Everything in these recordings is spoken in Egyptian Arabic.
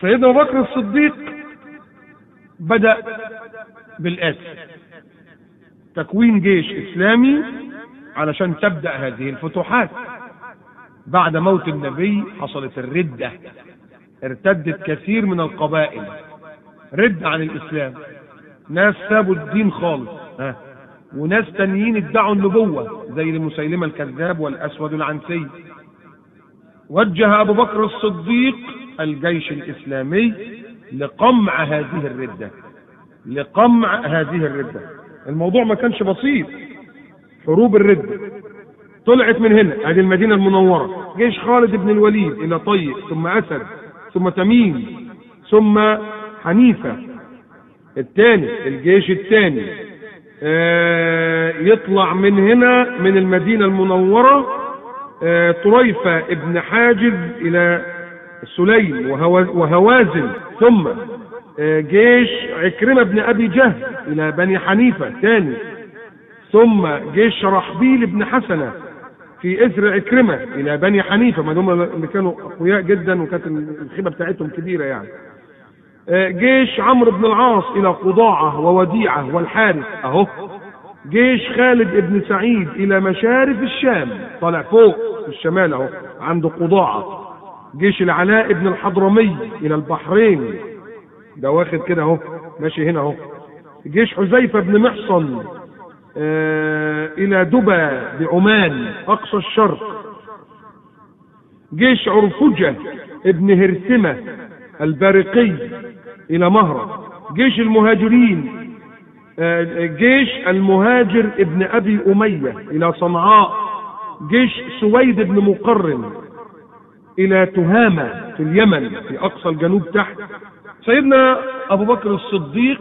سيدنا ابو بكر الصديق بدأ بالآتي تكوين جيش إسلامي علشان تبدأ هذه الفتوحات بعد موت النبي حصلت الردة ارتدت كثير من القبائل رد عن الإسلام ناس سابوا الدين خالص ها وناس تانيين ادعوا النبوة زي المسيلمة الكذاب والأسود العنسي وجه أبو بكر الصديق الجيش الإسلامي لقمع هذه الردة لقمع هذه الردة الموضوع ما كانش بسيط حروب الردة طلعت من هنا هذه المدينة المنورة جيش خالد بن الوليد إلى طيب ثم أسد ثم تميم ثم حنيفة الثاني الجيش الثاني آه يطلع من هنا من المدينة المنورة آه طريفة ابن حاجز إلى سليم وهوازن ثم آه جيش عكرمة بن أبي جهل إلى بني حنيفة ثاني ثم جيش شرحبيل بن حسنة في إثر عكرمة إلى بني حنيفة ما هم اللي كانوا أقوياء جدا وكانت الخيبة بتاعتهم كبيرة يعني جيش عمرو بن العاص إلى قضاعة ووديعة والحارث أهو جيش خالد بن سعيد إلى مشارف الشام طالع فوق في الشمال أهو عند قضاعة جيش العلاء بن الحضرمي إلى البحرين ده واخد كده أهو ماشي هنا أهو جيش حذيفة بن محصن آه إلى دبا بعمان أقصى الشرق جيش عرفجة ابن هرسمة البارقي إلى مهرة جيش المهاجرين آه جيش المهاجر ابن أبي أمية إلى صنعاء جيش سويد بن مقرن إلى تهامة في اليمن في أقصى الجنوب تحت سيدنا أبو بكر الصديق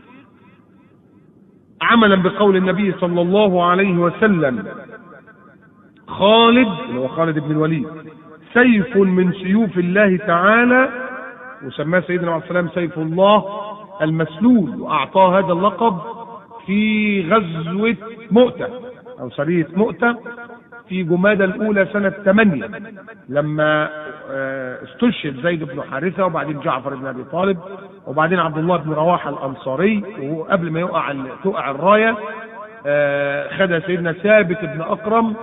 عملا بقول النبي صلى الله عليه وسلم خالد اللي هو خالد بن الوليد سيف من سيوف الله تعالى وسماه سيدنا عليه السلام سيف الله المسلول واعطاه هذا اللقب في غزوة مؤتة او سرية مؤتة في جمادى الاولى سنة 8 لما استشهد زيد بن حارثة وبعدين جعفر بن ابي طالب وبعدين عبد الله بن رواحة الانصاري وقبل ما يقع تقع الراية خدها سيدنا ثابت بن اكرم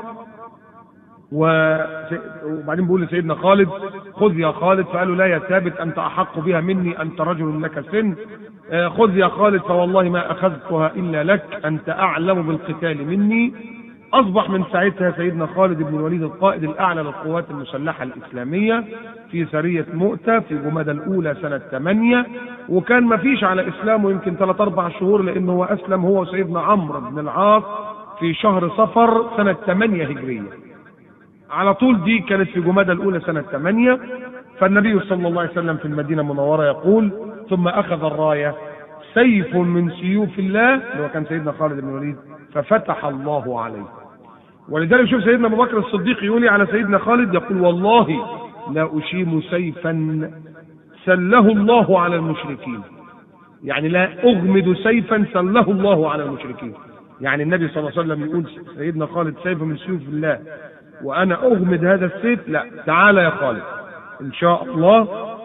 وبعدين بيقول لسيدنا خالد خذ يا خالد فقال له لا يا ثابت انت احق بها مني انت رجل لك سن خذ يا خالد فوالله ما اخذتها الا لك انت اعلم بالقتال مني اصبح من ساعتها سيدنا خالد بن الوليد القائد الاعلى للقوات المسلحه الاسلاميه في سريه مؤتة في جمادى الاولى سنه 8 وكان ما فيش على اسلامه يمكن 3 4 شهور لانه هو اسلم هو وسيدنا عمرو بن العاص في شهر صفر سنه 8 هجريه على طول دي كانت في جمادى الأولى سنة 8 فالنبي صلى الله عليه وسلم في المدينة المنورة يقول ثم أخذ الراية سيف من سيوف الله اللي هو كان سيدنا خالد بن الوليد ففتح الله عليه ولذلك شوف سيدنا أبو بكر الصديق يقول على سيدنا خالد يقول والله لا أشيم سيفا سله الله على المشركين يعني لا أغمد سيفا سله الله على المشركين يعني النبي صلى الله عليه وسلم يقول سيدنا خالد سيف من سيوف الله وانا اغمد هذا السيف لا تعالى يا خالد ان شاء الله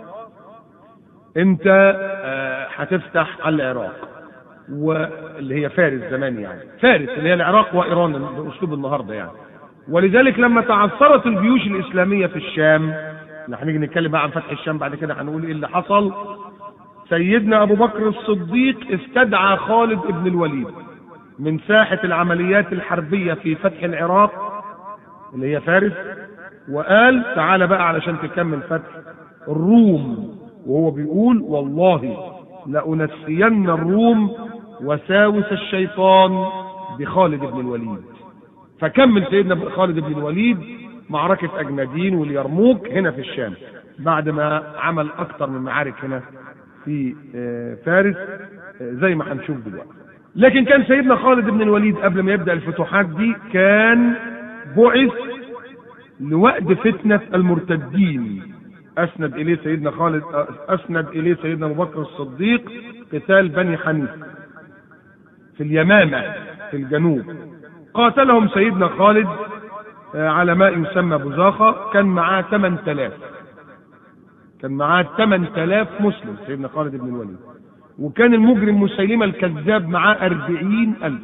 انت هتفتح العراق واللي هي فارس زمان يعني فارس اللي هي العراق وايران باسلوب النهارده يعني ولذلك لما تعثرت الجيوش الاسلاميه في الشام احنا هنيجي نتكلم بقى عن فتح الشام بعد كده هنقول ايه اللي حصل سيدنا ابو بكر الصديق استدعى خالد بن الوليد من ساحه العمليات الحربيه في فتح العراق اللي هي فارس وقال تعالى بقى علشان تكمل فتح الروم وهو بيقول والله لأنسين الروم وساوس الشيطان بخالد بن الوليد فكمل سيدنا خالد بن الوليد معركة أجنادين واليرموك هنا في الشام بعد ما عمل أكتر من معارك هنا في فارس زي ما هنشوف دلوقتي لكن كان سيدنا خالد بن الوليد قبل ما يبدأ الفتوحات دي كان بعث لوقت فتنة المرتدين أسند إليه سيدنا خالد أسند إليه سيدنا أبو بكر الصديق قتال بني حنيفة في اليمامة في الجنوب قاتلهم سيدنا خالد على ماء يسمى بزاخة كان معاه 8000 كان معاه 8000 مسلم سيدنا خالد بن الوليد وكان المجرم مسيلمة الكذاب معاه 40000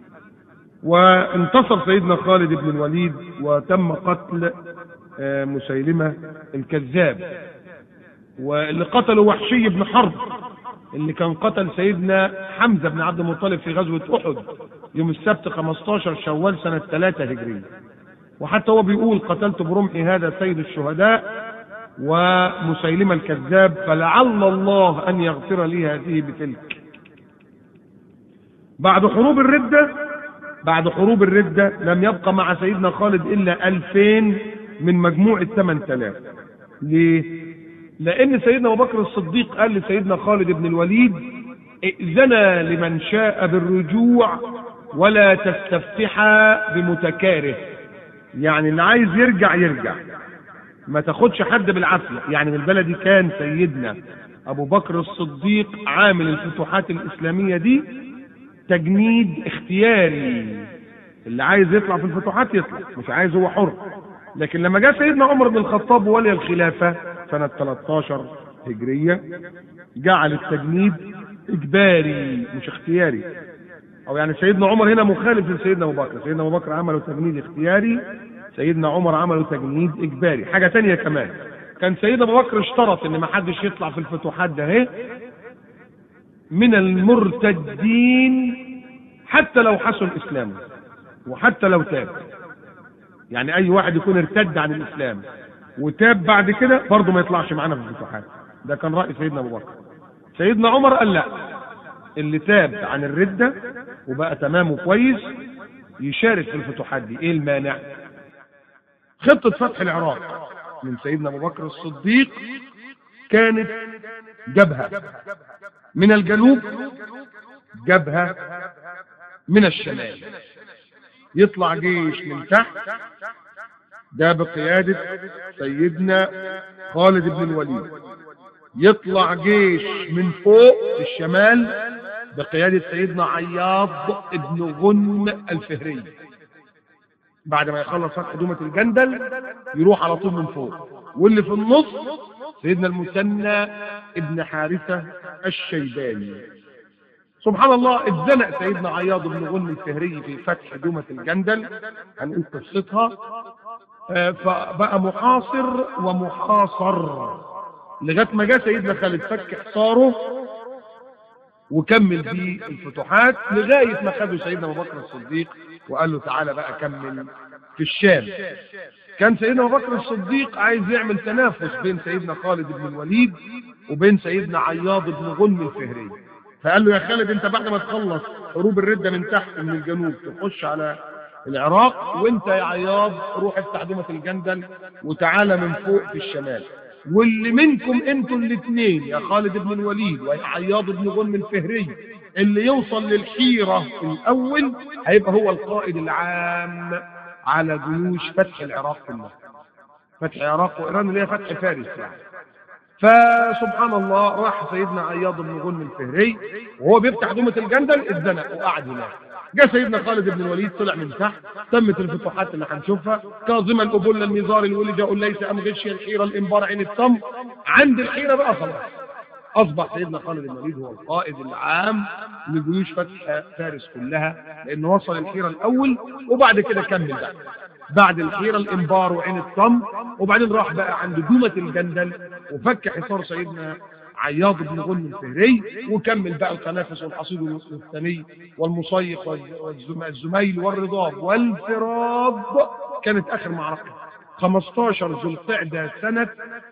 وانتصر سيدنا خالد بن الوليد وتم قتل آه، مسيلمة الكذاب واللي قتله وحشي بن حرب اللي كان قتل سيدنا حمزة بن عبد المطلب في غزوة أحد يوم السبت 15 شوال سنة 3 هجرية وحتى هو بيقول قتلت برمحي هذا سيد الشهداء ومسيلمة الكذاب فلعل الله أن يغفر لي هذه بتلك بعد حروب الردة بعد حروب الردة لم يبقى مع سيدنا خالد إلا ألفين من مجموع الثمان تلاف ليه؟ لأن سيدنا أبو بكر الصديق قال لسيدنا خالد بن الوليد ائذنا لمن شاء بالرجوع ولا تستفتحا بمتكاره يعني اللي عايز يرجع يرجع ما تاخدش حد بالعافية يعني من البلدي كان سيدنا أبو بكر الصديق عامل الفتوحات الإسلامية دي تجنيد اختياري اللي عايز يطلع في الفتوحات يطلع مش عايز هو حر لكن لما جاء سيدنا عمر بن الخطاب ولي الخلافة سنة 13 هجرية جعل التجنيد إجباري مش اختياري أو يعني سيدنا عمر هنا مخالف لسيدنا أبو بكر سيدنا أبو بكر عمله تجنيد اختياري سيدنا عمر عمله تجنيد إجباري حاجة تانية كمان كان سيدنا أبو بكر اشترط إن ما حدش يطلع في الفتوحات ده اهي من المرتدين حتى لو حسن اسلامه وحتى لو تاب يعني اي واحد يكون ارتد عن الاسلام وتاب بعد كده برضه ما يطلعش معانا في الفتوحات ده كان راي سيدنا ابو بكر سيدنا عمر قال لا اللي تاب عن الرده وبقى تمام وكويس يشارك في الفتوحات دي ايه المانع خطه فتح العراق من سيدنا ابو بكر الصديق كانت جبهه من الجنوب جبهة من الشمال يطلع جيش من تحت ده بقيادة سيدنا خالد بن الوليد يطلع جيش من فوق في الشمال بقيادة سيدنا عياض بن غنم الفهري بعد ما يخلص فتح دومة الجندل يروح على طول من فوق واللي في النص سيدنا المثنى ابن حارثة الشيباني سبحان الله اتزنق سيدنا عياض بن غنم الفهري في فتح دومة الجندل هنقول قصتها آه، فبقى محاصر ومحاصر لغايه ما جاء سيدنا خالد فك حصاره وكمل بيه الفتوحات لغايه ما خده سيدنا ابو بكر الصديق وقال له تعالى بقى كمل في الشام كان سيدنا ابو بكر الصديق عايز يعمل تنافس بين سيدنا خالد بن الوليد وبين سيدنا عياض بن غنم الفهري فقال له يا خالد انت بعد ما تخلص حروب الرده من تحت من الجنوب تخش على العراق وانت يا عياض روح افتح دومة الجندل وتعالى من فوق في الشمال واللي منكم انتوا الاثنين يا خالد بن الوليد ويا عياض بن غنم الفهري اللي يوصل للحيرة الاول هيبقى هو القائد العام على جيوش فتح العراق كلها فتح العراق وايران اللي هي فتح فارس يعني فسبحان الله راح سيدنا عياض بن غنم الفهري وهو بيفتح دومة الجندل اتزنق وقعد هناك جاء سيدنا خالد بن الوليد طلع من تحت تمت الفتوحات اللي هنشوفها كاظما الأبل النزار الولد أقول ليس أم غشي الحيرة الإنبار عين التمر عند الحيرة بقى خلاص أصبح سيدنا خالد بن الوليد هو القائد العام لجيوش فتح فارس كلها لأنه وصل الحيرة الأول وبعد كده كمل بقى بعد الحيرة الإنبار وعين التمر وبعدين راح بقى عند دومة الجندل وفك حصار سيدنا عياض بن غنم الفهري وكمل بقى التنافس والحصيد والثني والمصيق والزميل والرضاب والفراب كانت اخر معركه 15 ذو القعده سنه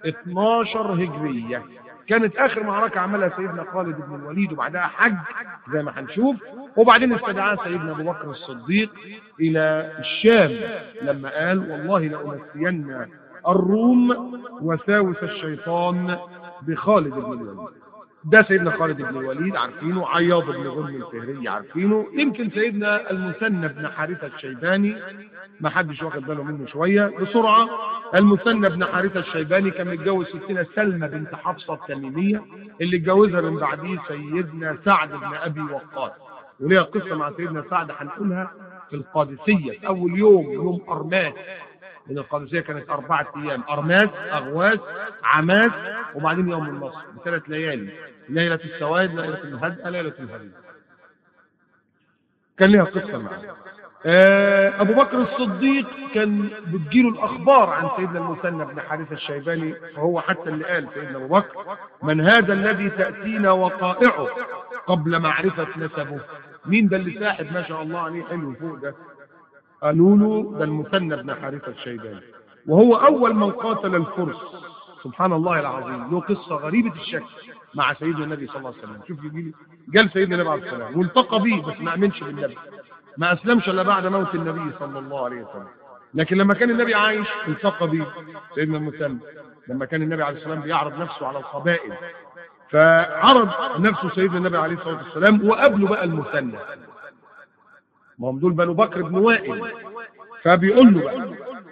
12 هجريه كانت اخر معركه عملها سيدنا خالد بن الوليد وبعدها حج زي ما هنشوف وبعدين استدعاه سيدنا ابو بكر الصديق الى الشام لما قال والله لانسين الروم وساوس الشيطان بخالد بن الوليد ده سيدنا خالد بن الوليد عارفينه عياض بن غنم الفهري عارفينه يمكن سيدنا المثنى بن حارثة الشيباني ما حدش واخد باله منه شوية بسرعة المثنى بن حارثة الشيباني كان متجوز ستنا سلمى بنت حفصة التميمية اللي اتجوزها من بعديه سيدنا سعد بن أبي وقاص وليها قصة مع سيدنا سعد هنقولها في القادسية في أول يوم يوم أرماس من القادسية كانت أربعة أيام أرماس أغواس عماس وبعدين يوم النصر بثلاث ليالي ليلة السواد ليلة الهدأة ليلة الهدأة كان لها قصة معاه آه، أبو بكر الصديق كان بتجيله الأخبار عن سيدنا المثنى بن حارثة الشيباني فهو حتى اللي قال سيدنا أبو بكر من هذا الذي تأتينا وقائعه قبل معرفة نسبه مين ده اللي ساحب ما شاء الله عليه حلو فوق ده قالوا له ده المثنى بن حارثة الشيباني وهو أول من قاتل الفرس سبحان الله العظيم له قصة غريبة الشكل مع سيدنا النبي صلى الله عليه وسلم شوف يجي لي جال سيدنا النبي عليه السلام والتقى بيه بس ما امنش بالنبي ما اسلمش الا بعد موت النبي صلى الله عليه وسلم لكن لما كان النبي عايش التقى بيه سيدنا المثنى لما كان النبي عليه السلام بيعرض نفسه على القبائل فعرض نفسه سيدنا النبي عليه الصلاه والسلام وقابله بقى المثنى ما هم دول بنو بكر بن وائل فبيقول له بقى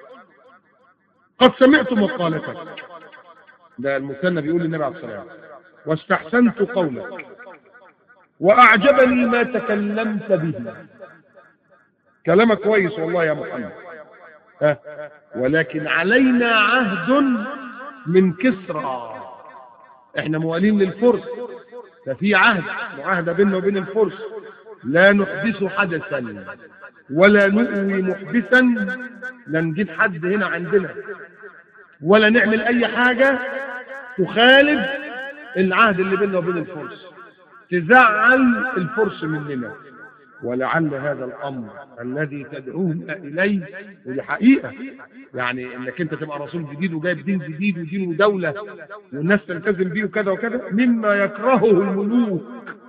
قد سمعت مقالتك ده المثنى بيقول للنبي عليه الصلاه والسلام واستحسنت قولك وأعجبني ما تكلمت به كلامك كويس والله يا محمد ها ولكن علينا عهد من كسرى احنا موالين للفرس ففي عهد معاهدة بيننا وبين الفرس لا نحدث حدثا ولا نؤوي محدثا لا نجيب حد هنا عندنا ولا نعمل اي حاجة تخالف العهد اللي بيننا وبين الفرس تزعل الفرس مننا ولعل هذا الامر الذي تدعونا اليه ودي حقيقه يعني انك انت تبقى رسول جديد وجايب دين جديد ودين ودوله والناس تلتزم بيه وكذا وكذا مما يكرهه الملوك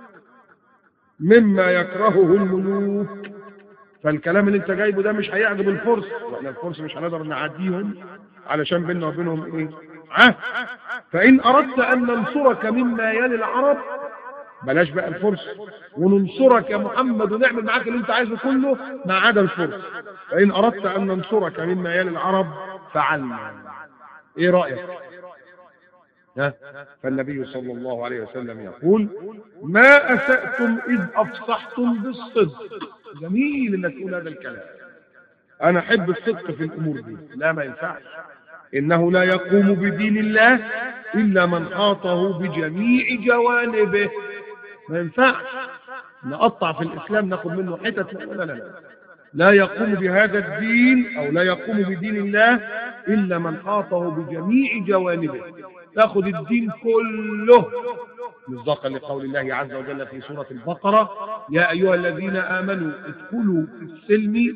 مما يكرهه الملوك فالكلام اللي انت جايبه ده مش هيعجب الفرس واحنا الفرس مش هنقدر نعديهم علشان بيننا وبينهم ايه عهد فان اردت ان ننصرك مما يلي العرب بلاش بقى الفرس وننصرك يا محمد ونعمل معاك اللي انت عايزه كله ما عدا الفرس فان اردت ان ننصرك مما يلي العرب فعلنا ايه رايك ها؟ فالنبي صلى الله عليه وسلم يقول ما اساتم اذ افصحتم بالصدق جميل انك تقول هذا الكلام انا احب الصدق في الامور دي لا ما ينفعش انه لا يقوم بدين الله الا من حاطه بجميع جوانبه ما ينفعش نقطع في الإسلام ناخد منه حتت لا لا لا لا يقوم بهذا الدين أو لا يقوم بدين الله إلا من حاطه بجميع جوانبه تاخد الدين كله مصداقا لقول الله عز وجل في سورة البقرة يا أيها الذين آمنوا ادخلوا في السلم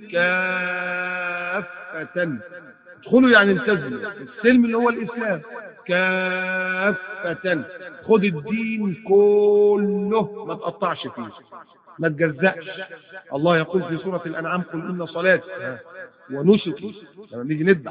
كافة ادخلوا يعني التزموا السلم اللي هو الإسلام كافة خد الدين كله ما تقطعش فيه ما تجزأش الله يقول في سورة الأنعام قل إن صلاتي ونسكي لما نيجي نذبح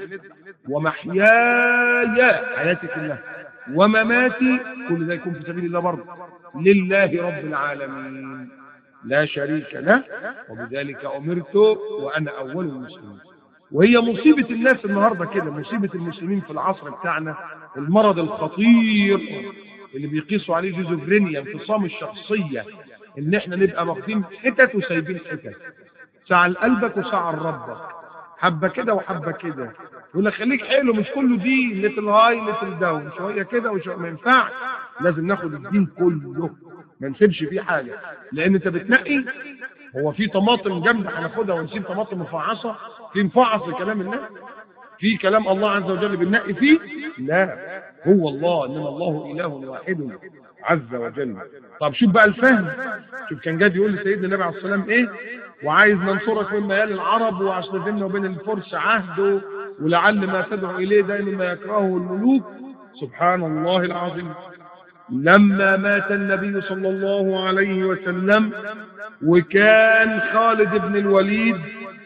ومحياي حياتي كلها ومماتي كل ده يكون في سبيل الله برضه لله رب العالمين لا شريك له وبذلك أمرت وأنا أول المسلمين وهي مصيبة الناس النهاردة كده مصيبة المسلمين في العصر بتاعنا المرض الخطير اللي بيقيسوا عليه جوزوفرينيا انفصام الشخصية ان احنا نبقى واخدين حتت وسايبين حتت ساعة لقلبك وساعة لربك حبة كده وحبة كده يقول لك خليك حلو مش كله دين ليتل هاي ليتل داون شوية كده وشوية ما ينفعش لازم ناخد الدين كله ما نسيبش فيه حاجة لان انت بتنقي هو في طماطم جامدة هناخدها ونسيب طماطم مفعصة في مفعص لكلام الناس في كلام الله عز وجل بننقي فيه لا هو الله انما الله اله واحد عز وجل طب شوف بقى الفهم شوف كان جاد يقول لسيدنا النبي عليه الصلاه والسلام ايه وعايز ننصرك مما يلي العرب وعشان بيننا وبين الفرس عهد ولعل ما تدعو اليه دائما ما يكرهه الملوك سبحان الله العظيم لما مات النبي صلى الله عليه وسلم وكان خالد بن الوليد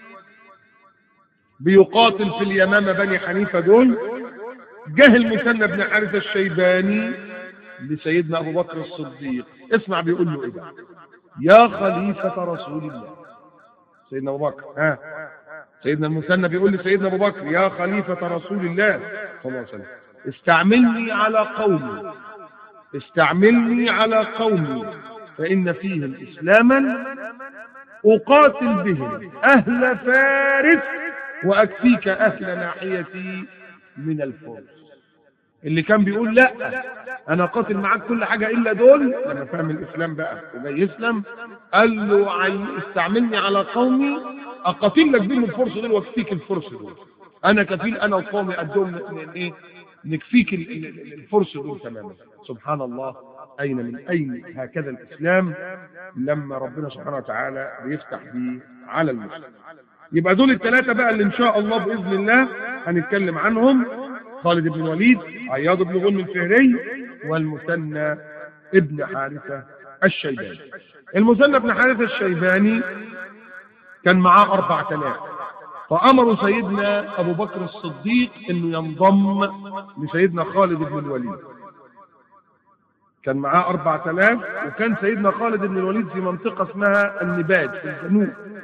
بيقاتل في اليمامة بني حنيفة دول جه المثنى بن حارثة الشيباني لسيدنا أبو بكر الصديق اسمع بيقول له إيه يا خليفة رسول الله سيدنا أبو بكر ها سيدنا المثنى بيقول لسيدنا أبو بكر يا خليفة رسول الله صلى الله عليه وسلم استعملني على قومي استعملني على قومي فإن فيهم إسلاما أقاتل بهم أهل فارس وأكفيك أهل ناحيتي من الفرس اللي كان بيقول لا انا قاتل معاك كل حاجه الا دول انا فاهم الاسلام بقى وجاي يسلم قال له عاي- استعملني على قومي اقاتل لك بيهم الفرس دول واكفيك الفرس دول انا كفيل انا وقومي قدهم ن- ن- ايه نكفيك ال- ال- ال- الفرس دول تماما سبحان الله اين من اين هكذا الاسلام لما ربنا سبحانه وتعالى بيفتح بيه على المسلم يبقى دول الثلاثه بقى اللي ان شاء الله باذن الله هنتكلم عنهم خالد بن الوليد عياض بن غنم الفهري والمثنى ابن حارثة الشيباني المثنى بن حارثة الشيباني كان معاه أربع آلاف فأمروا سيدنا أبو بكر الصديق أنه ينضم لسيدنا خالد بن الوليد كان معاه أربع آلاف وكان سيدنا خالد بن الوليد في منطقة اسمها النباد في الجنوب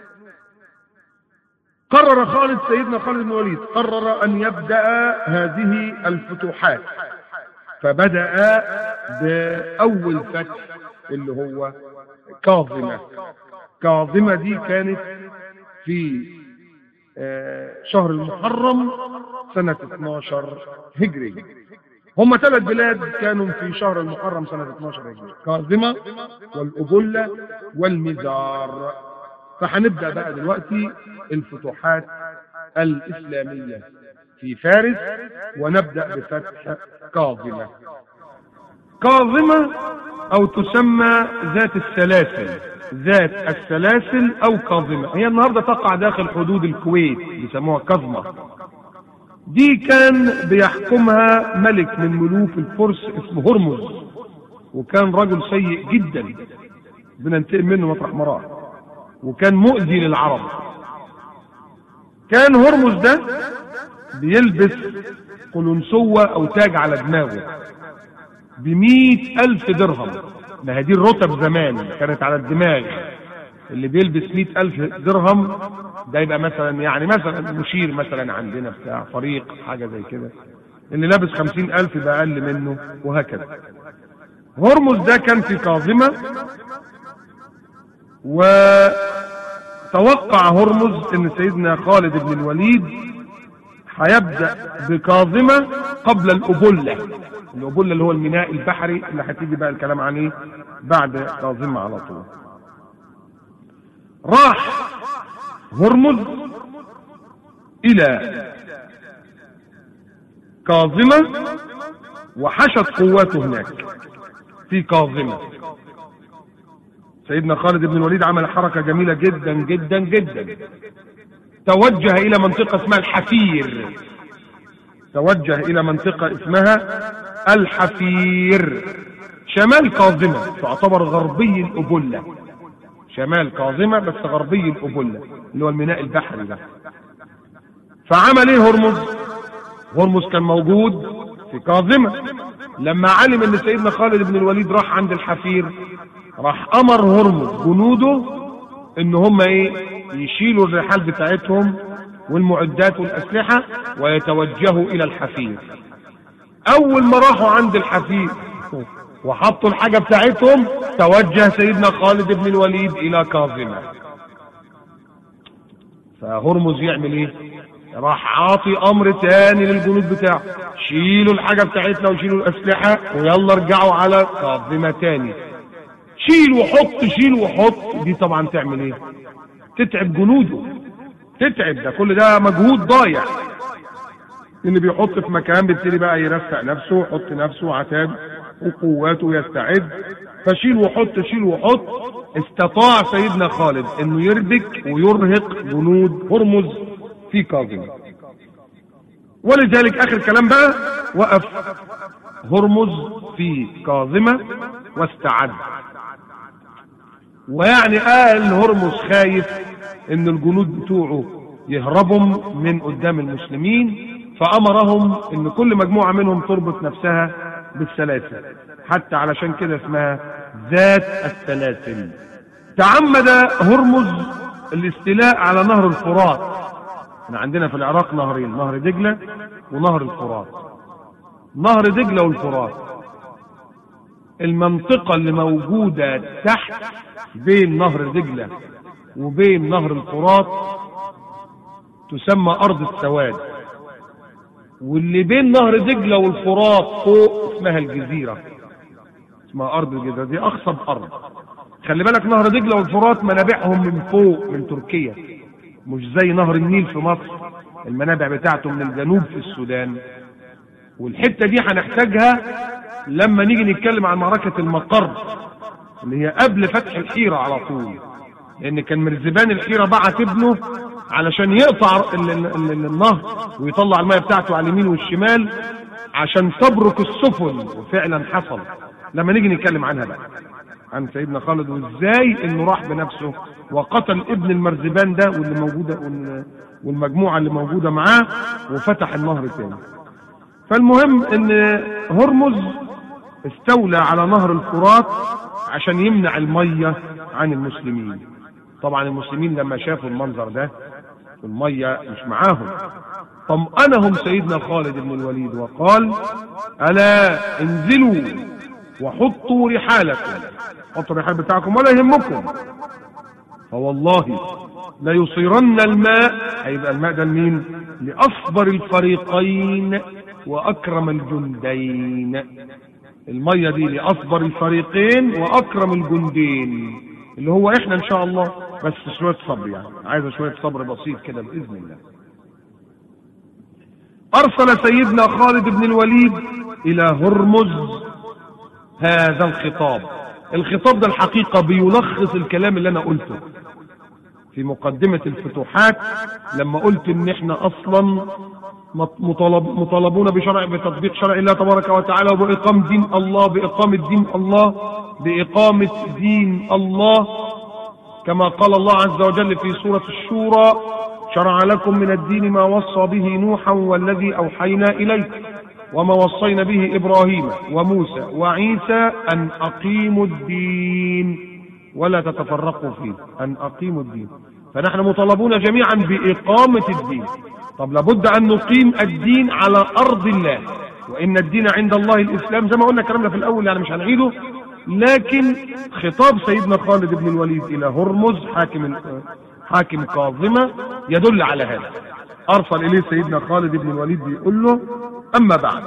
قرر خالد سيدنا خالد بن الوليد قرر أن يبدأ هذه الفتوحات فبدأ بأول فتح اللي هو كاظمة كاظمة دي كانت في آه، شهر المحرم سنة 12 هجري هم ثلاث بلاد كانوا في شهر المحرم سنة 12 هجري كاظمة والأبلة والمزار فهنبدأ بقى دلوقتي الفتوحات الإسلامية في فارس ونبدأ بفتح كاظمة كاظمة أو تسمى ذات السلاسل ذات السلاسل أو كاظمة هي النهاردة تقع داخل حدود الكويت بيسموها كاظمة دي كان بيحكمها ملك من ملوك الفرس اسمه هرمز وكان رجل سيء جدا بننتقم منه مطرح مراه وكان مؤذي للعرب كان هرمز ده بيلبس قلنسوة او تاج على دماغه بمئة الف درهم ما هي دي الرتب زمان كانت على الدماغ اللي بيلبس مئة الف درهم ده يبقى مثلا يعني مثلا مشير مثلا عندنا بتاع فريق حاجة زي كده اللي لابس خمسين الف يبقى اقل منه وهكذا هرمز ده كان في كاظمة وتوقع هرمز ان سيدنا خالد بن الوليد هيبدأ بكاظمة قبل الأبلة الأبلة اللي هو الميناء البحري اللي هتيجي بقى الكلام عليه بعد كاظمة على طول راح هرمز إلى كاظمة وحشد قواته هناك في كاظمة سيدنا خالد بن الوليد عمل حركة جميلة جدا جدا جدا توجه إلى منطقة اسمها الحفير توجه إلى منطقة اسمها الحفير شمال كاظمة تعتبر غربي الأبلة شمال كاظمة بس غربي الأبلة اللي هو الميناء البحري ده فعمل ايه هرمز هرمز كان موجود في كاظمة لما علم ان سيدنا خالد بن الوليد راح عند الحفير راح امر هرمز جنوده ان هم ايه يشيلوا الرحال بتاعتهم والمعدات والاسلحة ويتوجهوا الى الحفير اول ما راحوا عند الحفير وحطوا الحاجة بتاعتهم توجه سيدنا خالد بن الوليد الى كاظمة فهرمز يعمل ايه راح عاطي امر تاني للجنود بتاعه شيلوا الحاجة بتاعتنا وشيلوا الاسلحة ويلا ارجعوا على كاظمة تاني شيل وحط شيل وحط دي طبعا تعمل ايه تتعب جنوده تتعب ده كل ده مجهود ضايع اللي بيحط في مكان بيبتدي بقى يرفع نفسه يحط نفسه عتاد وقواته يستعد فشيل وحط شيل وحط استطاع سيدنا خالد انه يربك ويرهق جنود هرمز في كاظمة ولذلك اخر كلام بقى وقف هرمز في كاظمة واستعد ويعني قال هرمز خايف ان الجنود بتوعه يهربوا من قدام المسلمين فامرهم ان كل مجموعة منهم تربط نفسها بالسلاسل حتى علشان كده اسمها ذات السلاسل تعمد هرمز الاستيلاء على نهر الفرات احنا عندنا في العراق نهرين نهر دجلة ونهر الفرات نهر دجلة والفرات المنطقة اللي موجودة تحت بين نهر دجلة وبين نهر الفرات تسمى أرض السواد واللي بين نهر دجلة والفرات فوق اسمها الجزيرة اسمها أرض الجزيرة دي أخصب أرض خلي بالك نهر دجلة والفرات منابعهم من فوق من تركيا مش زي نهر النيل في مصر المنابع بتاعته من الجنوب في السودان والحتة دي هنحتاجها لما نيجي نتكلم عن معركة المقر اللي هي قبل فتح الحيرة على طول لأن كان مرزبان الحيرة بعت ابنه علشان يقطع ال- ال- ال- النهر ويطلع المية بتاعته على اليمين والشمال عشان تبرك السفن وفعلا حصل لما نيجي نتكلم عنها بقى عن سيدنا خالد وازاي انه راح بنفسه وقتل ابن المرزبان ده واللي موجوده وال- والمجموعه اللي موجوده معاه وفتح النهر تاني فالمهم ان هرمز استولى على نهر الفرات عشان يمنع الميه عن المسلمين طبعا المسلمين لما شافوا المنظر ده والميه مش معاهم طمأنهم سيدنا خالد بن الوليد وقال ألا انزلوا وحطوا رحالكم حطوا الرحال بتاعكم ولا يهمكم فوالله ليصيرن الماء هيبقى الماء ده لمين لأصبر الفريقين وأكرم الجندين المية دي لأصبر الفريقين وأكرم الجندين اللي هو احنا ان شاء الله بس شوية صبر يعني عايزة شوية صبر بسيط كده بإذن الله أرسل سيدنا خالد بن الوليد إلى هرمز هذا الخطاب الخطاب ده الحقيقة بيلخص الكلام اللي أنا قلته في مقدمة الفتوحات لما قلت إن إحنا أصلا مطالب مطالبون بشرع بتطبيق شرع الله تبارك وتعالى وبإقام دين الله بإقامة دين الله بإقامة دين الله كما قال الله عز وجل في سورة الشورى شرع لكم من الدين ما وصى به نوحا والذي أوحينا إليك وما وصينا به إبراهيم وموسى وعيسى أن أقيموا الدين ولا تتفرقوا فيه أن أقيموا الدين فنحن مطالبون جميعا بإقامة الدين طب لابد أن نقيم الدين على أرض الله وإن الدين عند الله الإسلام زي ما قلنا الكلام ده في الأول يعني مش هنعيده لكن خطاب سيدنا خالد بن الوليد إلى هرمز حاكم حاكم كاظمة يدل على هذا أرسل إليه سيدنا خالد بن الوليد بيقول له أما بعد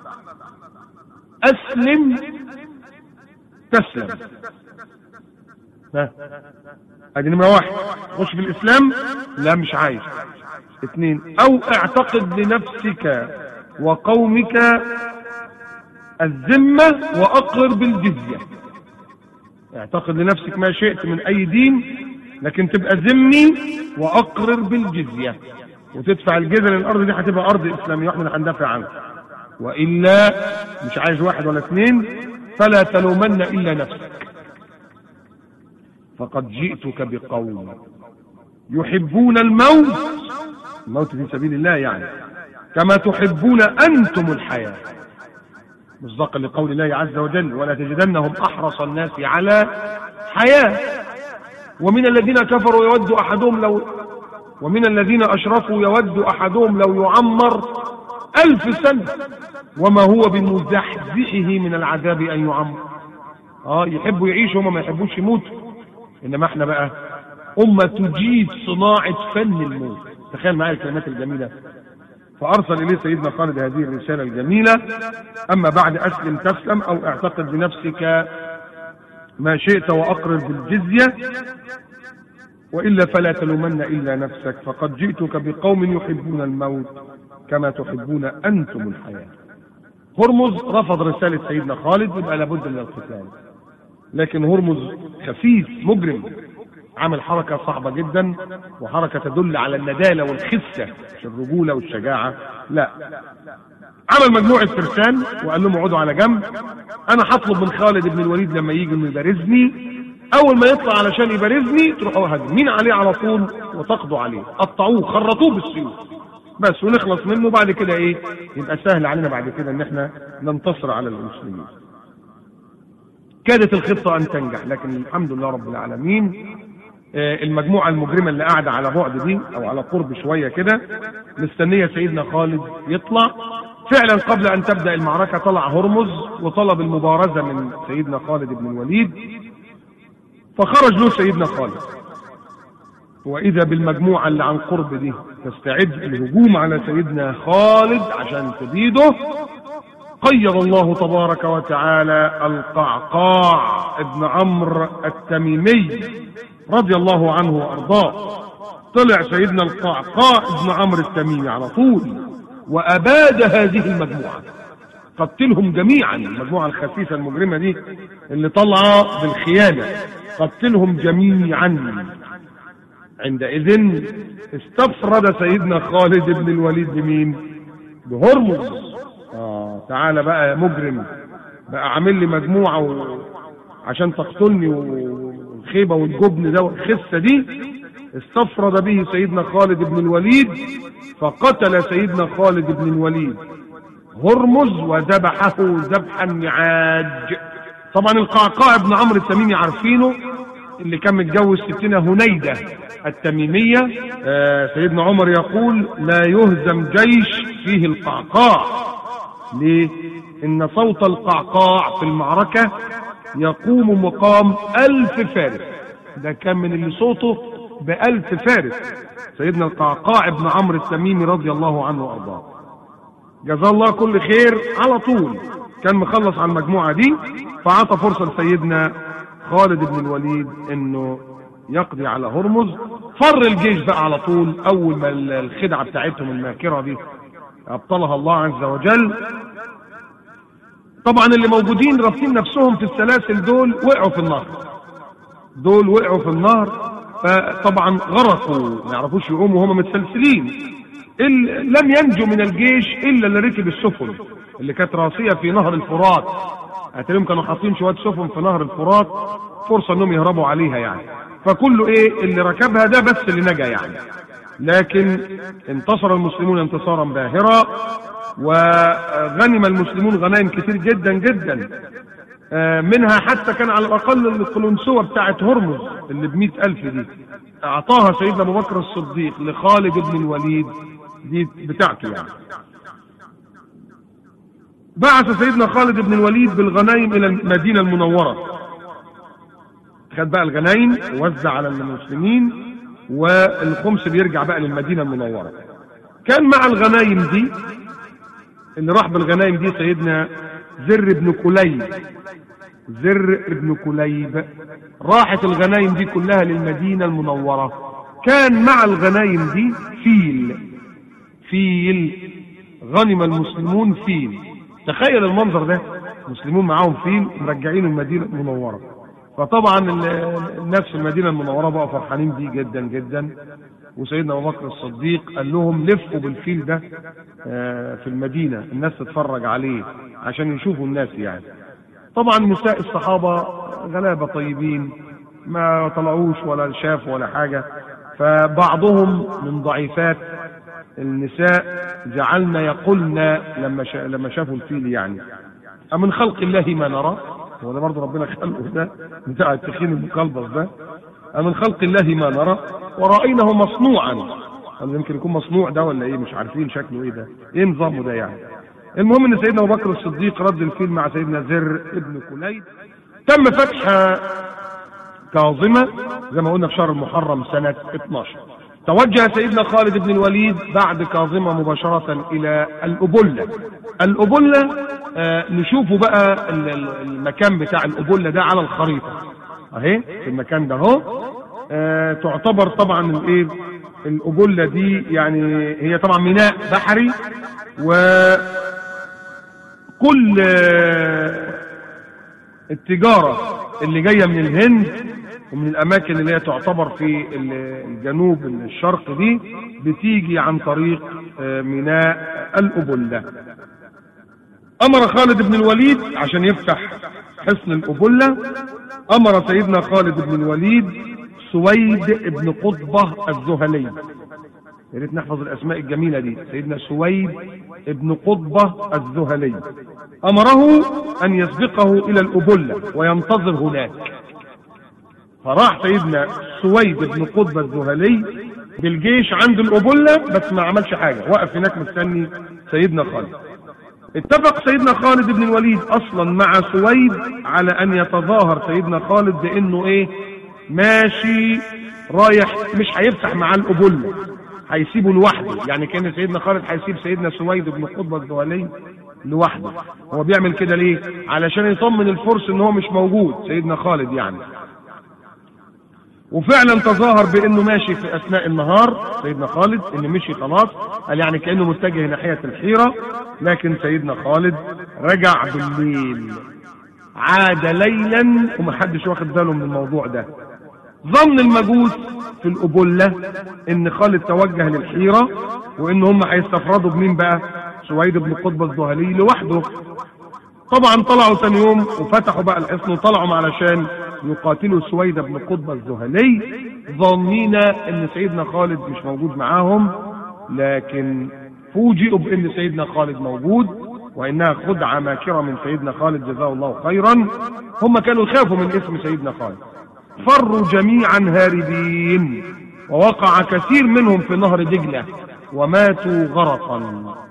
أسلم تسلم ها ادي نمرة واحد خش في الإسلام لا مش عايز اثنين أو اعتقد لنفسك وقومك الذمة وأقرر بالجزية اعتقد لنفسك ما شئت من أي دين لكن تبقى ذمي وأقرر بالجزية وتدفع الجزية للأرض دي هتبقى أرض إسلامية واحنا اللي هندافع عنها وإلا مش عايز واحد ولا اثنين فلا تلومن إلا نفسك فقد جئتك بقوم يحبون الموت الموت في سبيل الله يعني كما تحبون أنتم الحياة مصداقا لقول الله عز وجل ولا تجدنهم أحرص الناس على حياة ومن الذين كفروا يود أحدهم لو ومن الذين أشرفوا يود أحدهم لو يعمر ألف سنة وما هو بمزحزحه من العذاب أن يعمر اه يحبوا يعيشوا هم ما يحبوش يموتوا إنما احنا بقى أمة تجيد صناعة فن الموت تخيل معايا الكلمات الجميلة فأرسل إليه سيدنا خالد هذه الرسالة الجميلة أما بعد أسلم تسلم أو اعتقد بنفسك ما شئت وأقرر بالجزية وإلا فلا تلومن إلا نفسك فقد جئتك بقوم يحبون الموت كما تحبون أنتم الحياة هرمز رفض رسالة سيدنا خالد يبقى لابد من القتال لكن هرمز خفيف مجرم عمل حركة صعبة جدا وحركة تدل على الندالة والخسة مش الرجولة والشجاعة لا عمل مجموعة فرسان وقال لهم اقعدوا على جنب انا هطلب من خالد بن الوليد لما يجي انه يبارزني اول ما يطلع علشان يبارزني تروحوا هاجمين عليه على طول وتقضوا عليه قطعوه خرطوه بالسيوف بس ونخلص منه بعد كده ايه يبقى سهل علينا بعد كده ان احنا ننتصر على المسلمين كادت الخطة ان تنجح لكن الحمد لله رب العالمين المجموعة المجرمة اللي قاعدة على بعد دي او على قرب شوية كده مستنية سيدنا خالد يطلع فعلا قبل ان تبدأ المعركة طلع هرمز وطلب المبارزة من سيدنا خالد بن الوليد فخرج له سيدنا خالد واذا بالمجموعه اللي عن قرب دي تستعد الهجوم على سيدنا خالد عشان تبيده قيض الله تبارك وتعالى القعقاع ابن عمرو التميمي رضي الله عنه وارضاه طلع سيدنا القعقاع ابن عمرو التميمي على طول واباد هذه المجموعه قتلهم جميعا المجموعه الخسيسه المجرمه دي اللي طالعه بالخيانه قتلهم جميعا عندئذ استفرد سيدنا خالد بن الوليد بمين بهرمز اه تعالى بقى يا مجرم بقى عامل لي مجموعه و... عشان تقتلني والخيبه والجبن ده والخسه دي استفرد به سيدنا خالد بن الوليد فقتل سيدنا خالد بن الوليد هرمز وذبحه ذبح النعاج طبعا القعقاع بن عمرو التميمي عارفينه اللي كان متجوز ستنا هنيدة التميمية آه سيدنا عمر يقول لا يهزم جيش فيه القعقاع ليه ان صوت القعقاع في المعركة يقوم مقام ألف فارس ده كان من اللي صوته بألف فارس سيدنا القعقاع بن عمرو التميمي رضي الله عنه وارضاه جزاه الله كل خير على طول كان مخلص على المجموعة دي فعطى فرصة لسيدنا خالد بن الوليد انه يقضي على هرمز فر الجيش بقى على طول اول ما الخدعة بتاعتهم الماكرة دي ابطلها الله عز وجل طبعا اللي موجودين رابطين نفسهم في السلاسل دول وقعوا في النهر دول وقعوا في النهر فطبعا غرقوا ما يعرفوش يقوموا وهم متسلسلين لم ينجو من الجيش الا اللي ركب السفن اللي كانت راسيه في نهر الفرات هتلاقيهم كانوا حاطين شويه سفن في نهر الفرات فرصه انهم يهربوا عليها يعني فكله ايه اللي ركبها ده بس اللي نجا يعني لكن انتصر المسلمون انتصارا باهرا وغنم المسلمون غنائم كتير جدا جدا منها حتى كان على الاقل القلنسوه بتاعت هرمز اللي بمئة الف دي اعطاها سيدنا ابو بكر الصديق لخالد بن الوليد دي بتاعته يعني بعث سيدنا خالد بن الوليد بالغنائم الى المدينه المنوره خد بقى الغنائم وزع على المسلمين والخمس بيرجع بقى للمدينه المنوره كان مع الغنائم دي اللي راح بالغنائم دي سيدنا زر بن كليب زر بن كليب راحت الغنائم دي كلها للمدينه المنوره كان مع الغنائم دي فيل فيل غنم المسلمون فيل تخيل المنظر ده المسلمون معاهم فيل مرجعين المدينه المنوره فطبعا الناس في المدينه المنوره بقوا فرحانين بيه جدا جدا وسيدنا ابو بكر الصديق قال لهم لفوا بالفيل ده في المدينه الناس تتفرج عليه عشان يشوفوا الناس يعني طبعا نساء الصحابه غلابه طيبين ما طلعوش ولا شافوا ولا حاجه فبعضهم من ضعيفات النساء جعلنا يقولن لما شا... لما شافوا الفيل يعني أمن خلق الله ما نرى هو ده برضه ربنا خلقه ده بتاع التخين المقلبص ده أمن خلق الله ما نرى ورأينه مصنوعا قال يمكن يكون مصنوع ده ولا ايه مش عارفين شكله ايه ده ايه نظامه ده يعني المهم ان سيدنا ابو بكر الصديق رد الفيل مع سيدنا زر ابن كليب تم فتح كاظمه زي ما قلنا في شهر المحرم سنه 12 توجه سيدنا خالد بن الوليد بعد كاظمة مباشرة إلى الأبلة الأبلة آه نشوفه بقى المكان بتاع الأبلة ده على الخريطة أهي في المكان ده أهو آه تعتبر طبعا الإيه الأبلة دي يعني هي طبعا ميناء بحري وكل آه التجارة اللي جاية من الهند ومن الاماكن اللي هي تعتبر في الجنوب الشرق دي بتيجي عن طريق ميناء الأبلة امر خالد بن الوليد عشان يفتح حصن الأبلة امر سيدنا خالد بن الوليد سويد بن قطبة الزهلي يا ريت نحفظ الاسماء الجميلة دي سيدنا سويد بن قطبة الزهلي امره ان يسبقه الى الأبلة وينتظر هناك فراح سيدنا سويد بن قطب الزهلي بالجيش عند الأبلة بس ما عملش حاجة وقف هناك مستني سيدنا خالد اتفق سيدنا خالد بن الوليد اصلا مع سويد على ان يتظاهر سيدنا خالد بانه ايه ماشي رايح مش هيفتح معاه القبلة هيسيبه لوحده يعني كان سيدنا خالد هيسيب سيدنا سويد بن قطبة الزهلي لوحده هو بيعمل كده ليه علشان يطمن الفرس ان هو مش موجود سيدنا خالد يعني وفعلا تظاهر بانه ماشي في اثناء النهار سيدنا خالد ان مشي خلاص قال يعني كانه متجه ناحيه الحيره لكن سيدنا خالد رجع بالليل عاد ليلا ومحدش واخد باله من الموضوع ده ظن المجوس في القبلة ان خالد توجه للحيرة وان هم هيستفردوا بمين بقى سويد بن قطب الزهلي لوحده طبعا طلعوا ثاني يوم وفتحوا بقى الحصن وطلعوا علشان يقاتلوا سويد بن قطب الزهلي ظنين ان سيدنا خالد مش موجود معاهم لكن فوجئوا بان سيدنا خالد موجود وانها خدعه ماكره من سيدنا خالد جزاه الله خيرا هم كانوا يخافوا من اسم سيدنا خالد فروا جميعا هاربين ووقع كثير منهم في نهر دجله وماتوا غرقا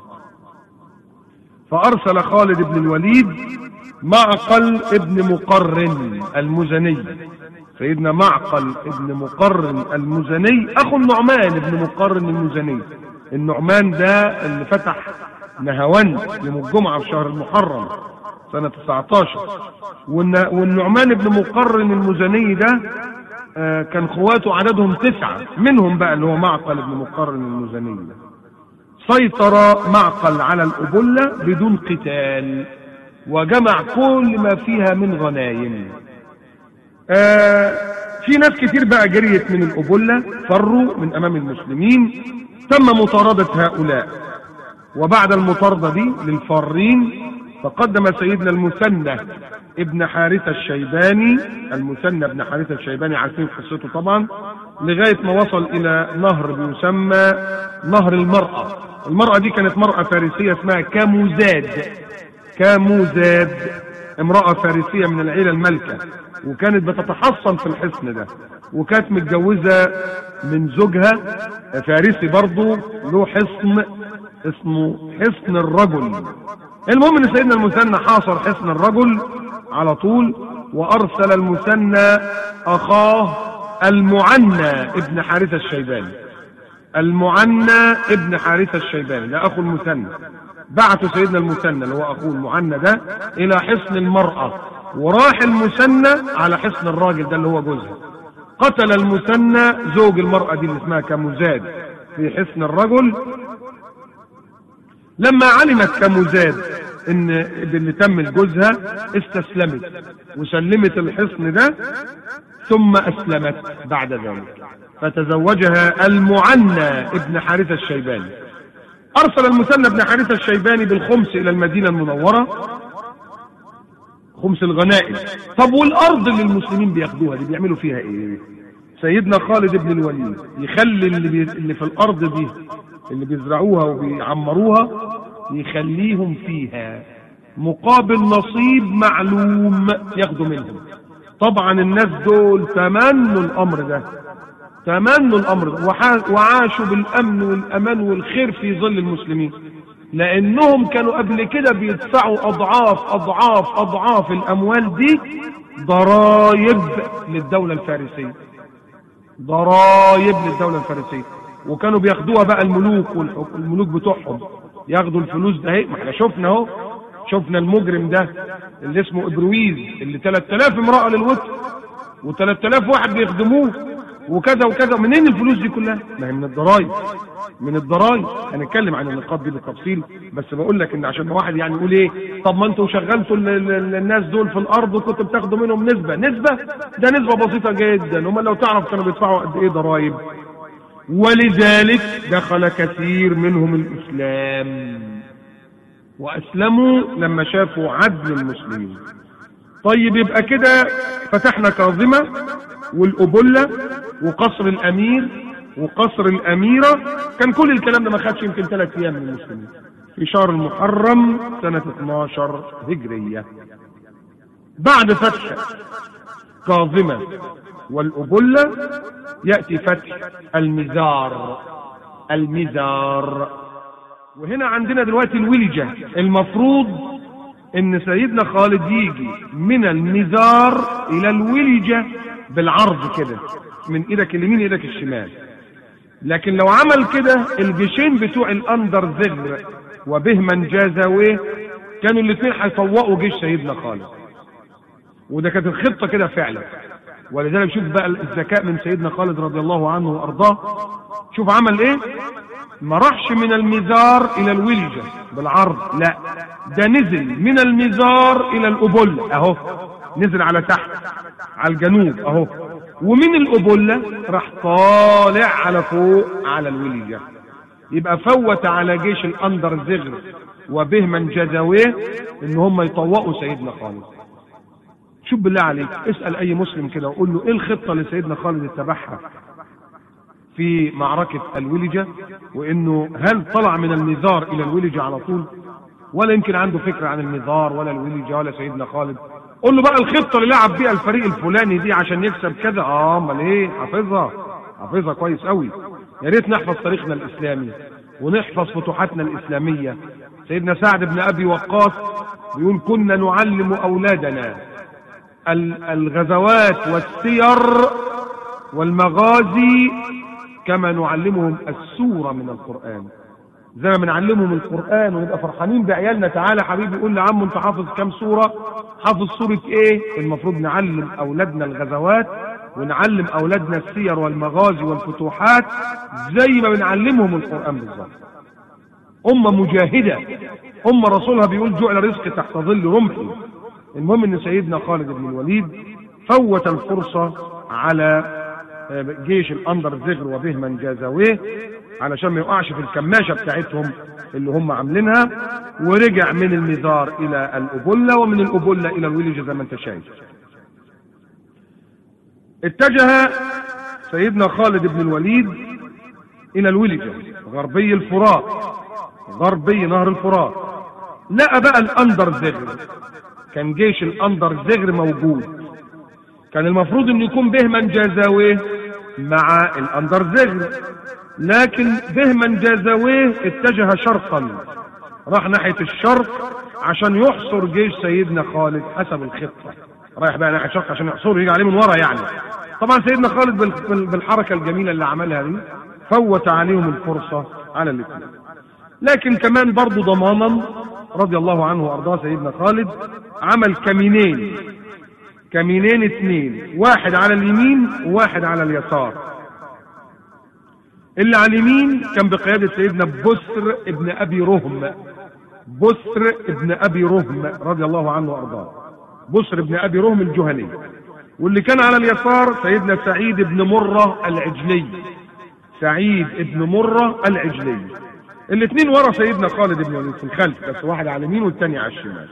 فارسل خالد بن الوليد معقل ابن مقرن المزني سيدنا معقل ابن مقرن المزني اخو النعمان ابن مقرن المزني النعمان ده اللي فتح نهوان يوم الجمعة في شهر المحرم سنة 19 والنعمان ابن مقرن المزني ده آه كان خواته عددهم تسعة منهم بقى اللي هو معقل ابن مقرن المزني ده سيطر معقل على الأبلة بدون قتال وجمع كل ما فيها من غنايم آه في ناس كتير بقى جريت من الأبلة فروا من أمام المسلمين تم مطاردة هؤلاء وبعد المطاردة دي للفارين فقدم سيدنا المثنى ابن حارثة الشيباني المثنى ابن حارثة الشيباني عارفين قصته طبعا لغاية ما وصل إلى نهر بيسمى نهر المرأة المرأة دي كانت مرأة فارسية اسمها كاموزاد كاموزاد امرأة فارسية من العيلة الملكة وكانت بتتحصن في الحصن ده وكانت متجوزة من زوجها فارسي برضه له حصن اسمه حصن الرجل المهم ان سيدنا المثنى حاصر حصن الرجل على طول وارسل المثنى اخاه المعنى ابن حارثة الشيباني المعنى ابن حارثة الشيباني ده اخو المثنى بعث سيدنا المثنى اللي هو اخوه المعنى ده الى حصن المرأة وراح المثنى على حصن الراجل ده اللي هو جوزها قتل المثنى زوج المرأة دي اللي اسمها كمزاد في حصن الرجل لما علمت كمزاد ان اللي تم لجوزها استسلمت وسلمت الحصن ده ثم اسلمت بعد ذلك فتزوجها المعنى ابن حارثة الشيباني ارسل المثنى ابن حارثة الشيباني بالخمس الى المدينة المنورة خمس الغنائم طب والارض اللي المسلمين بياخدوها دي بيعملوا فيها ايه سيدنا خالد بن الوليد يخلي اللي, بي... اللي في الارض دي اللي بيزرعوها وبيعمروها يخليهم فيها مقابل نصيب معلوم ياخدوا منهم طبعا الناس دول تمنوا الامر ده تمنوا الامر ده وعاشوا بالامن والامان والخير في ظل المسلمين لانهم كانوا قبل كده بيدفعوا اضعاف اضعاف اضعاف الاموال دي ضرايب للدولة الفارسية ضرايب للدولة الفارسية وكانوا بياخدوها بقى الملوك والملوك بتوعهم ياخدوا الفلوس ده اهي ما احنا شفنا اهو شفنا المجرم ده اللي اسمه ابرويز اللي 3000 امرأة للوتر و3000 واحد بيخدموه وكذا وكذا منين الفلوس دي كلها ما هي من الضرايب من الضرايب هنتكلم عن النقاط دي بالتفصيل بس بقول لك ان عشان واحد يعني يقول ايه طب ما انتوا شغلتوا الناس دول في الارض وكنتوا بتاخدوا منهم نسبه نسبه ده نسبه بسيطه جدا هم لو تعرف كانوا بيدفعوا قد ايه ضرايب ولذلك دخل كثير منهم الاسلام واسلموا لما شافوا عدل المسلمين طيب يبقى كده فتحنا كاظمة والأبلة وقصر الأمير وقصر الأميرة كان كل الكلام ده ما خدش يمكن ثلاث أيام من المسلمين في شهر المحرم سنة 12 هجرية بعد فتح كاظمة والأبلة يأتي فتح المزار المزار وهنا عندنا دلوقتي الولجة المفروض ان سيدنا خالد يجي من المزار الى الولجة بالعرض كده من ايدك اليمين ايدك الشمال لكن لو عمل كده الجيشين بتوع الاندر زغر وبهمن جازاويه كانوا الاثنين هيطوقوا جيش سيدنا خالد وده كانت الخطه كده فعلا ولذلك شوف بقى الذكاء من سيدنا خالد رضي الله عنه وارضاه شوف عمل ايه ما راحش من المزار الى الولجة بالعرض لا ده نزل من المزار الى الأبلة اهو نزل على تحت على الجنوب اهو ومن الأبلة راح طالع على فوق على الولجة يبقى فوت على جيش الاندر زغر وبهمن جزاويه ان هم يطوقوا سيدنا خالد شوف بالله عليك اسأل اي مسلم كده وقول له ايه الخطة اللي سيدنا خالد اتبعها في معركة الولجة وانه هل طلع من المزار الى الولجة على طول ولا يمكن عنده فكرة عن المزار ولا الولجة ولا سيدنا خالد قول له بقى الخطة اللي لعب بيها الفريق الفلاني دي عشان يكسب كذا اه امال ايه حافظها حافظها كويس قوي يا ريت نحفظ تاريخنا الاسلامي ونحفظ فتوحاتنا الاسلامية سيدنا سعد بن ابي وقاص بيقول كنا نعلم اولادنا الغزوات والسير والمغازي كما نعلمهم السورة من القرآن زي ما بنعلمهم القرآن ونبقى فرحانين بعيالنا تعالى حبيبي قول لعمه انت حافظ كام سورة حافظ سورة ايه المفروض نعلم اولادنا الغزوات ونعلم اولادنا السير والمغازي والفتوحات زي ما بنعلمهم القرآن بالظبط أمة مجاهدة أمة رسولها بيقول جعل رزق تحت ظل رمحي المهم ان سيدنا خالد بن الوليد فوت الفرصة على جيش الاندر زغر وبهمن جازاويه علشان ما يقعش في الكماشة بتاعتهم اللي هم عاملينها ورجع من المزار الى الابلة ومن الابلة الى الولجة زي ما انت شايف اتجه سيدنا خالد بن الوليد الى الولجة غربي الفرات غربي نهر الفرات لقى بقى الاندر زغر كان جيش الاندر زغر موجود كان المفروض ان يكون بهمن جازاويه مع الاندر زغر لكن بهمن جازاويه اتجه شرقا راح ناحية الشرق عشان يحصر جيش سيدنا خالد حسب الخطة رايح بقى ناحية الشرق عشان يحصره يجي عليه من ورا يعني طبعا سيدنا خالد بالحركة الجميلة اللي عملها دي فوت عليهم الفرصة على الاثنين لكن كمان برضه ضمانا رضي الله عنه وارضاه سيدنا خالد عمل كمينين كمينين اثنين واحد على اليمين وواحد على اليسار اللي على اليمين كان بقيادة سيدنا بسر ابن ابي رهم بسر ابن ابي رهم رضي الله عنه وارضاه بسر ابن ابي رهم الجهني واللي كان على اليسار سيدنا سعيد بن مرة العجلي سعيد ابن مرة العجلي الاثنين ورا سيدنا خالد بن وليد في الخلف بس واحد على اليمين والثاني على الشمال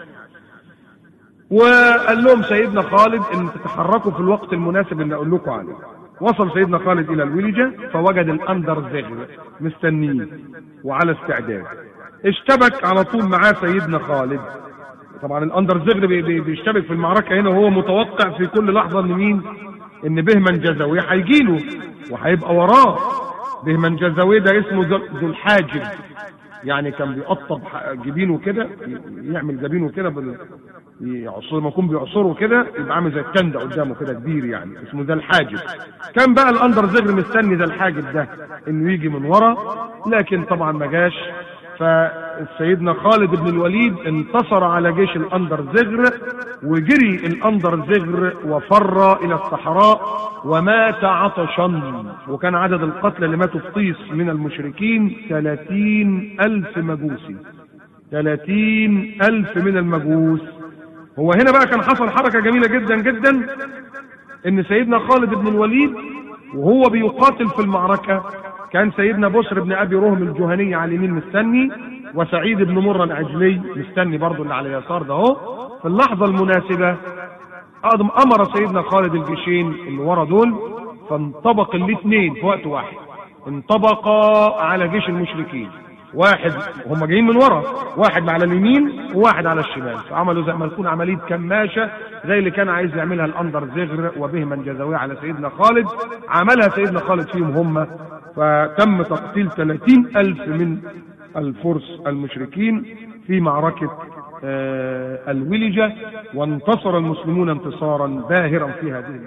وقال لهم سيدنا خالد ان تتحركوا في الوقت المناسب اللي اقول لكم عليه وصل سيدنا خالد الى الولجة فوجد الاندر زغر مستنيه وعلى استعداد اشتبك على طول معاه سيدنا خالد طبعا الاندر زغر بي بي بيشتبك في المعركة هنا وهو متوقع في كل لحظة ان مين ان بهمن جزاوية هيجيله وهيبقى وراه بهمن جزاوية ده اسمه ذو الحاجب يعني كان بيقطب جبينه كده يعمل جبينه كده بال... يعصر ما يكون بيعصره كده يبقى عامل زي التندة قدامه كده كبير يعني اسمه ذا الحاجب كان بقى الاندر زغر مستني ذا الحاجب ده انه يجي من ورا لكن طبعا ما جاش فسيدنا خالد بن الوليد انتصر على جيش الاندر زغر وجري الاندر زغر وفر الى الصحراء ومات عطشا وكان عدد القتلى اللي ماتوا في طيس من المشركين ثلاثين الف مجوسي ثلاثين الف من المجوس هو هنا بقى كان حصل حركة جميلة جدا جدا ان سيدنا خالد بن الوليد وهو بيقاتل في المعركة كان سيدنا بشر بن ابي رهم الجهني على اليمين مستني وسعيد بن مرة العجلي مستني برضه اللي على اليسار ده اهو في اللحظة المناسبة امر سيدنا خالد الجيشين اللي ورا دول فانطبق الاثنين في وقت واحد انطبقا على جيش المشركين واحد هم جايين من ورا واحد على اليمين وواحد على الشمال فعملوا زي ما تكون عمليه كماشه زي اللي كان عايز يعملها الاندر زغر وبهما جزاويه على سيدنا خالد عملها سيدنا خالد فيهم هم فتم تقتيل 30 ألف من الفرس المشركين في معركة الولجة وانتصر المسلمون انتصارا باهرا في هذه المعركة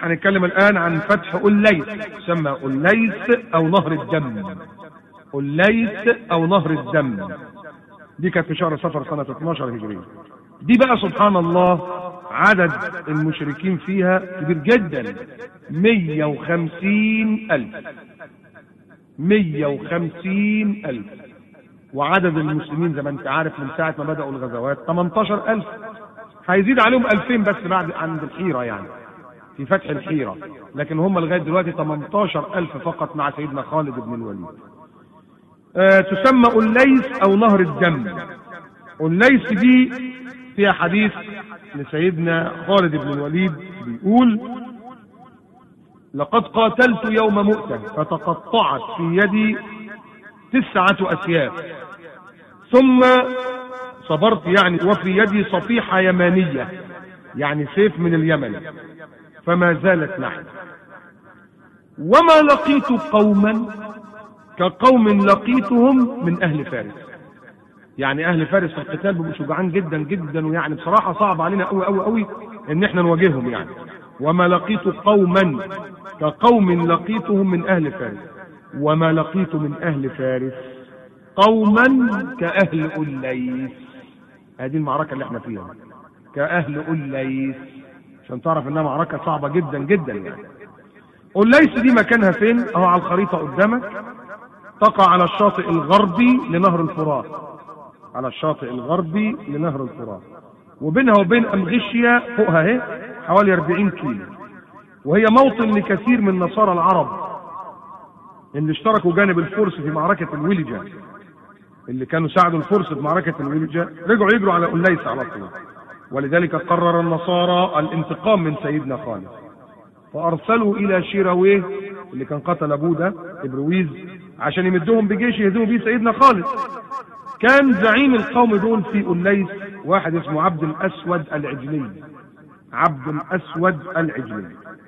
هنتكلم الآن عن فتح أوليس يسمى أوليس أو نهر الدم أوليس أو نهر الدم دي كانت في شهر صفر سنة 12 هجرية دي بقى سبحان الله عدد المشركين فيها كبير جدا 150 ألف 150 ألف وعدد المسلمين زي ما انت عارف من ساعة ما بدأوا الغزوات 18 ألف هيزيد عليهم 2000 بس بعد عند الحيرة يعني في فتح الحيرة لكن هم لغاية دلوقتي 18 ألف فقط مع سيدنا خالد بن الوليد آه تسمى أوليس أو نهر الدم أوليس دي فيها حديث لسيدنا خالد بن الوليد بيقول لقد قاتلت يوم مؤتة فتقطعت في يدي تسعة أسياف ثم صبرت يعني وفي يدي صفيحة يمانية يعني سيف من اليمن فما زالت معي وما لقيت قوما كقوم لقيتهم من أهل فارس يعني أهل فارس في القتال بيبقوا شجعان جدا جدا ويعني بصراحة صعب علينا قوي قوي قوي إن إحنا نواجههم يعني وما لقيت قوما كقوم لقيتهم من أهل فارس وما لقيت من أهل فارس قوما كأهل أوليس هذه المعركة اللي احنا فيها كأهل أوليس عشان تعرف انها معركة صعبة جدا جدا يعني أوليس دي مكانها فين اهو على الخريطة قدامك تقع على الشاطئ الغربي لنهر الفرات على الشاطئ الغربي لنهر الفرات وبينها وبين أمغشيا فوقها اهي حوالي 40 كيلو وهي موطن لكثير من نصارى العرب اللي اشتركوا جانب الفرس في معركة الولجة اللي كانوا ساعدوا الفرس في معركة الولجة رجعوا يجروا على أوليس على طول ولذلك قرر النصارى الانتقام من سيدنا خالد فأرسلوا إلى شيراويه اللي كان قتل أبوه ده إبرويز عشان يمدهم بجيش يهزموا بيه سيدنا خالد كان زعيم القوم دول في أوليس واحد اسمه عبد الأسود العجلي عبد الأسود العجلي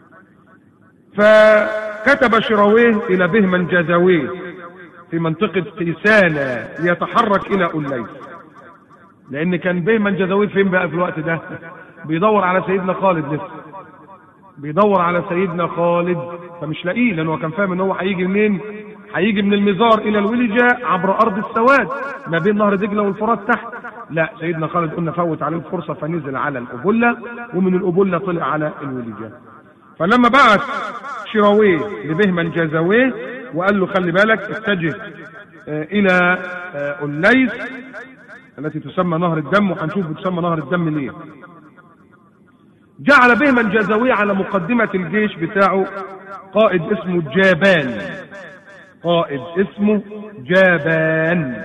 فكتب شراويه إلى بهمن جازاويه في منطقة قيسانة ليتحرك إلى أوليس لأن كان بهمن جازاويه فين بقى في الوقت ده بيدور على سيدنا خالد لسه بيدور على سيدنا خالد فمش لاقيه لأنه هو كان فاهم إن هو هيجي منين هيجي من المزار إلى الولجة عبر أرض السواد ما بين نهر دجلة والفرات تحت لا سيدنا خالد قلنا فوت عليه الفرصة فنزل على الأبلة ومن الأبلة طلع على الولجة فلما بعت شراويه لبهمن جازاويه وقال له خلي بالك اتجه آه الى آه أوليس التي تسمى نهر الدم وهنشوف بتسمى نهر الدم ليه جعل بهمن جازاويه على مقدمة الجيش بتاعه قائد اسمه جابان قائد اسمه جابان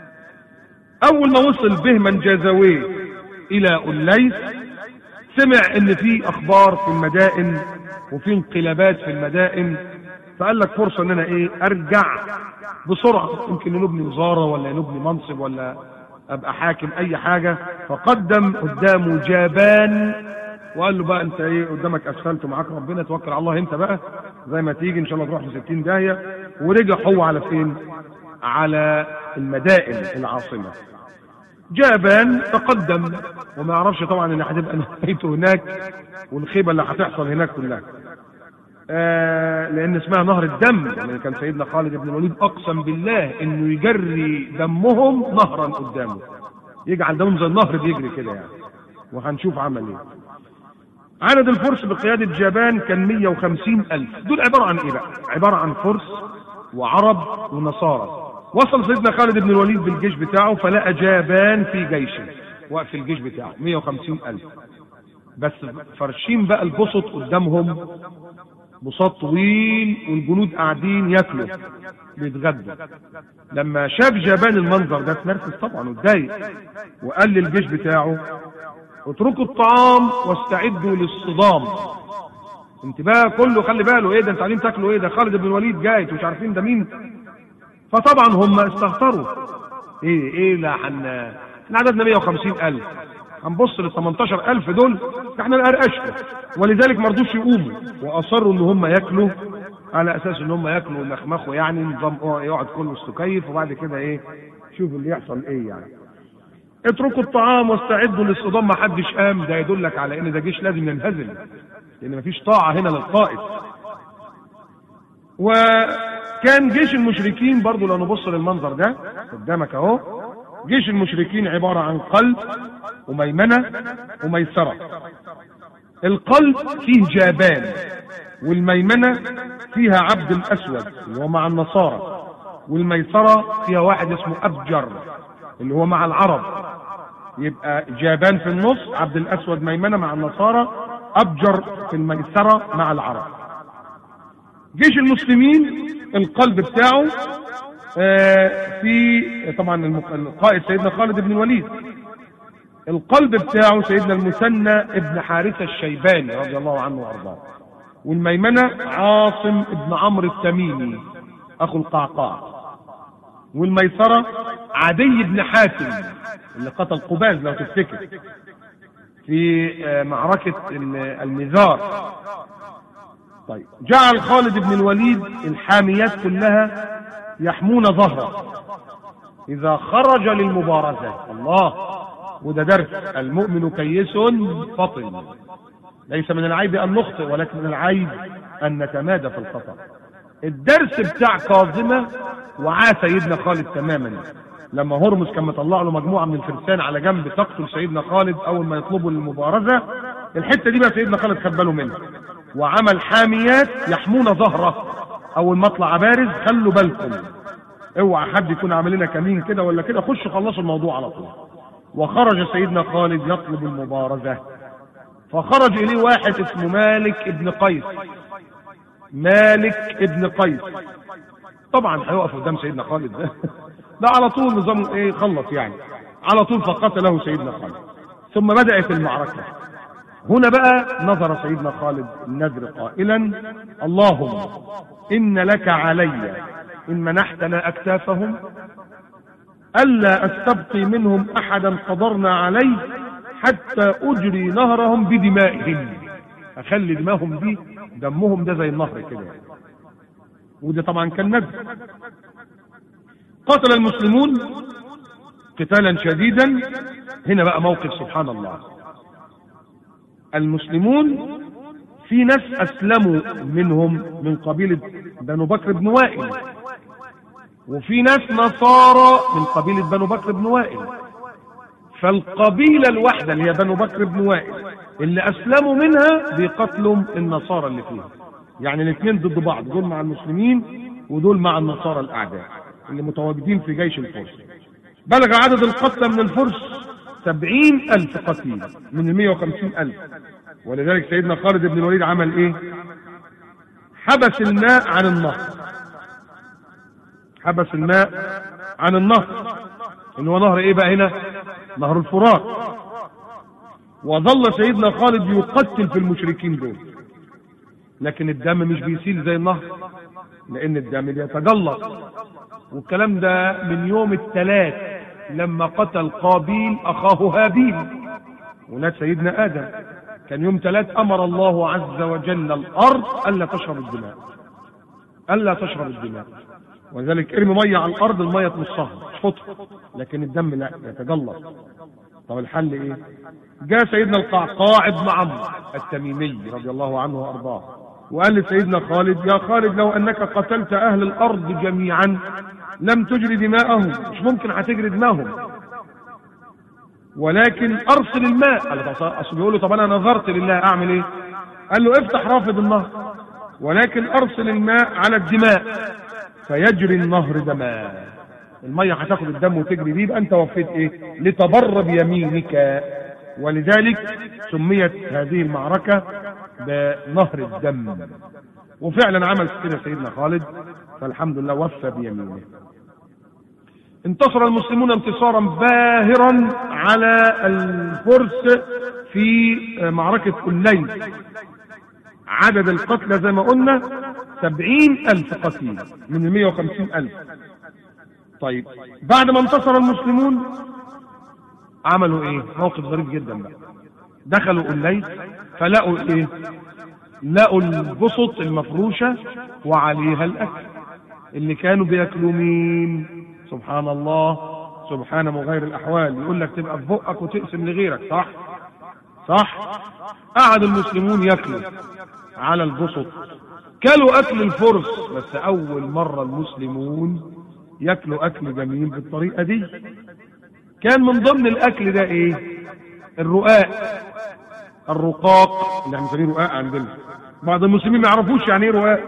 اول ما وصل بهمن جازاويه الى أوليس سمع ان في اخبار في المدائن وفي انقلابات في المدائن فقال لك فرصة ان انا ايه ارجع بسرعة يمكن نبني وزارة ولا نبني منصب ولا ابقى حاكم اي حاجة فقدم قدامه جابان وقال له بقى انت ايه قدامك اسفلت ومعاك ربنا توكل على الله انت بقى زي ما تيجي ان شاء الله تروح في 60 داهية ورجع هو على فين على المدائن العاصمة جابان تقدم وما يعرفش طبعا ان هتبقى نهايته هناك والخيبه اللي هتحصل هناك كلها آه لان اسمها نهر الدم يعني كان سيدنا خالد بن الوليد اقسم بالله انه يجري دمهم نهرا قدامه يجعل دمهم زي النهر بيجري كده يعني وهنشوف عمل ايه عدد الفرس بقيادة جابان كان 150 ألف دول عبارة عن إيه بقى عبارة عن فرس وعرب ونصارى وصل سيدنا خالد بن الوليد بالجيش بتاعه فلقى جابان في جيشه وقف الجيش بتاعه 150 ألف بس فرشين بقى البسط قدامهم بساط طويل والجنود قاعدين ياكلوا بيتغدوا لما شاف جابان المنظر ده اتنرفز طبعا واتضايق وقال للجيش بتاعه اتركوا الطعام واستعدوا للصدام انت بقى كله خلي باله ايه ده انتوا قاعدين تاكلوا ايه ده خالد بن الوليد جاي انتوا مش عارفين ده مين فطبعا هم استهتروا ايه ايه لا حن احنا عددنا 150 الف هنبص لل 18 الف دول احنا نقرقشهم ولذلك ما رضوش يقوموا واصروا ان هم ياكلوا على اساس ان هم ياكلوا ويمخمخوا يعني نظام يقعد كله استكيف وبعد كده ايه شوف اللي يحصل ايه يعني اتركوا الطعام واستعدوا للصدام ما حدش قام ده يدلك على ان ده جيش لازم ينهزم لان مفيش طاعه هنا للقائد وكان جيش المشركين برضو لو نبص للمنظر ده قدامك اهو جيش المشركين عباره عن قلب وميمنه وميسره القلب فيه جابان والميمنه فيها عبد الاسود اللي هو مع النصارى والميسره فيها واحد اسمه ابجر اللي هو مع العرب يبقى جابان في النص عبد الاسود ميمنه مع النصارى ابجر في الميسره مع العرب جيش المسلمين القلب بتاعه آه، في طبعا المق- القائد سيدنا خالد بن الوليد القلب بتاعه سيدنا المثنى ابن حارثة الشيباني رضي الله عنه وارضاه والميمنة عاصم ابن عمرو التميمي اخو القعقاع والميسرة عدي بن حاتم اللي قتل قباز لو تفتكر في آه، معركة ال- المزار طيب جعل خالد بن الوليد الحاميات كلها يحمون ظهره إذا خرج للمبارزة الله وده درس المؤمن كيس فطن ليس من العيب أن نخطئ ولكن من العيب أن نتمادى في الخطأ الدرس بتاع كاظمة وعاه سيدنا خالد تماما لما هرمز كان مطلع له مجموعة من الفرسان على جنب تقتل سيدنا خالد أول ما يطلبوا المبارزة الحتة دي بقى سيدنا خالد خد باله منها وعمل حاميات يحمون ظهره أول ما اطلع بارز خلوا بالكم اوعى حد يكون عامل لنا كمين كده ولا كده خشوا خلصوا الموضوع على طول وخرج سيدنا خالد يطلب المبارزة فخرج إليه واحد اسمه مالك ابن قيس مالك ابن قيس طبعا هيقف قدام سيدنا خالد ده ده على طول نظام ايه خلص يعني على طول فقتله سيدنا خالد ثم بدأت المعركة هنا بقى نظر سيدنا خالد النذر قائلا اللهم إن لك علي إن منحتنا أكتافهم ألا أستبقي منهم أحدا قدرنا عليه حتى أجري نهرهم بدمائهم أخلي دمائهم دي دمهم ده زي النهر كده وده طبعا كان نذر قتل المسلمون قتالا شديدا هنا بقى موقف سبحان الله المسلمون في ناس اسلموا منهم من قبيله بنو بكر بن وائل وفي ناس نصارى من قبيله بنو بكر بن وائل فالقبيله الواحده اللي هي بنو بكر بن وائل اللي اسلموا منها بيقتلوا النصارى اللي فيها يعني الاثنين ضد بعض دول مع المسلمين ودول مع النصارى الاعداء اللي متواجدين في جيش الفرس بلغ عدد القتلى من الفرس سبعين ألف قتيل من المية وخمسين ألف ولذلك سيدنا خالد بن الوليد عمل ايه حبس الماء عن النهر حبس الماء عن النهر اللي هو نهر ايه بقى هنا نهر الفرات وظل سيدنا خالد يقتل في المشركين دول لكن الدم مش بيسيل زي النهر لان الدم بيتجلط والكلام ده من يوم الثلاث لما قتل قابيل اخاه هابيل ولاد سيدنا ادم كان يوم ثلاث امر الله عز وجل الارض الا تشرب الدماء الا تشرب الدماء ولذلك ارمي ميه على الارض الميه تمصها تشفطها لكن الدم لا يتجلط طب الحل ايه جاء سيدنا القعقاع بن عمرو التميمي رضي الله عنه وارضاه وقال لسيدنا خالد يا خالد لو انك قتلت اهل الارض جميعا لم تجري دماءهم مش ممكن هتجري دماءهم ولكن ارسل الماء قال له اصل بيقول له طب انا نظرت لله اعمل ايه قال له افتح رافد النهر ولكن ارسل الماء على الدماء فيجري النهر دماء الميه هتاخد الدم وتجري بيه يبقى انت وفيت ايه لتبر بيمينك ولذلك سميت هذه المعركه بنهر الدم وفعلا عمل كده سيدنا خالد فالحمد لله وفى بيمينه انتصر المسلمون انتصارا باهرا على الفرس في معركة الليل عدد القتلى زي ما قلنا سبعين ألف قتيل من المية وخمسين ألف طيب بعد ما انتصر المسلمون عملوا ايه موقف غريب جدا بقى دخلوا الليل فلقوا ايه لقوا البسط المفروشة وعليها الأكل اللي كانوا بياكلوا مين سبحان الله سبحان مغير الأحوال يقول لك تبقى في بقك وتقسم لغيرك صح صح قعد المسلمون ياكلوا على البسط كلوا اكل الفرس بس اول مرة المسلمون ياكلوا اكل جميل بالطريقة دي كان من ضمن الاكل ده ايه الرقاق الرقاق اللي احنا بنسميه رقاق عندنا بعض المسلمين ما يعرفوش يعني ايه رقاق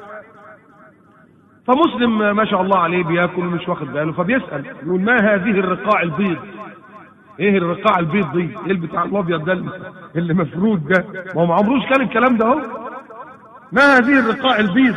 فمسلم ما شاء الله عليه بياكل ومش واخد باله فبيسال يقول ما هذه الرقاع البيض ايه الرقاع البيض دي ايه البتاع الابيض ده اللي مفرود ده ما هو ما عمروش كان الكلام ده اهو ما هذه الرقاع البيض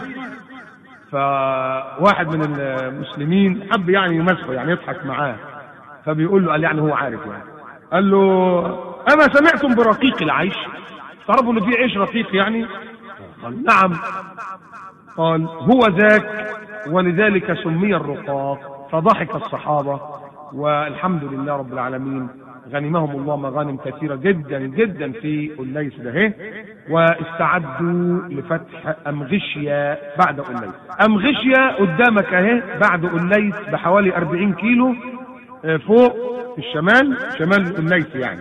فواحد من المسلمين حب يعني يمسخه يعني يضحك معاه فبيقول له قال يعني هو عارف يعني قال له اما سمعتم برقيق العيش تعرفوا ان في عيش رقيق يعني قال نعم قال هو ذاك ولذلك سمي الرقاق فضحك الصحابة والحمد لله رب العالمين غنمهم الله مغانم كثيرة جدا جدا في الليث ده واستعدوا لفتح أمغشيا بعد الليث أمغشيا قدامك اهي بعد الليث بحوالي 40 كيلو فوق في الشمال شمال الليث يعني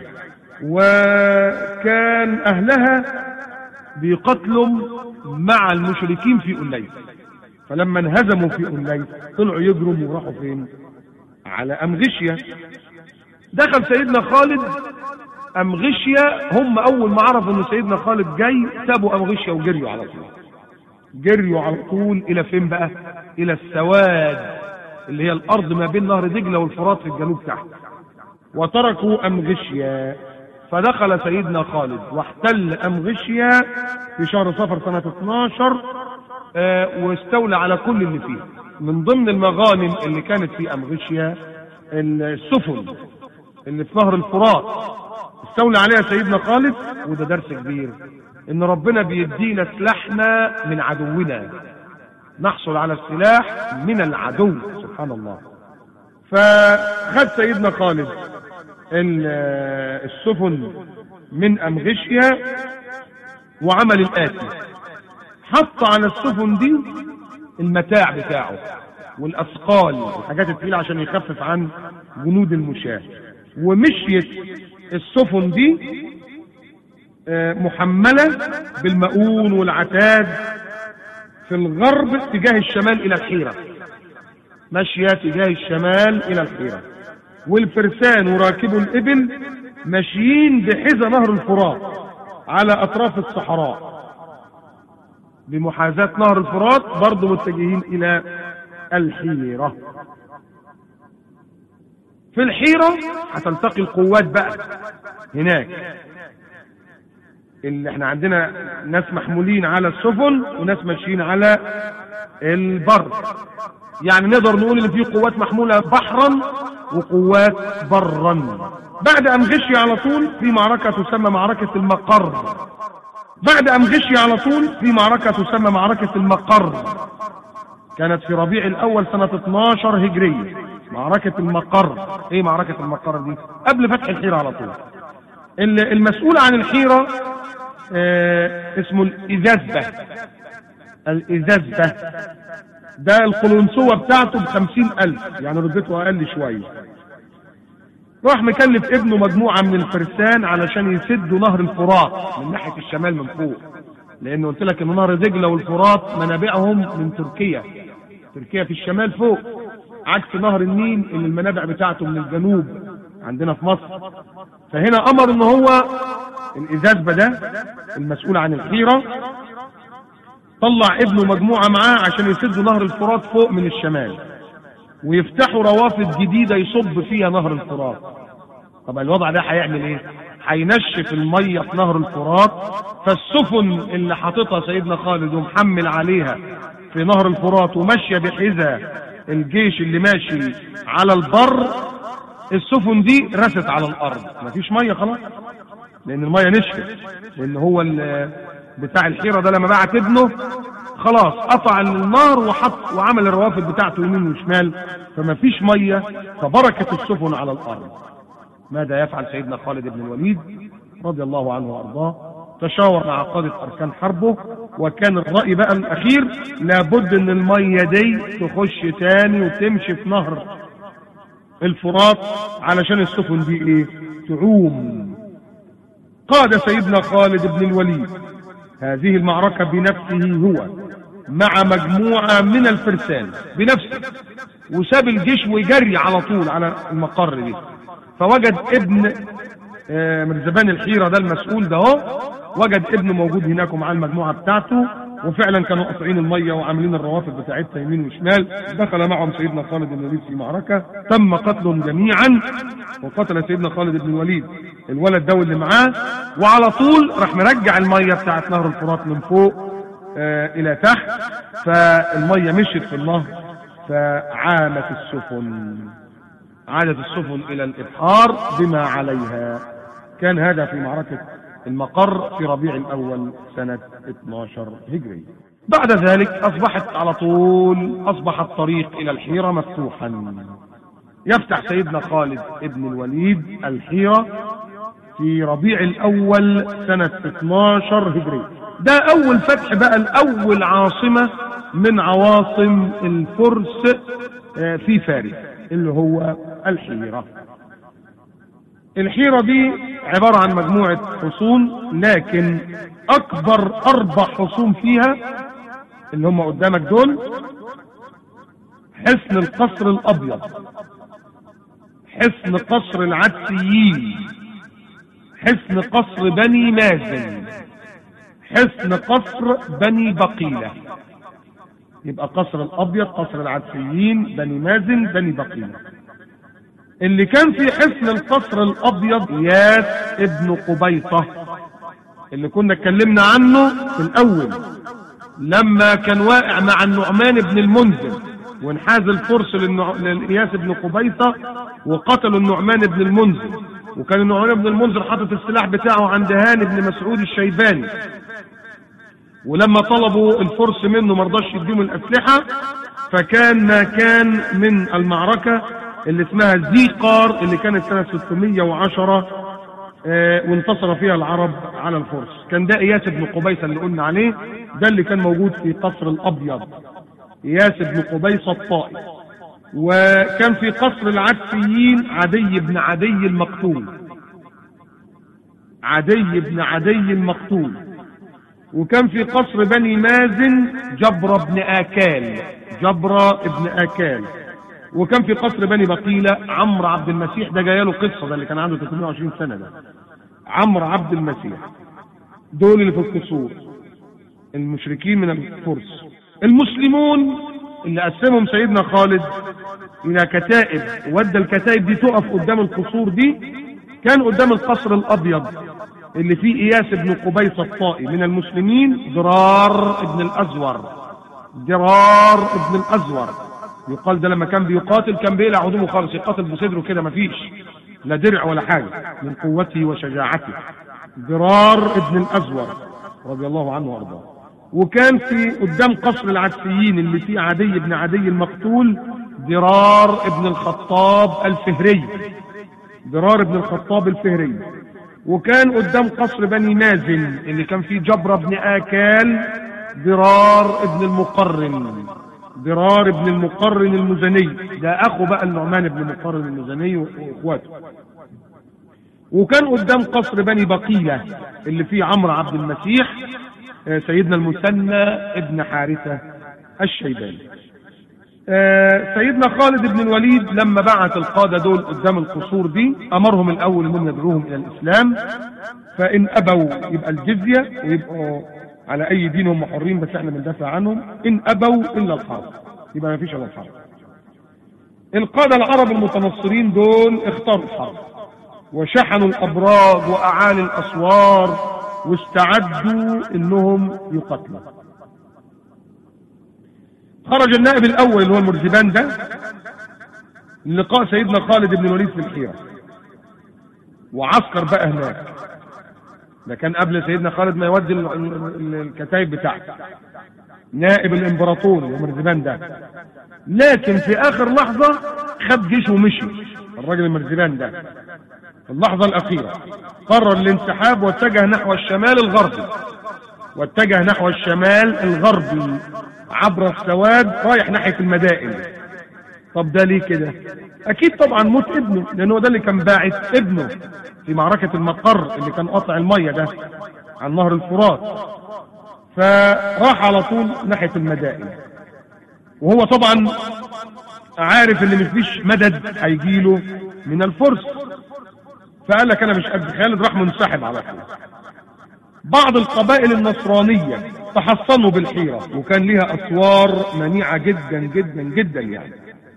وكان أهلها بيقتلوا مع المشركين في الليث فلما انهزموا في الليث طلعوا يجروا وراحوا فين على أمغشيا دخل سيدنا خالد أمغشيا هم أول ما عرفوا إن سيدنا خالد جاي سابوا أمغشيا وجريوا على طول جريوا على طول إلى فين بقى إلى السواد اللي هي الأرض ما بين نهر دجلة والفرات في الجنوب تحت وتركوا أمغشيا فدخل سيدنا خالد واحتل أمغشيا في شهر صفر سنة 12 آه واستولى على كل اللي فيه من ضمن المغانم اللي كانت في أمغشيا السفن اللي في نهر الفرات استولى عليها سيدنا خالد وده درس كبير ان ربنا بيدينا سلاحنا من عدونا نحصل على السلاح من العدو سبحان الله فخد سيدنا خالد السفن من أمغشيا وعمل الآتي حط على السفن دي المتاع بتاعه والأثقال الحاجات الثقيلة عشان يخفف عن جنود المشاة ومشيت السفن دي محملة بالمؤون والعتاد في الغرب تجاه الشمال إلى الحيرة ماشية تجاه الشمال إلى الحيرة والفرسان وراكبوا الإبل ماشيين بحذا نهر الفرات على أطراف الصحراء بمحاذاة نهر الفرات برضه متجهين إلى الحيرة في الحيرة هتلتقي القوات بقى هناك اللي احنا عندنا ناس محمولين على السفن وناس ماشيين على البر يعني نقدر نقول ان في قوات محمولة بحرا وقوات برا بعد امغشي على طول في معركة تسمى معركة المقر بعد امغشي على طول في معركة تسمى معركة المقر كانت في ربيع الاول سنة 12 هجرية معركة المقر ايه معركة المقر دي قبل فتح الحيرة على طول المسؤول عن الحيرة اه اسمه الإذازبة الإذازبة ده القلنسوة بتاعته بخمسين ألف يعني ردته أقل شوية راح مكلف ابنه مجموعة من الفرسان علشان يسدوا نهر الفرات من ناحية الشمال من فوق لأنه قلت لك إن نهر دجلة والفرات منابعهم من تركيا تركيا في الشمال فوق عكس نهر النيل اللي المنابع بتاعته من الجنوب عندنا في مصر فهنا امر ان هو الازازبه ده المسؤول عن الحيره طلع ابنه مجموعه معاه عشان يسدوا نهر الفرات فوق من الشمال ويفتحوا روافد جديده يصب فيها نهر الفرات طب الوضع ده هيعمل ايه هينشف الميه في نهر الفرات فالسفن اللي حاططها سيدنا خالد ومحمل عليها في نهر الفرات وماشيه بحذاء الجيش اللي ماشي على البر السفن دي رست على الارض مفيش ميه خلاص لان الميه نشفت لان هو بتاع الحيره ده لما بعت ابنه خلاص قطع النار وحط وعمل الروافد بتاعته يمين وشمال فمفيش ميه فبركت السفن على الارض ماذا يفعل سيدنا خالد بن الوليد رضي الله عنه وارضاه تشاور مع قادة أركان حربه وكان الرأي بقى الأخير لابد إن المية دي تخش تاني وتمشي في نهر الفرات علشان السفن دي إيه تعوم قاد سيدنا خالد بن الوليد هذه المعركة بنفسه هو مع مجموعة من الفرسان بنفسه وساب الجيش وجري على طول على المقر دي فوجد ابن آه، مرزبان الحيرة ده المسؤول ده اهو وجد ابنه موجود هناك ومعاه المجموعة بتاعته وفعلا كانوا قاطعين المية وعاملين الروافد بتاعتها يمين وشمال دخل معهم سيدنا خالد بن الوليد في معركة تم قتلهم جميعا وقتل سيدنا خالد بن الوليد الولد ده واللي معاه وعلى طول راح مرجع المية بتاعت نهر الفرات من فوق آه الى تحت فالمية مشيت في النهر فعامت السفن عادت السفن الى الابحار بما عليها كان هذا في معركة المقر في ربيع الاول سنة 12 هجري بعد ذلك اصبحت على طول اصبح الطريق الى الحيرة مفتوحا يفتح سيدنا خالد ابن الوليد الحيرة في ربيع الاول سنة 12 هجري ده اول فتح بقى الاول عاصمة من عواصم الفرس آه، في فارس اللي هو الحيرة الحيرة دي عبارة عن مجموعة حصون لكن اكبر اربع حصون فيها اللي هم قدامك دول حصن القصر الابيض حصن قصر العدسيين حصن قصر بني مازن حصن قصر بني بقيلة يبقى قصر الابيض قصر العدسيين بني مازن بني بقيلة اللي كان في حصن القصر الابيض ياس ابن قبيصة اللي كنا اتكلمنا عنه في الاول لما كان واقع مع النعمان بن المنذر وانحاز الفرس للنع... لإياس بن قبيصة وقتلوا النعمان بن المنذر وكان النعمان بن المنذر حاطط السلاح بتاعه عند هاني بن مسعود الشيباني ولما طلبوا الفرس منه ما رضاش يديهم الأسلحة فكان ما كان من المعركة اللي اسمها زيقار اللي كانت سنة 610 آه، وانتصر فيها العرب على الفرس كان ده اياس بن قبيصة اللي قلنا عليه ده اللي كان موجود في قصر الابيض اياس بن قبيصة الطائي وكان في قصر العدسيين عدي بن عدي المقتول عدي بن عدي المقتول وكان في قصر بني مازن جبر بن آكال جبر بن آكال وكان في قصر بني بقيلة عمرو عبد المسيح ده جايله قصة ده اللي كان عنده 320 سنة ده عمرو عبد المسيح دول اللي في القصور المشركين من الفرس المسلمون اللي قسمهم سيدنا خالد الى كتائب ودى الكتائب دي تقف قدام القصور دي كان قدام القصر الابيض اللي فيه اياس بن قبيصة الطائي من المسلمين ضرار ابن الازور ضرار ابن الازور يقال ده لما كان بيقاتل كان بيقلع هدومه خالص يقاتل بصدره كده مفيش لا درع ولا حاجة من قوته وشجاعته ضرار ابن الازور رضي الله عنه وارضاه وكان في قدام قصر العدسيين اللي فيه عدي بن عدي المقتول ضرار ابن الخطاب الفهري ضرار ابن الخطاب الفهري وكان قدام قصر بني مازن اللي كان فيه جبر بن آكال ضرار ابن المقرن ضرار ابن المقرن المزني ده اخو بقى النعمان بن المقرن المزني واخواته وكان قدام قصر بني بقيلة اللي فيه عمرو عبد المسيح آه، سيدنا المثنى ابن حارثة الشيباني آه، سيدنا خالد بن الوليد لما بعت القادة دول قدام القصور دي أمرهم الأول أنهم يدعوهم إلى الإسلام فإن أبوا يبقى الجزية ويبقوا على أي دين هم حرين بس احنا بندافع عنهم إن أبوا إلا الحرب يبقى ما فيش إلا الحرب القادة العرب المتنصرين دول اختاروا الحرب وشحنوا الأبراج وأعالي الأسوار واستعدوا انهم يقتلوا خرج النائب الاول اللي هو المرزبان ده للقاء سيدنا خالد بن الوليد في الحيرة وعسكر بقى هناك ده كان قبل سيدنا خالد ما يودي ال- ال- الكتايب بتاعته نائب الامبراطور اللي هو مرزبان ده لكن في اخر لحظة خد جيشه ومشي الراجل المرزبان ده في اللحظة الأخيرة قرر الانسحاب واتجه نحو الشمال الغربي واتجه نحو الشمال الغربي عبر السواد رايح ناحية المدائن طب ده ليه كده اكيد طبعا موت ابنه لان هو ده اللي كان باعث ابنه في معركة المقر اللي كان قاطع المية ده عن نهر الفرات فراح على طول ناحية المدائن وهو طبعا عارف ان مفيش مدد هيجيله من الفرس فقال لك انا مش قد خالد راح منسحب على طول بعض القبائل النصرانية تحصنوا بالحيرة وكان ليها اسوار منيعة جدا جدا جدا يعني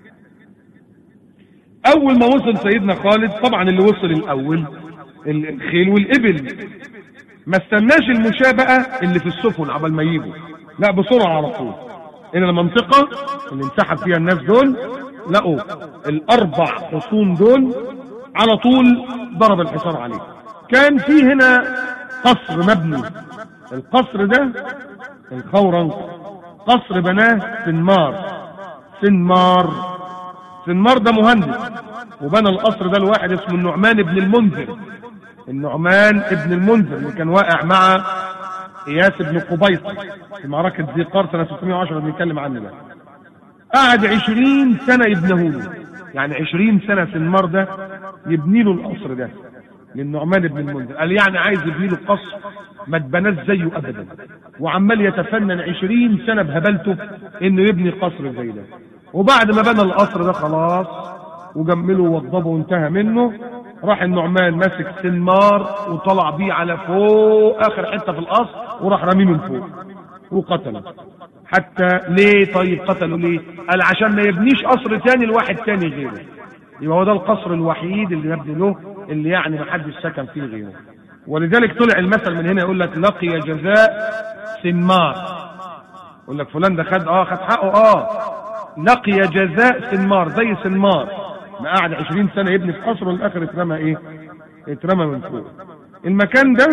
اول ما وصل سيدنا خالد طبعا اللي وصل الاول الخيل والابل ما استناش المشابهة اللي في السفن عبال ما يجوا لا بسرعة على طول ان المنطقة اللي انسحب فيها الناس دول لقوا الاربع حصون دول على طول ضرب الحصار عليه كان في هنا قصر مبني القصر ده الخورنق قصر بناه سنمار سنمار سنمار ده مهندس وبنى القصر ده لواحد اسمه النعمان ابن المنذر النعمان ابن المنذر اللي كان واقع مع اياس بن قبيصة في معركة ذي قار سنة 610 بنتكلم عنه ده قعد 20 سنة يبنيه له يعني 20 سنة سنمار ده يبني له القصر ده للنعمان بن المنذر قال يعني عايز يبني له قصر ما اتبناش زيه ابدا وعمال يتفنن 20 سنة بهبلته انه يبني قصر زي ده وبعد ما بنى القصر ده خلاص وجمله ووضبه وانتهى منه راح النعمان ماسك سنمار وطلع بيه على فوق اخر حته في القصر وراح رميه من فوق وقتله حتى ليه طيب قتله ليه قال عشان ما يبنيش قصر تاني لواحد تاني غيره يبقى هو ده القصر الوحيد اللي يبني له اللي يعني ما حدش سكن فيه غيره ولذلك طلع المثل من هنا يقول لك لقي جزاء سنمار يقول لك فلان ده خد اه خد حقه اه لقي جزاء سنمار زي سنمار ما قعد 20 سنه يبني في قصر والاخر اترمى ايه اترمى من فوق المكان ده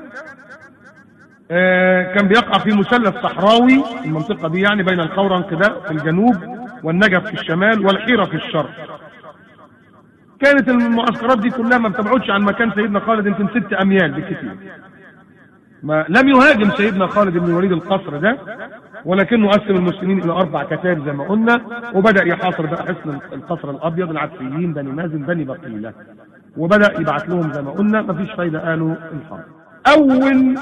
آه كان بيقع في مثلث صحراوي المنطقة دي يعني بين الخورنق ده في الجنوب والنجف في الشمال والحيرة في الشرق كانت المعسكرات دي كلها ما بتبعدش عن مكان سيدنا خالد يمكن ست اميال بالكثير ما لم يهاجم سيدنا خالد بن الوليد القصر ده ولكنه قسم المسلمين الى اربع كتائب زي ما قلنا وبدا يحاصر بقى حصن القصر الابيض العبسيين بني مازن بني بقيله وبدا يبعت لهم زي ما قلنا مفيش فايده قالوا الحرب اول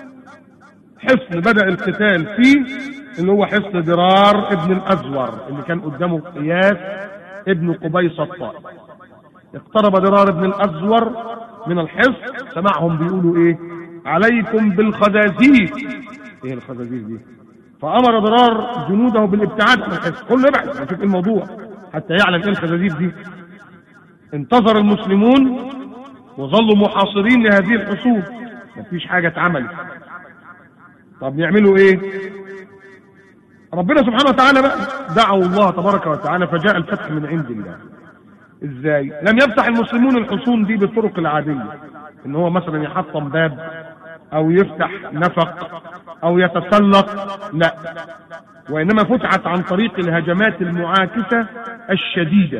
حصن بدا القتال فيه اللي هو حصن درار ابن الازور اللي كان قدامه قياس ابن قبيصه الطائي اقترب درار ابن الازور من الحصن سمعهم بيقولوا ايه عليكم بالخزازير ايه الخزازير دي فامر ضرار جنوده بالابتعاد عن الحصن كله ابعد نشوف الموضوع حتى يعلم ايه الخزازير دي انتظر المسلمون وظلوا محاصرين لهذه الحصون مفيش حاجه اتعملت طب يعملوا ايه ربنا سبحانه وتعالى بقى دعوا الله تبارك وتعالى فجاء الفتح من عند الله ازاي لم يفتح المسلمون الحصون دي بالطرق العاديه ان هو مثلا يحطم باب او يفتح نفق او يتسلق لا وانما فتحت عن طريق الهجمات المعاكسة الشديدة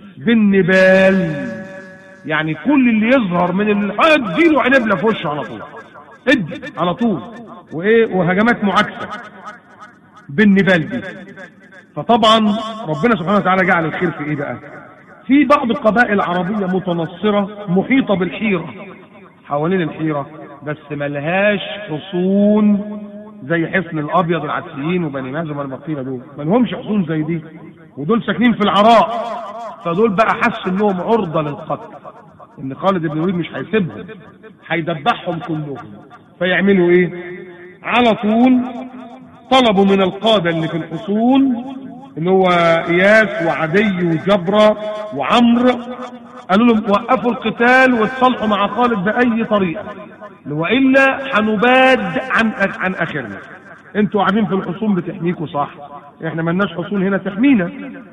بالنبال يعني كل اللي يظهر من الحائط اديله عنبلة في وشه على طول ادي على طول وايه وهجمات معاكسة بالنبال دي فطبعا ربنا سبحانه وتعالى جعل الخير في ايه بقى في بعض القبائل العربية متنصرة محيطة بالحيرة حوالين الحيرة بس ملهاش حصون زي حصن الابيض العدسيين وبني مازن والبقيله دول ما لهمش حصون زي دي ودول ساكنين في العراء فدول بقى حسوا انهم عرضه للقتل ان خالد بن الوليد مش هيسيبهم هيدبحهم كلهم فيعملوا ايه على طول طلبوا من القاده اللي في الحصون اللي هو اياس وعدي وجبره وعمرو قالوا لهم وقفوا القتال واتصالحوا مع خالد باي طريقه والا هنباد عن عن اخرنا انتوا قاعدين في الحصون بتحميكوا صح احنا ملناش حصون هنا تحمينا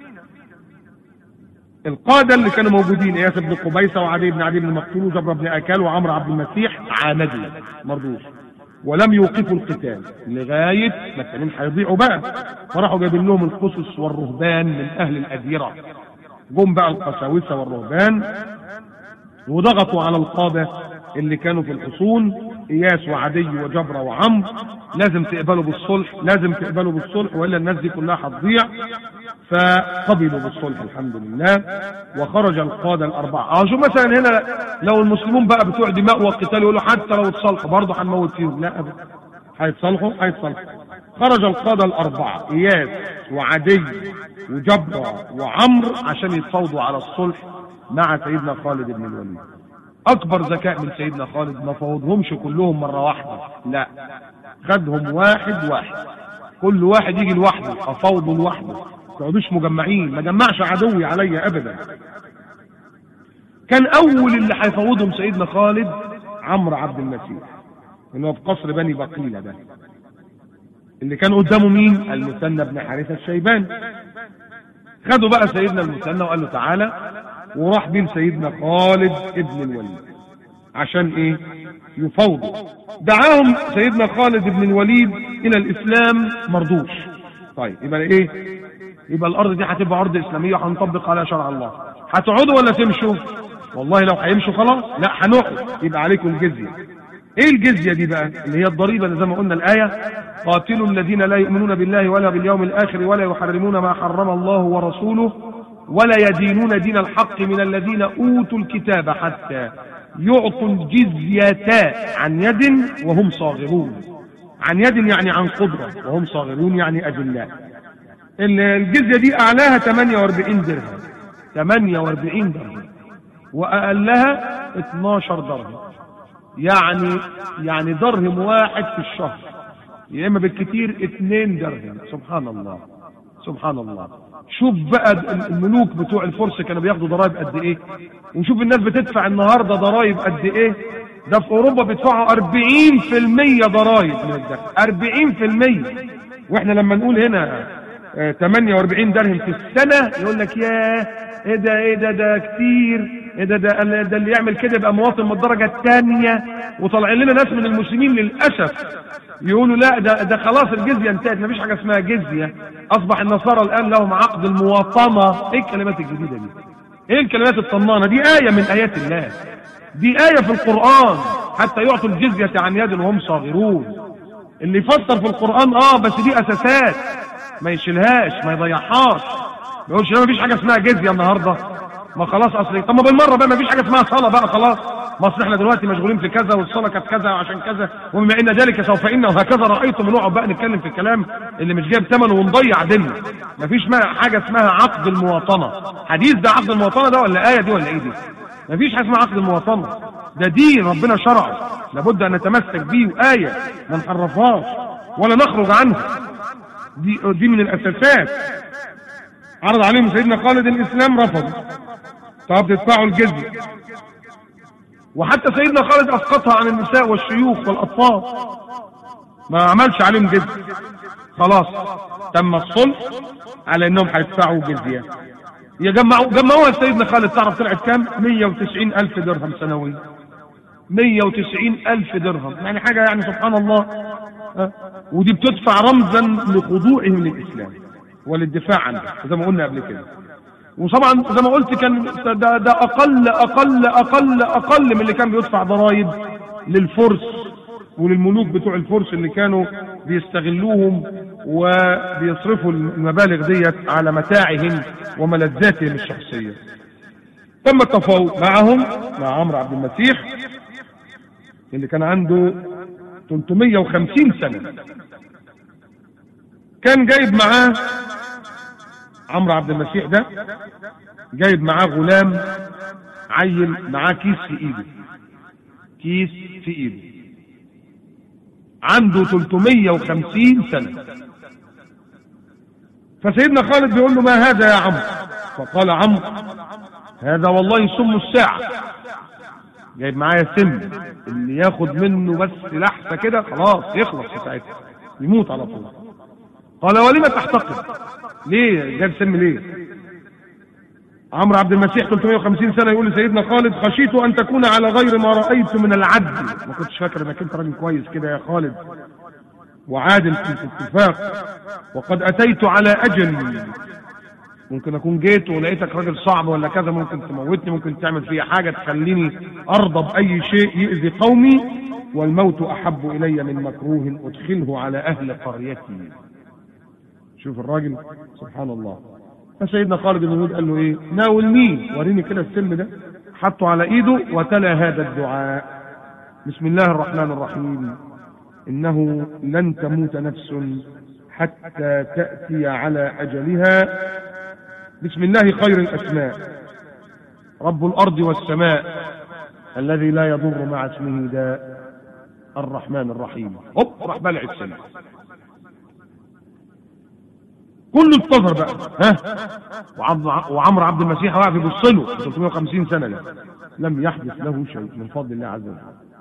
القادة اللي كانوا موجودين اياس بن قبيصة وعدي بن عدي بن مقتول وجبر بن اكال وعمرو عبد المسيح عاندوا مرضوش ولم يوقفوا القتال لغاية ما التانيين هيضيعوا بقى فراحوا جايبين لهم القصص والرهبان من اهل الاديرة جم بقى القساوسة والرهبان وضغطوا على القادة اللي كانوا في الحصون اياس وعدي وجبرة وعمرو لازم تقبلوا بالصلح لازم تقبلوا بالصلح والا الناس دي كلها هتضيع فقبلوا بالصلح الحمد لله وخرج القادة الأربعة اه شوف مثلا هنا لو المسلمون بقى بتوع دماء وقتال يقولوا حتى لو اتصالحوا برضه هنموت فيهم لا أبدا هيتصالحوا هيتصالحوا خرج القادة الأربعة إياس وعدي وجبرة وعمرو عشان يتفاوضوا على الصلح مع سيدنا خالد بن الوليد أكبر ذكاء من سيدنا خالد ما فوضهمش كلهم مرة واحدة لا خدهم واحد واحد كل واحد يجي لوحده أفوضه لوحده ما تقعدوش مجمعين ما جمعش عدوي عليا أبدا كان أول اللي هيفوضهم سيدنا خالد عمرو عبد المسيح اللي هو في قصر بني بقيلة ده اللي كان قدامه مين المثنى بن حارثة الشيباني خدوا بقى سيدنا المثنى وقال له تعالى وراح بين سيدنا خالد ابن الوليد عشان ايه يفوضوا دعاهم سيدنا خالد بن الوليد الى الاسلام مرضوش طيب يبقى ايه يبقى الارض دي هتبقى ارض اسلاميه وهنطبق عليها شرع الله هتقعدوا ولا تمشوا والله لو هيمشوا خلاص لا هنقعد يبقى عليكم الجزيه ايه الجزيه دي بقى اللي هي الضريبه اللي زي ما قلنا الايه قاتلوا الذين لا يؤمنون بالله ولا باليوم الاخر ولا يحرمون ما حرم الله ورسوله ولا يدينون دين الحق من الذين اوتوا الكتاب حتى يعطوا الجزية عن يد وهم صاغرون عن يد يعني عن قدرة وهم صاغرون يعني أجلاء الجزية دي أعلاها 48 درهم 48 درهم وأقلها 12 درهم يعني يعني درهم واحد في الشهر يا إما بالكثير 2 درهم سبحان الله سبحان الله شوف بقى الملوك بتوع الفرس كانوا بياخدوا ضرائب قد ايه وشوف الناس بتدفع النهارده ضرائب قد ايه ده في اوروبا بيدفعوا 40% ضرائب من الدخل 40% واحنا لما نقول هنا آه 48 درهم في السنه يقول لك ياه ايه ده ايه ده ده كتير ايه ده ده, ده اللي يعمل كده يبقى مواطن من الدرجه الثانيه وطالعين لنا ناس من المسلمين للاسف يقولوا لا ده ده خلاص الجزيه انتهت مفيش حاجه اسمها جزيه اصبح النصارى الان لهم عقد المواطنه ايه الكلمات الجديده دي ايه الكلمات الطنانه دي ايه من ايات الله دي ايه في القران حتى يعطوا الجزيه عن يد وهم صاغرون اللي يفسر في القران اه بس دي اساسات ما يشيلهاش ما يضيعهاش ما يقولش لا مفيش حاجه اسمها جزيه النهارده ما خلاص اصلي طب ما بالمره بقى مفيش حاجه اسمها صلاه بقى خلاص ما اصل احنا دلوقتي مشغولين في كذا والصلاه كانت كذا وعشان كذا وبما ان ذلك سوف ان وهكذا رايتم ونقعد بقى نتكلم في الكلام اللي مش جايب ثمنه ونضيع ديننا مفيش ما حاجه اسمها عقد المواطنه حديث ده عقد المواطنه ده ولا ايه دي ولا ايه دي مفيش حاجه اسمها عقد المواطنه ده دين ربنا شرعه لابد ان نتمسك بيه وايه ما نحرفهاش ولا نخرج عنها دي دي من الاساسات عرض عليهم سيدنا خالد الاسلام رفضوا طب تدفعوا الجزيه وحتى سيدنا خالد اسقطها عن النساء والشيوخ والاطفال ما عملش عليهم جزيه خلاص تم الصلح على انهم هيدفعوا جزيه يجمعوا جمعوها سيدنا خالد تعرف طلعت كام 190 الف درهم سنويا 190 الف درهم يعني حاجه يعني سبحان الله أه؟ ودي بتدفع رمزا لخضوعهم للاسلام وللدفاع عنه زي ما قلنا قبل كده وطبعا زي ما قلت كان ده, ده اقل اقل اقل اقل من اللي كان بيدفع ضرائب للفرس وللملوك بتوع الفرس اللي كانوا بيستغلوهم وبيصرفوا المبالغ ديت على متاعهم وملذاتهم الشخصيه. تم التفاوض معهم مع عمرو عبد المسيح اللي كان عنده 350 سنه. كان جايب معاه عمرو عبد المسيح ده جايب معاه غلام عيل معاه كيس في ايده كيس في ايده عنده 350 سنة فسيدنا خالد بيقول له ما هذا يا عمرو فقال عمرو هذا والله سم الساعة جايب معايا سم اللي ياخد منه بس لحسة كده خلاص يخلص في ساعتها يموت على طول قال ولم تحتقر ليه جاب سم ليه عمرو عبد المسيح 350 سنه يقول لسيدنا خالد خشيت ان تكون على غير ما رايت من العدل ما كنتش فاكر انك انت راجل كويس كده يا خالد وعادل في الاتفاق وقد اتيت على اجل ممكن اكون جيت ولقيتك راجل صعب ولا كذا ممكن تموتني ممكن تعمل فيا حاجه تخليني ارضى باي شيء يؤذي قومي والموت احب الي من مكروه ادخله على اهل قريتي شوف الراجل سبحان الله فسيدنا خالد بن الوليد قال له ايه ناولني وريني كده السم ده حطه على ايده وتلا هذا الدعاء بسم الله الرحمن الرحيم انه لن تموت نفس حتى تاتي على اجلها بسم الله خير الاسماء رب الارض والسماء الذي لا يضر مع اسمه داء الرحمن الرحيم هوب راح بلع السم كله انتظر بقى ها وعمرو وعمرو عبد المسيح واقف يبص له 350 سنه ده لم يحدث له شيء من فضل الله عز وجل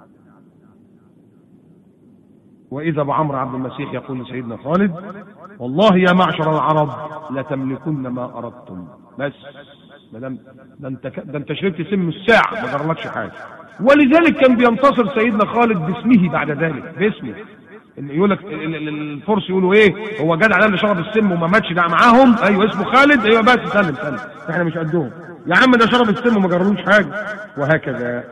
واذا بعمرو عبد المسيح يقول لسيدنا خالد والله يا معشر العرب لتملكن ما اردتم بس ما دام ده انت ك- ده انت شربت سم الساعه ما جرالكش حاجه ولذلك كان بينتصر سيدنا خالد باسمه بعد ذلك باسمه إن يقول لك ال- ال- الفرس يقولوا ايه هو جدع ده اللي شرب السم وما ماتش ده معاهم ايوه اسمه خالد ايوه بس سلم سلم احنا مش قدهم يا عم ده شرب السم وما جرالوش حاجه وهكذا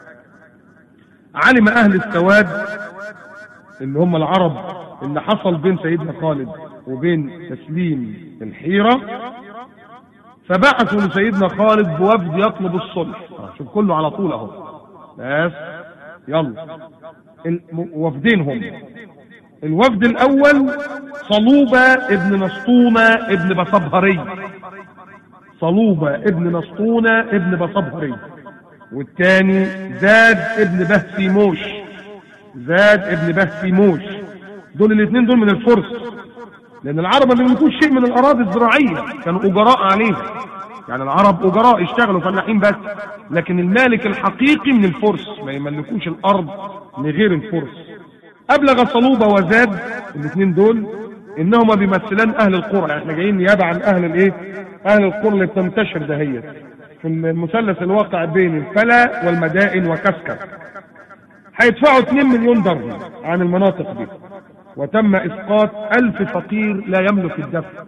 علم اهل السواد اللي هم العرب اللي حصل بين سيدنا خالد وبين تسليم الحيرة فبعثوا لسيدنا خالد بوفد يطلب الصلح آه، شوف كله على طول اهو بس يلا الم- وفدين هم الوفد الاول صلوبة ابن نسطونة ابن بصبهري صلوبة ابن نسطونة ابن بصبهري والتاني زاد ابن بهسيموش زاد ابن بهسيموش دول الاثنين دول من الفرس لان العرب ما بيملكوش شيء من الاراضي الزراعيه كانوا اجراء عليها يعني العرب اجراء يشتغلوا فلاحين بس لكن المالك الحقيقي من الفرس ما يملكوش الارض لغير الفرس ابلغ صلوبه وزاد الاثنين دول انهما بيمثلان اهل القرى يعني احنا جايين نيابه عن اهل الايه اهل القرى اللي بتنتشر دهيت في المثلث الواقع بين الفلا والمدائن وكسكس هيدفعوا 2 مليون درهم عن المناطق دي وتم اسقاط ألف فقير لا يملك الدفع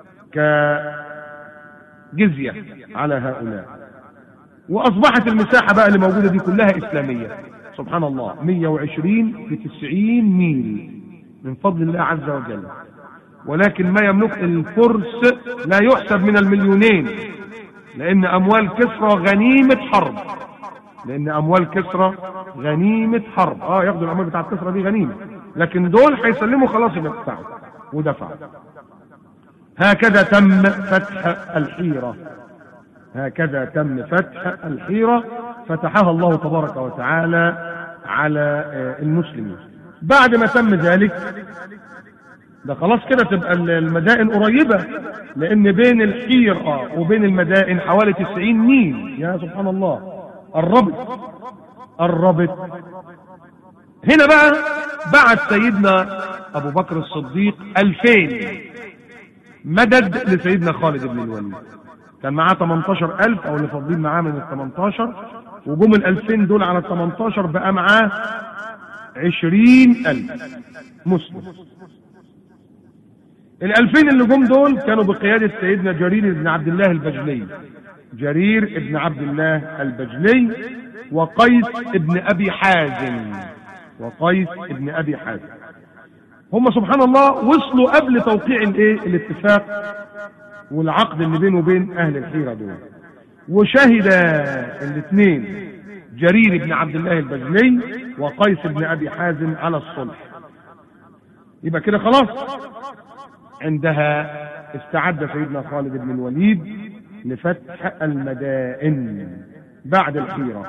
كجزية على هؤلاء واصبحت المساحة بقى اللي موجودة دي كلها اسلامية سبحان الله 120 في 90 ميل من فضل الله عز وجل ولكن ما يملك الفرس لا يحسب من المليونين لان اموال كسرى غنيمة حرب لان اموال كسرى غنيمة حرب اه ياخدوا الاموال بتاعت كسرى دي غنيمة لكن دول هيسلموا خلاص يدفعوا ودفعوا هكذا تم فتح الحيرة هكذا تم فتح الحيرة فتحها الله تبارك وتعالى على آه، المسلمين بعد ما تم ذلك ده خلاص كده تبقى المدائن قريبة لأن بين الحيرة وبين المدائن حوالي 90 ميل يا سبحان الله قربت قربت هنا بقى بعت سيدنا أبو بكر الصديق 2000 مدد لسيدنا خالد بن الوليد كان معاه 18000 أو اللي فاضلين معاه من ال 18 وجم ال 2000 دول على ال 18 بقى معاه 20000 مسلم الألفين اللي جم دول كانوا بقيادة سيدنا جرير بن عبد الله البجلي جرير بن عبد الله البجلي وقيس بن أبي حازم وقيس بن أبي حازم هم سبحان الله وصلوا قبل توقيع الايه الاتفاق والعقد اللي بينه وبين أهل الحيرة دول وشهد الاثنين جرير بن عبد الله البجلي وقيس بن أبي حازم على الصلح يبقى كده خلاص عندها استعد سيدنا خالد بن الوليد لفتح المدائن بعد الحيرة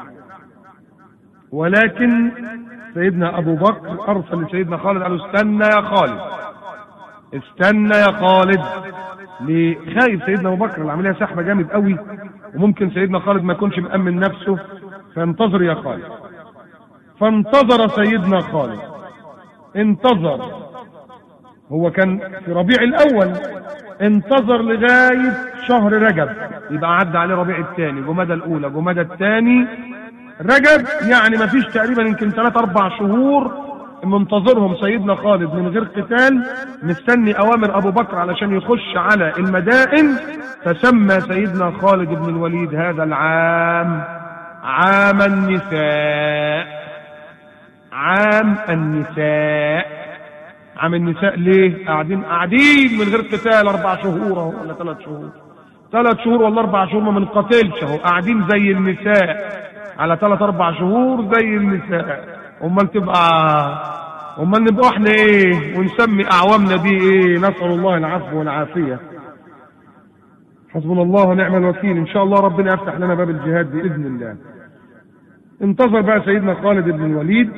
ولكن سيدنا أبو بكر أرسل لسيدنا خالد قال له استنى يا خالد استنى يا خالد لخايف سيدنا أبو بكر العملية سحبة جامد قوي وممكن سيدنا خالد ما يكونش مأمن نفسه فانتظر يا خالد فانتظر سيدنا خالد انتظر هو كان في ربيع الاول انتظر لغايه شهر رجب يبقى عدى عليه ربيع الثاني جمادى الاولى جمادى الثاني رجب يعني ما فيش تقريبا يمكن ثلاث اربع شهور منتظرهم سيدنا خالد من غير قتال مستني اوامر ابو بكر علشان يخش على المدائن فسمى سيدنا خالد بن الوليد هذا العام عام النساء عام النساء عام النساء ليه قاعدين قاعدين من غير قتال اربع شهور اهو ولا ثلاث شهور ثلاث شهور ولا اربع شهور ما بنقاتلش اهو قاعدين زي النساء على ثلاث اربع شهور زي النساء امال تبقى امال نبقى احنا ايه ونسمي اعوامنا دي ايه نسال الله العفو والعافيه حسبنا الله ونعم الوكيل ان شاء الله ربنا يفتح لنا باب الجهاد باذن الله انتظر بقى سيدنا خالد بن الوليد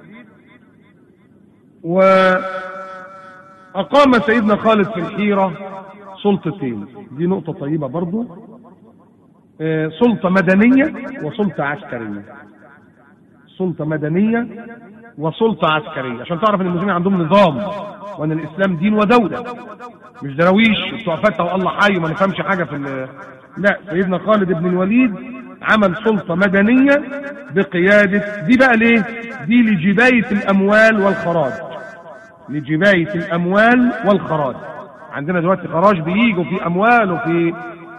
وأقام سيدنا خالد في الحيرة سلطتين دي نقطة طيبة برضو آه، سلطة مدنية وسلطة عسكرية سلطة مدنية وسلطة عسكرية عشان تعرف ان المسلمين عندهم نظام وان الاسلام دين ودولة مش دراويش بتوع فتة والله حي وما نفهمش حاجة في ال- لا سيدنا خالد بن الوليد عمل سلطة مدنية بقيادة دي بقى ليه دي لجباية الاموال والخراج لجباية الاموال والخراج عندنا دلوقتي خراج بيجوا في اموال وفي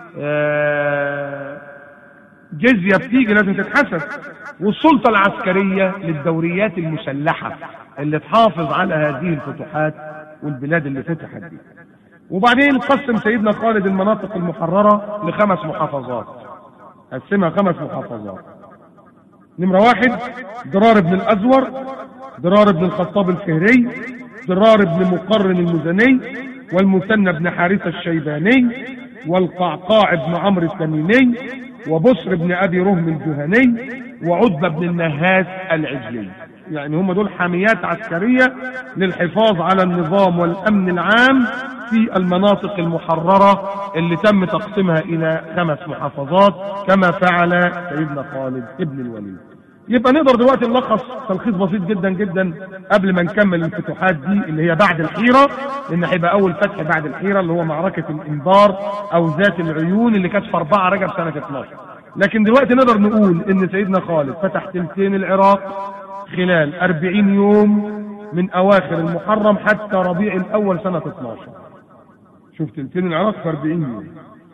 آه، جزية بتيجي لازم تتحسب والسلطة العسكرية للدوريات المسلحة اللي تحافظ على هذه الفتوحات والبلاد اللي فتحت دي وبعدين قسم سيدنا خالد المناطق المحررة لخمس محافظات قسمها خمس محافظات نمرة واحد درار بن الأزور درار بن الخطاب الفهري درار بن مقرن المزني والمثنى بن حارثة الشيباني والقعقاع بن عمرو التميمي وبصر بن أبي رهم الجهني وعتبة بن النهاس العجلي يعني هم دول حاميات عسكرية للحفاظ على النظام والأمن العام في المناطق المحررة اللي تم تقسيمها إلى خمس محافظات كما فعل سيدنا خالد ابن الوليد يبقى نقدر دلوقتي نلخص تلخيص بسيط جدا جدا قبل ما نكمل الفتوحات دي اللي هي بعد الحيرة لان هيبقى اول فتح بعد الحيرة اللي هو معركة الانبار او ذات العيون اللي كانت في 4 رجب سنة 12 لكن دلوقتي نقدر نقول ان سيدنا خالد فتح تلتين العراق خلال 40 يوم من اواخر المحرم حتى ربيع الاول سنة 12 شوف تلتين العراق في 40 يوم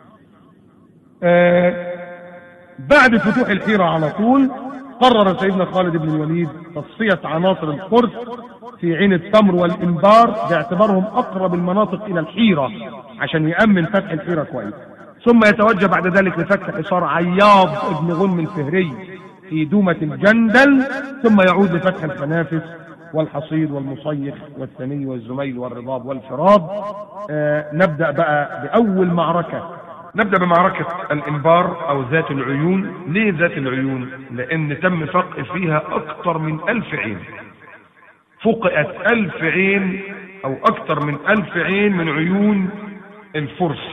آه بعد فتوح الحيرة على طول قرر سيدنا خالد بن الوليد تصفية عناصر الفرس في عين التمر والإنبار باعتبارهم أقرب المناطق إلى الحيرة عشان يأمن فتح الحيرة كويس ثم يتوجه بعد ذلك لفتح حصار عياض بن غنم الفهري في دومة الجندل ثم يعود لفتح الخنافس والحصيد والمصيخ والثني والزميل والرباب والفراب آه نبدأ بقى بأول معركة نبدأ بمعركة الإنبار أو ذات العيون ليه ذات العيون لأن تم فق فيها أكثر من ألف عين فقئت ألف عين أو أكثر من ألف عين من عيون الفرس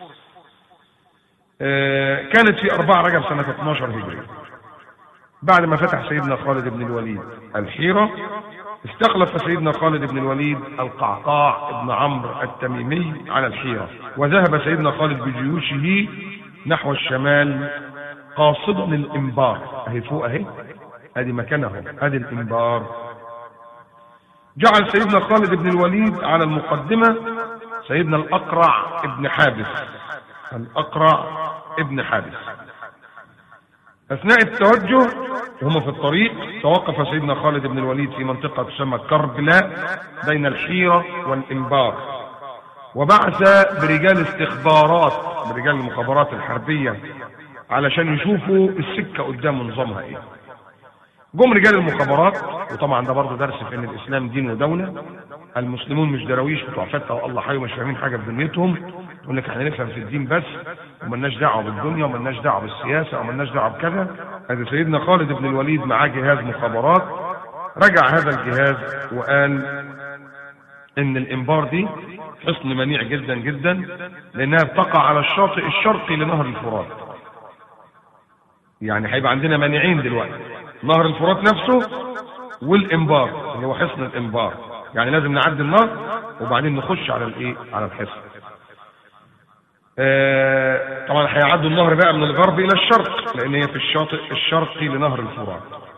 آه كانت في أربعة رجب سنة 12 هجري بعد ما فتح سيدنا خالد بن الوليد الحيرة استخلف سيدنا خالد بن الوليد القعقاع بن عمرو التميمي على الحيرة وذهب سيدنا خالد بجيوشه نحو الشمال قاصدا الانبار اهي فوق اهي ادي مكانه ادي الانبار جعل سيدنا خالد بن الوليد على المقدمة سيدنا الاقرع ابن حابس الاقرع ابن حابس اثناء التوجه وهم في الطريق توقف سيدنا خالد بن الوليد في منطقة تسمى كربلاء بين الحيرة والإنبار وبعث برجال استخبارات برجال المخابرات الحربية علشان يشوفوا السكة قدام نظامها ايه جم رجال المخابرات وطبعا ده برضه درس في ان الاسلام دين ودولة المسلمون مش دراويش بتوع فتة والله حي ومش فاهمين حاجة في دنيتهم يقول لك احنا نفهم في الدين بس وملناش دعوه بالدنيا وملناش دعوه بالسياسه وملناش دعوه بكذا هذا سيدنا خالد بن الوليد معاه جهاز مخابرات رجع هذا الجهاز وقال ان الانبار دي حصن منيع جدا جدا لانها بتقع على الشاطئ الشرقي لنهر الفرات يعني هيبقى عندنا مانعين دلوقتي نهر الفرات نفسه والانبار اللي هو حصن الانبار يعني لازم نعدي النهر وبعدين نخش على الايه على الحصن آه طبعا هيعدوا النهر بقى من الغرب الى الشرق لان هي في الشاطئ الشرقي لنهر الفرات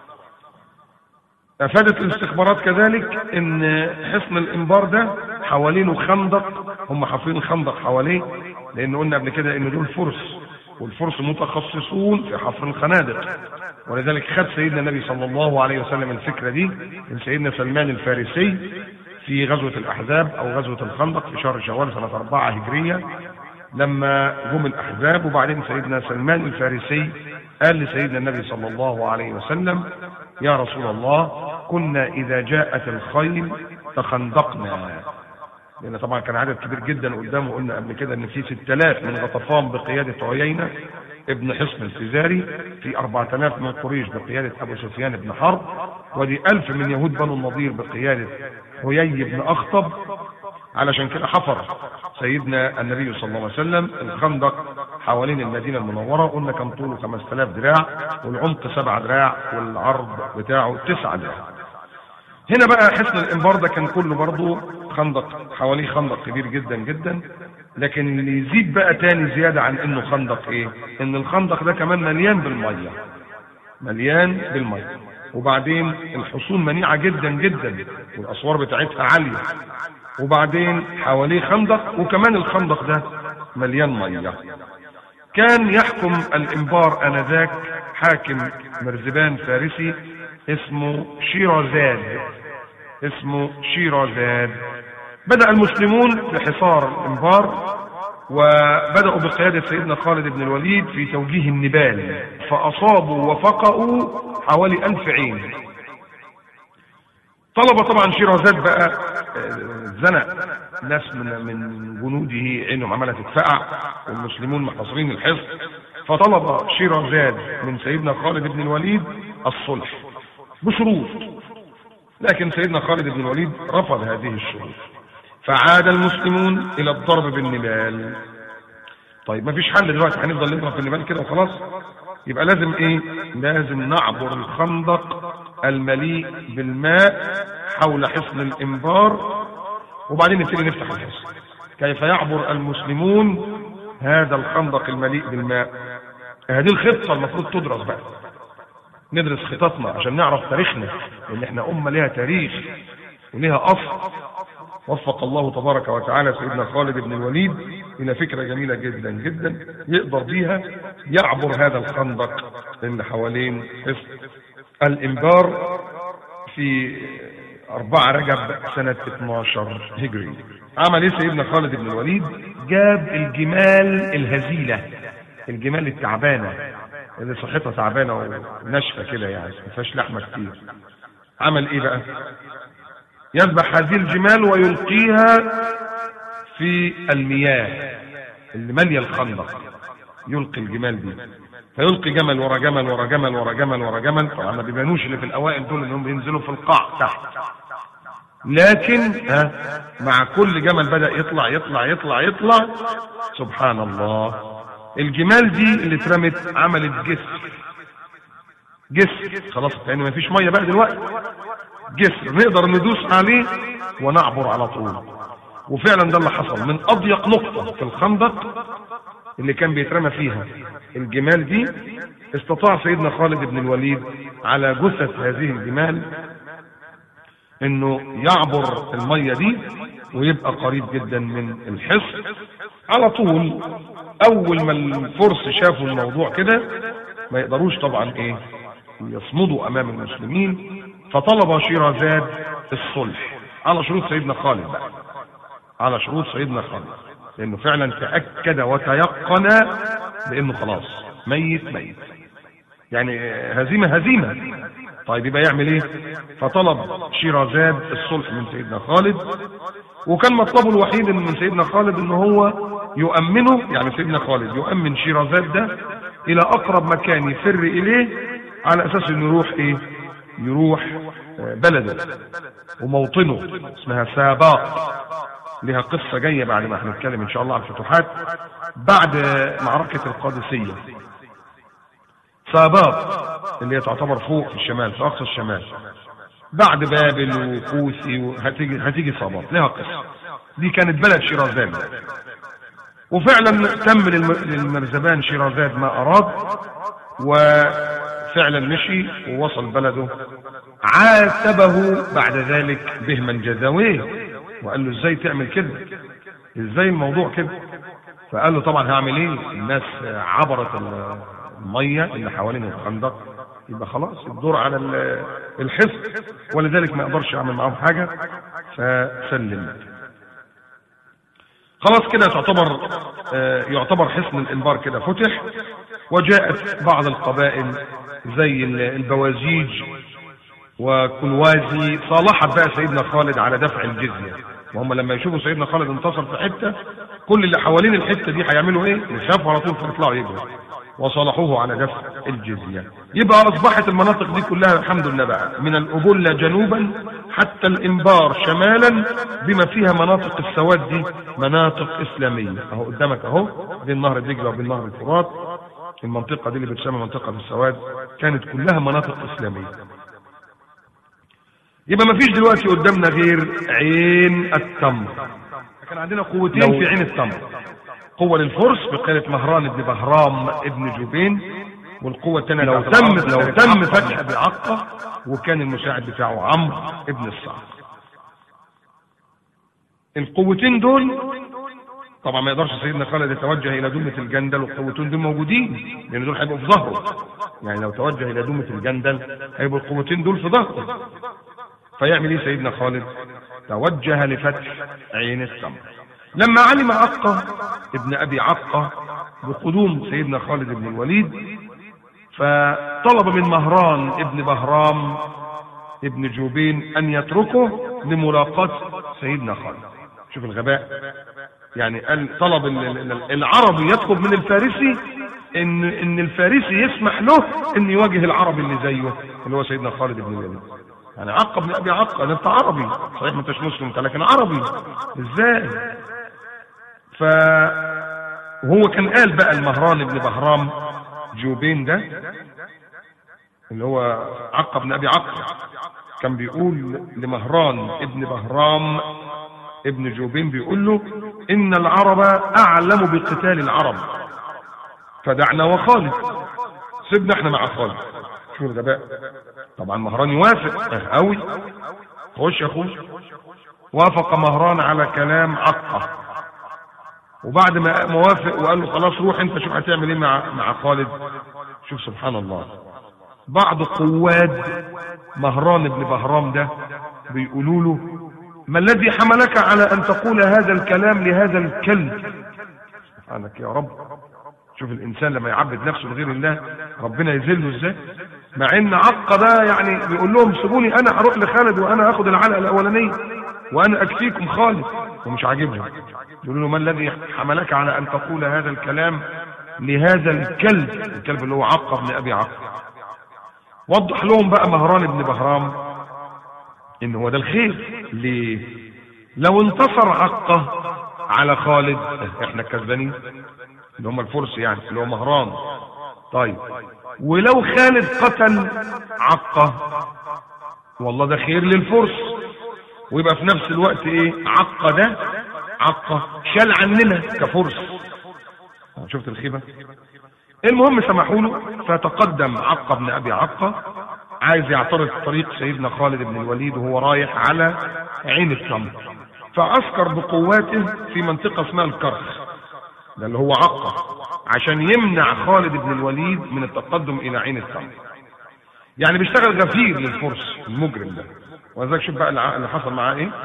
افادت الاستخبارات كذلك ان حصن الانبار ده حوالينه خندق هم حافرين خندق حواليه لان قلنا قبل كده ان دول فرس والفرس متخصصون في حفر الخنادق ولذلك خد سيدنا النبي صلى الله عليه وسلم الفكره دي من سيدنا سلمان الفارسي في غزوه الاحزاب او غزوه الخندق في شهر شوال سنه 4 هجريه لما جم الأحزاب وبعدين سيدنا سلمان الفارسي قال لسيدنا النبي صلى الله عليه وسلم يا رسول الله كنا إذا جاءت الخيل تخندقنا لأن طبعا كان عدد كبير جدا قدامه قلنا قبل كده إن في 6000 من غطفان بقيادة عيينة ابن حصن الفزاري في 4000 من قريش بقيادة أبو سفيان بن حرب ودي 1000 من يهود بنو النضير بقيادة حيي بن أخطب علشان كده حفر سيدنا النبي صلى الله عليه وسلم الخندق حوالين المدينة المنورة قلنا كان طوله 5000 دراع والعمق 7 دراع والعرض بتاعه 9 دراع هنا بقى حصن الانبار ده كان كله برضه خندق حواليه خندق كبير جدا جدا لكن اللي يزيد بقى تاني زيادة عن انه خندق ايه ان الخندق ده كمان مليان بالمية مليان بالمية وبعدين الحصون منيعة جدا جدا والاسوار بتاعتها عالية وبعدين حواليه خندق وكمان الخندق ده مليان مية كان يحكم الانبار انذاك حاكم مرزبان فارسي اسمه شيرازاد اسمه شيرازاد بدأ المسلمون في حصار الانبار وبدأوا بقيادة سيدنا خالد بن الوليد في توجيه النبال فأصابوا وفقأوا حوالي ألف عين طلب طبعا شيرازاد بقى زنق ناس من من جنوده عينهم عماله تتفقع والمسلمون محاصرين الحصن فطلب شيرازاد من سيدنا خالد بن الوليد الصلح بشروط لكن سيدنا خالد بن الوليد رفض هذه الشروط فعاد المسلمون الى الضرب بالنبال طيب ما فيش حل دلوقتي هنفضل نضرب بالنبال كده وخلاص يبقى لازم ايه لازم نعبر الخندق المليء بالماء حول حصن الانبار وبعدين نبتدي نفتح الحصن كيف يعبر المسلمون هذا الخندق المليء بالماء هذه الخطه المفروض تدرس بقى ندرس خططنا عشان نعرف تاريخنا لان احنا امه ليها تاريخ وليها اصل وفق الله تبارك وتعالى سيدنا خالد بن الوليد الى فكره جميله جدا جدا يقدر بيها يعبر هذا الخندق اللي حوالين حصن الانبار في أربعة رجب سنة 12 هجري عمل ايه سيدنا خالد بن الوليد جاب الجمال الهزيلة الجمال التعبانة اللي صحتها تعبانة وناشفة كده يعني ما فيهاش لحمة كتير عمل ايه بقى يذبح هذه الجمال ويلقيها في المياه اللي ماليه الخندق يلقي الجمال دي فيلقي جمل ورا جمل ورا جمل ورا جمل ورا جمل طبعا ما بيبانوش اللي في الاوائل دول انهم بينزلوا في القاع تحت لكن ها مع كل جمل بدا يطلع يطلع يطلع يطلع سبحان الله الجمال دي اللي اترمت عملت جسر جسر خلاص لان ما فيش ميه بقى دلوقتي جسر نقدر ندوس عليه ونعبر على طول وفعلا ده اللي حصل من اضيق نقطه في الخندق اللي كان بيترمى فيها الجمال دي استطاع سيدنا خالد بن الوليد على جثث هذه الجمال انه يعبر الميه دي ويبقى قريب جدا من الحصن على طول اول ما الفرس شافوا الموضوع كده ما يقدروش طبعا ايه يصمدوا امام المسلمين فطلب شيرازاد الصلح على شروط سيدنا خالد بقى على شروط سيدنا خالد لانه فعلا تاكد وتيقن بانه خلاص ميت ميت يعني هزيمه هزيمه طيب يبقى يعمل ايه فطلب شيرازاد الصلح من سيدنا خالد وكان مطلبه الوحيد من سيدنا خالد ان هو يؤمنه يعني سيدنا خالد يؤمن شيرازاد ده الى اقرب مكان يفر اليه على اساس انه يروح ايه يروح بلده وموطنه اسمها ساباق لها قصة جاية بعد ما هنتكلم ان شاء الله عن الفتوحات بعد معركة القادسية ساباق اللي هي تعتبر فوق في الشمال في اقصى الشمال بعد بابل وكوسي وهتيجي هتيجي ساباق لها قصة دي كانت بلد شيرازاد وفعلا تم للمرزبان شيرازاد ما اراد وفعلا مشي ووصل بلده عاتبه بعد ذلك بهما جزاويه وقال له ازاي تعمل كده ازاي الموضوع كده فقال له طبعا هعمل ايه الناس عبرت الميه اللي حوالين الخندق يبقى خلاص الدور على الحصن ولذلك ما اقدرش اعمل معاهم حاجه فسلم خلاص كده تعتبر آه، يعتبر حصن الانبار كده فتح وجاءت بعض القبائل زي ال- البوازيج وكلوازي صالحت بقى سيدنا خالد على دفع الجزية وهم لما يشوفوا سيدنا خالد انتصر في حتة كل اللي حوالين الحتة دي هيعملوا ايه يخافوا على طول فيطلعوا يجروا وصالحوه على دفع الجزية يبقى اصبحت المناطق دي كلها الحمد لله بقى من الأبلة جنوبا حتى الانبار شمالا بما فيها مناطق السواد دي مناطق اسلامية اهو قدامك اهو بين نهر دجلة وبين نهر الفرات المنطقة دي اللي بتسمى منطقة السواد كانت كلها مناطق اسلامية يبقى ما فيش دلوقتي قدامنا غير عين التمر كان عندنا قوتين لو- في عين التمر قوة للفرس بقيادة مهران بن بهرام ابن جوبين والقوة الثانية لو تم لو تم فتح بعقة وكان المساعد بتاعه عمرو ابن الصعب القوتين دول طبعا ما يقدرش سيدنا خالد يتوجه الى دمة الجندل والقوتين دول موجودين لان دول هيبقوا في ظهره يعني لو توجه الى دمة الجندل هيبقوا القوتين دول في ظهره فيعمل ايه سيدنا خالد توجه لفتح عين السمر لما علم عقة ابن ابي عقة بقدوم سيدنا خالد بن الوليد فطلب من مهران ابن بهرام ابن جوبين ان يتركه لملاقاة سيدنا خالد شوف الغباء يعني قال طلب ال- ال- ال- العربي يطلب من الفارسي ان ان الفارسي يسمح له ان يواجه العربي اللي زيه اللي هو سيدنا خالد بن الوليد يعني عقب بن ابي عقب انت عربي صحيح ما انتش مسلم انت لكن عربي ازاي ف وهو كان قال بقى المهران بن بهرام جوبين ده اللي هو عقب بن ابي عقب كان بيقول لمهران ابن بهرام ابن جوبين بيقول له ان العرب اعلم بقتال العرب فدعنا وخالد سيبنا احنا مع خالد شو الغباء طبعا مهران يوافق اه قوي خش يا اخوي وافق مهران على كلام عقه وبعد ما موافق وقال له خلاص روح انت شوف هتعمل ايه مع مع خالد شوف سبحان الله بعض قواد مهران بن بهرام ده بيقولوا له ما الذي حملك على ان تقول هذا الكلام لهذا الكلب سبحانك يا رب شوف الانسان لما يعبد نفسه لغير الله ربنا يذله ازاي مع ان عقه ده يعني بيقول لهم سيبوني انا هروح لخالد وانا اخد العلقه الاولانيه وانا اكفيكم خالد ومش عاجبهم يقولوا له ما الذي حملك على ان تقول هذا الكلام لهذا الكلب الكلب اللي هو عقه بن ابي عقه وضح لهم بقى مهران بن بهرام ان هو ده الخير ليه لو انتصر عقه على خالد احنا كسبانين اللي هم الفرس يعني اللي هو مهران طيب ولو خالد قتل عقه والله ده خير للفرس ويبقى في نفس الوقت ايه عقه ده عقه شال عننا كفرس شفت الخيبه المهم سمحوا له فتقدم عقه بن ابي عقه عايز يعترض طريق سيدنا خالد بن الوليد وهو رايح على عين التمر فعسكر بقواته في منطقه اسمها الكرخ ده اللي هو عقه عشان يمنع خالد بن الوليد من التقدم الى عين التمر يعني بيشتغل غفير للفرس المجرم ده وذلك شوف بقى الع- اللي حصل معاه ايه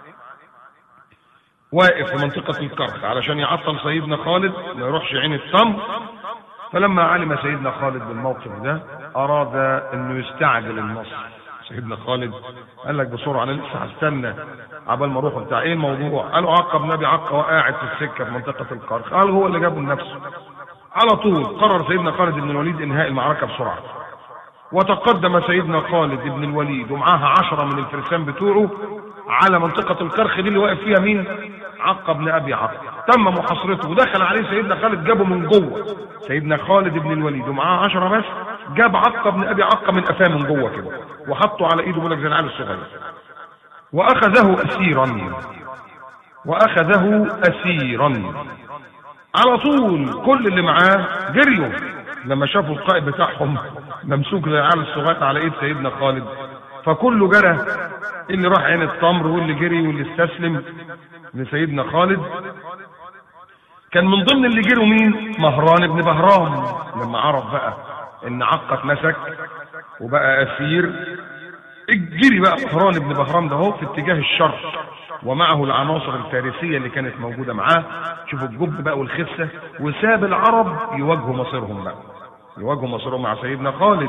واقف في منطقة الكرخ علشان يعطل سيدنا خالد ما يروحش عين التمر فلما علم سيدنا خالد بالموقف ده اراد انه يستعجل النصر سيدنا خالد قال لك بسرعه انا لسه هستنى عبال ما اروح بتاع ايه الموضوع قالوا عقب نبي عقه وقاعد في السكه في منطقه الكرخ قال هو اللي جابه لنفسه على طول قرر سيدنا خالد بن الوليد انهاء المعركه بسرعه وتقدم سيدنا خالد بن الوليد ومعاها عشرة من الفرسان بتوعه على منطقة الكرخ دي اللي واقف فيها مين عقة بن أبي عقة تم محاصرته ودخل عليه سيدنا خالد جابه من جوه سيدنا خالد بن الوليد ومعاه عشرة بس جاب عقة بن أبي عقة من قفاه من جوه كده وحطه على ايده بيقول لك زي العيال الصغير وأخذه أسيرا وأخذه أسيرا على طول كل اللي معاه جريوا لما شافوا القائد بتاعهم ممسوك زي العيال الصغير على ايد سيدنا خالد فكله جرى اللي راح عين التمر واللي جري واللي استسلم لسيدنا خالد كان من ضمن اللي جروا مين مهران بن بهرام لما عرف بقى ان عقة اتمسك وبقى اسير الجري بقى مهران بن بهرام ده هو في اتجاه الشرق ومعه العناصر الفارسية اللي كانت موجودة معاه شوفوا الجب بقى والخسة وساب العرب يواجهوا مصيرهم بقى يواجهوا مصيرهم مع سيدنا خالد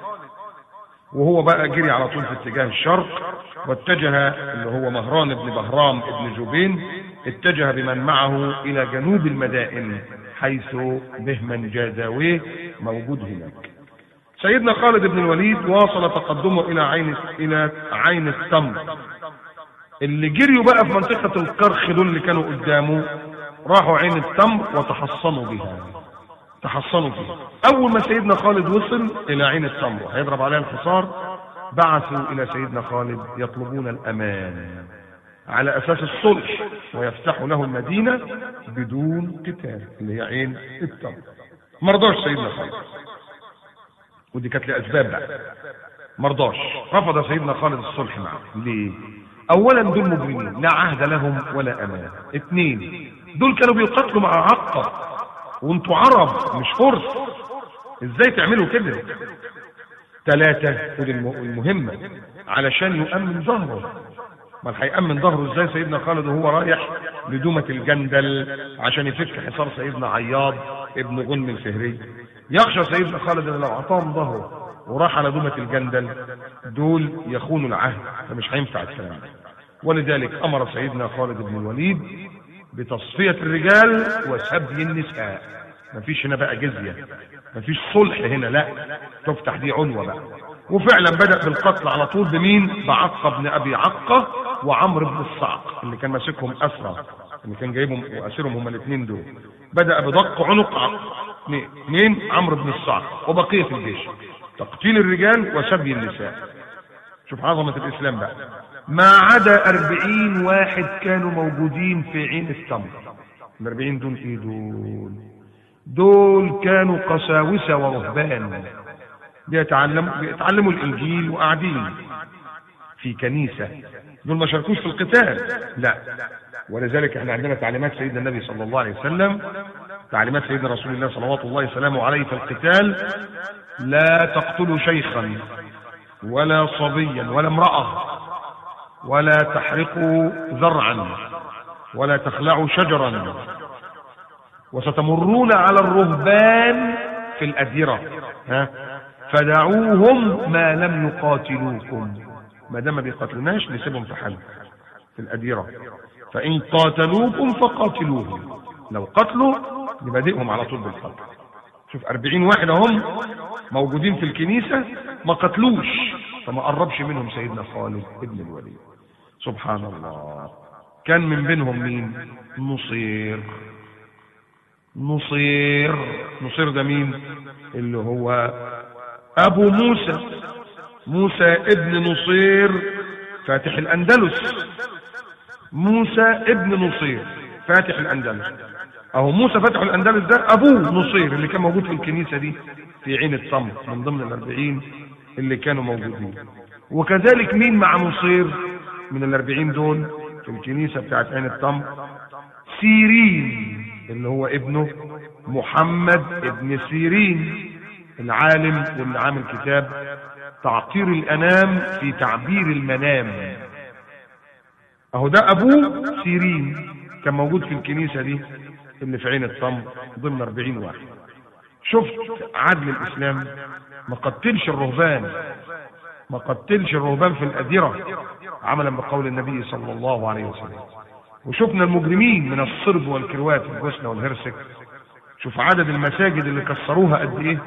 وهو بقى جري على طول في اتجاه الشرق واتجه اللي هو مهران بن بهرام بن جبين اتجه بمن معه الى جنوب المدائن حيث بهمن جازاويه موجود هناك سيدنا خالد بن الوليد واصل تقدمه الى عين الى عين التمر اللي جريوا بقى في منطقة القرخ دول اللي كانوا قدامه راحوا عين التمر وتحصنوا بها تحصنوا فيها اول ما سيدنا خالد وصل الى عين التمر هيضرب عليها الحصار بعثوا الى سيدنا خالد يطلبون الامان على اساس الصلح ويفتحوا له المدينة بدون قتال اللي هي عين التمر مرضاش سيدنا خالد ودي كانت لاسباب بقى مرضاش رفض سيدنا خالد الصلح معه ليه اولا دول مجرمين لا عهد لهم ولا امان اثنين دول كانوا بيقاتلوا مع عقة وانتوا عرب مش فرس ازاي تعملوا كده ثلاثة ودي الم- المهمة علشان يؤمن ظهره ما هيأمن ظهره ازاي سيدنا خالد وهو رايح لدومة الجندل عشان يفك حصار سيدنا عياض ابن غنم الفهري يخشى سيدنا خالد ان لو اعطاهم ظهره وراح على دومة الجندل دول يخونوا العهد فمش هينفع الكلام ده ولذلك امر سيدنا خالد بن الوليد بتصفية الرجال وسبي النساء مفيش هنا بقى جزية مفيش صلح هنا لا تفتح دي عنوة بقى وفعلا بدأ بالقتل على طول بمين بعقة بن ابي عقة وعمرو بن الصعق اللي كان ماسكهم اسرى اللي كان جايبهم واسرهم هما الاثنين دول بدأ بدق عنق عقة اثنين اثنين عمرو بن الصعق وبقية الجيش تقتيل الرجال وسبي النساء شوف عظمة الإسلام بقى ما عدا أربعين واحد كانوا موجودين في عين التمر الأربعين دول إيه دول دول كانوا قساوسة ورهبان بيتعلموا بيتعلموا الإنجيل وقاعدين في كنيسة دول ما شاركوش في القتال لا ولذلك احنا عندنا تعليمات سيدنا النبي صلى الله عليه وسلم تعليمات سيدنا رسول الله صلوات الله وسلامه عليه في القتال لا تقتلوا شيخا ولا صبيا ولا امرأة ولا تحرقوا زرعا ولا تخلعوا شجرا وستمرون على الرهبان في الأديرة ها فدعوهم ما لم يقاتلوكم ما دام ما بيقاتلوناش نسيبهم في حل في الأديرة فإن قاتلوكم فقاتلوهم لو قتلوا نبادئهم على طول بالقتل شوف أربعين واحد هم موجودين في الكنيسة ما قتلوش فما قربش منهم سيدنا خالد ابن الوليد سبحان الله كان من بينهم مين نصير نصير نصير ده مين اللي هو ابو موسى موسى ابن نصير فاتح الاندلس موسى ابن نصير فاتح الاندلس اهو موسى فاتح الاندلس ده ابوه نصير اللي كان موجود في الكنيسه دي في عين التمر من ضمن الاربعين اللي كانوا موجودين وكذلك مين مع نصير من الاربعين دول في الكنيسه بتاعت عين التمر سيرين اللي هو ابنه محمد ابن سيرين العالم واللي عامل كتاب تعطير الانام في تعبير المنام اهو ده ابوه سيرين كان موجود في الكنيسه دي اللي في عين التمر ضمن 40 واحد شفت عدل الاسلام ما قتلش الرهبان ما قتلش الرهبان في الاديره عملا بقول النبي صلى الله عليه وسلم وشفنا المجرمين من الصرب والكروات في البوسنه والهرسك شوف عدد المساجد اللي كسروها قد ايه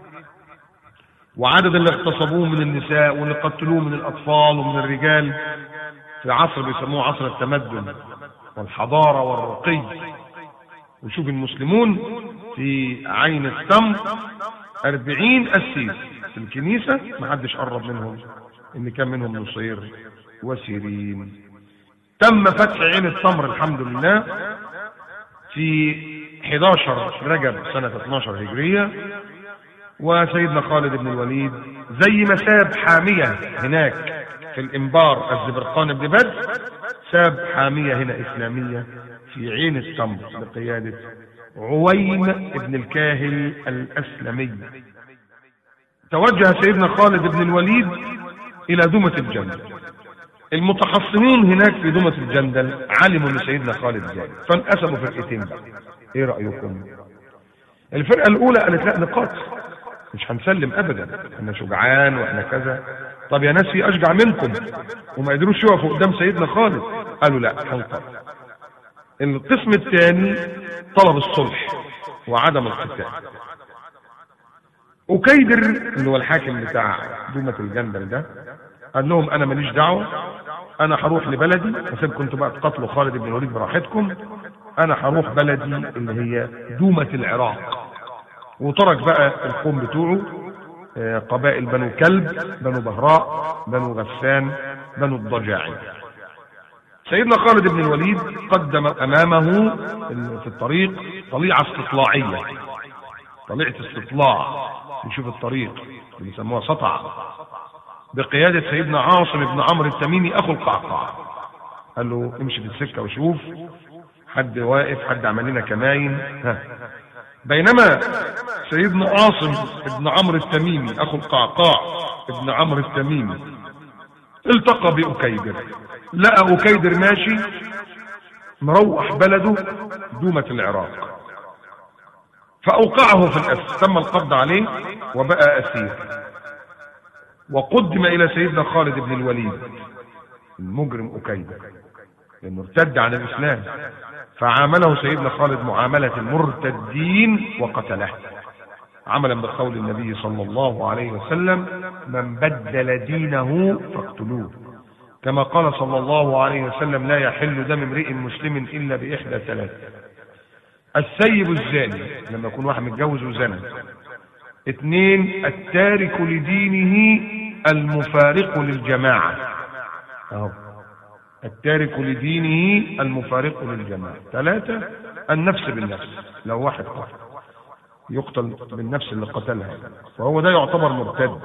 وعدد اللي اغتصبوه من النساء واللي قتلوه من الاطفال ومن الرجال في عصر بيسموه عصر التمدن والحضاره والرقي وشوف المسلمون في عين التمر أربعين أسيس في الكنيسة ما حدش قرب منهم اللي كان منهم نصير وسيرين تم فتح عين التمر الحمد لله في 11 رجب سنة 12 هجرية وسيدنا خالد بن الوليد زي ما ساب حامية هناك في الإنبار الزبرقان بن بدر ساب حامية هنا إسلامية في عين التمر بقيادة عويم ابن الكاهل الأسلمي توجه سيدنا خالد بن الوليد إلى دومة الجنة المتحصنين هناك في دومة الجندل علموا ان سيدنا خالد جاي فانقسموا فرقتين بقى ايه رأيكم الفرقة الاولى قالت لا نقاتل مش هنسلم ابدا احنا شجعان واحنا كذا طب يا ناس في اشجع منكم وما قدروش يقفوا قدام سيدنا خالد قالوا لا هنقاتل القسم الثاني طلب الصلح وعدم القتال وكيدر اللي هو الحاكم بتاع دومة الجندل ده قال لهم انا ماليش دعوه انا هروح لبلدي هسيبكم انتوا بقى تقاتلوا خالد بن الوليد براحتكم انا هروح بلدي اللي هي دومة العراق وترك بقى القوم بتوعه آه، قبائل بنو كلب بنو بهراء بنو غسان بنو الضجاعي سيدنا خالد بن الوليد قدم امامه في الطريق طليعه استطلاعيه طليعه استطلاع يشوف الطريق اللي بيسموها سطع بقيادة سيدنا عاصم بن عمرو التميمي أخو القعقاع قال له امشي في السكة وشوف حد واقف حد عمل لنا كماين ها بينما سيدنا عاصم بن عمرو التميمي أخو القعقاع ابن عمرو التميمي التقى بأكيدر لقى أكيدر ماشي مروح بلده دومة العراق فأوقعه في الأسر تم القبض عليه وبقى أسير وقدم إلى سيدنا خالد بن الوليد المجرم أكيدة لأنه ارتد عن الإسلام فعامله سيدنا خالد معاملة المرتدين وقتله عملا بقول النبي صلى الله عليه وسلم من بدل دينه فاقتلوه كما قال صلى الله عليه وسلم لا يحل دم امرئ مسلم إلا بإحدى ثلاث السيب الزاني لما يكون واحد متجوز وزنى اثنين التارك لدينه المفارق للجماعة اهو التارك لدينه المفارق للجماعة ثلاثة النفس بالنفس لو واحد قتل يقتل بالنفس اللي قتلها فهو ده يعتبر مرتد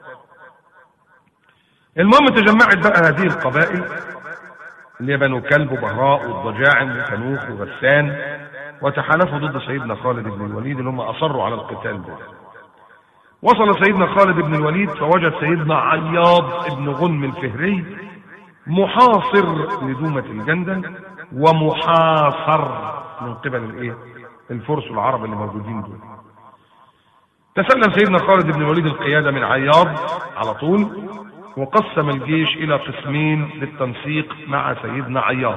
المهم تجمعت بقى هذه القبائل اللي هي بنو كلب وبهراء والضجاعم وكنوخ وغسان وتحالفوا ضد سيدنا خالد بن الوليد اللي هم اصروا على القتال ده وصل سيدنا خالد بن الوليد فوجد سيدنا عياض بن غنم الفهري محاصر لدومة الجندل ومحاصر من قبل الايه الفرس العرب اللي موجودين دول تسلم سيدنا خالد بن الوليد القيادة من عياض على طول وقسم الجيش الى قسمين للتنسيق مع سيدنا عياض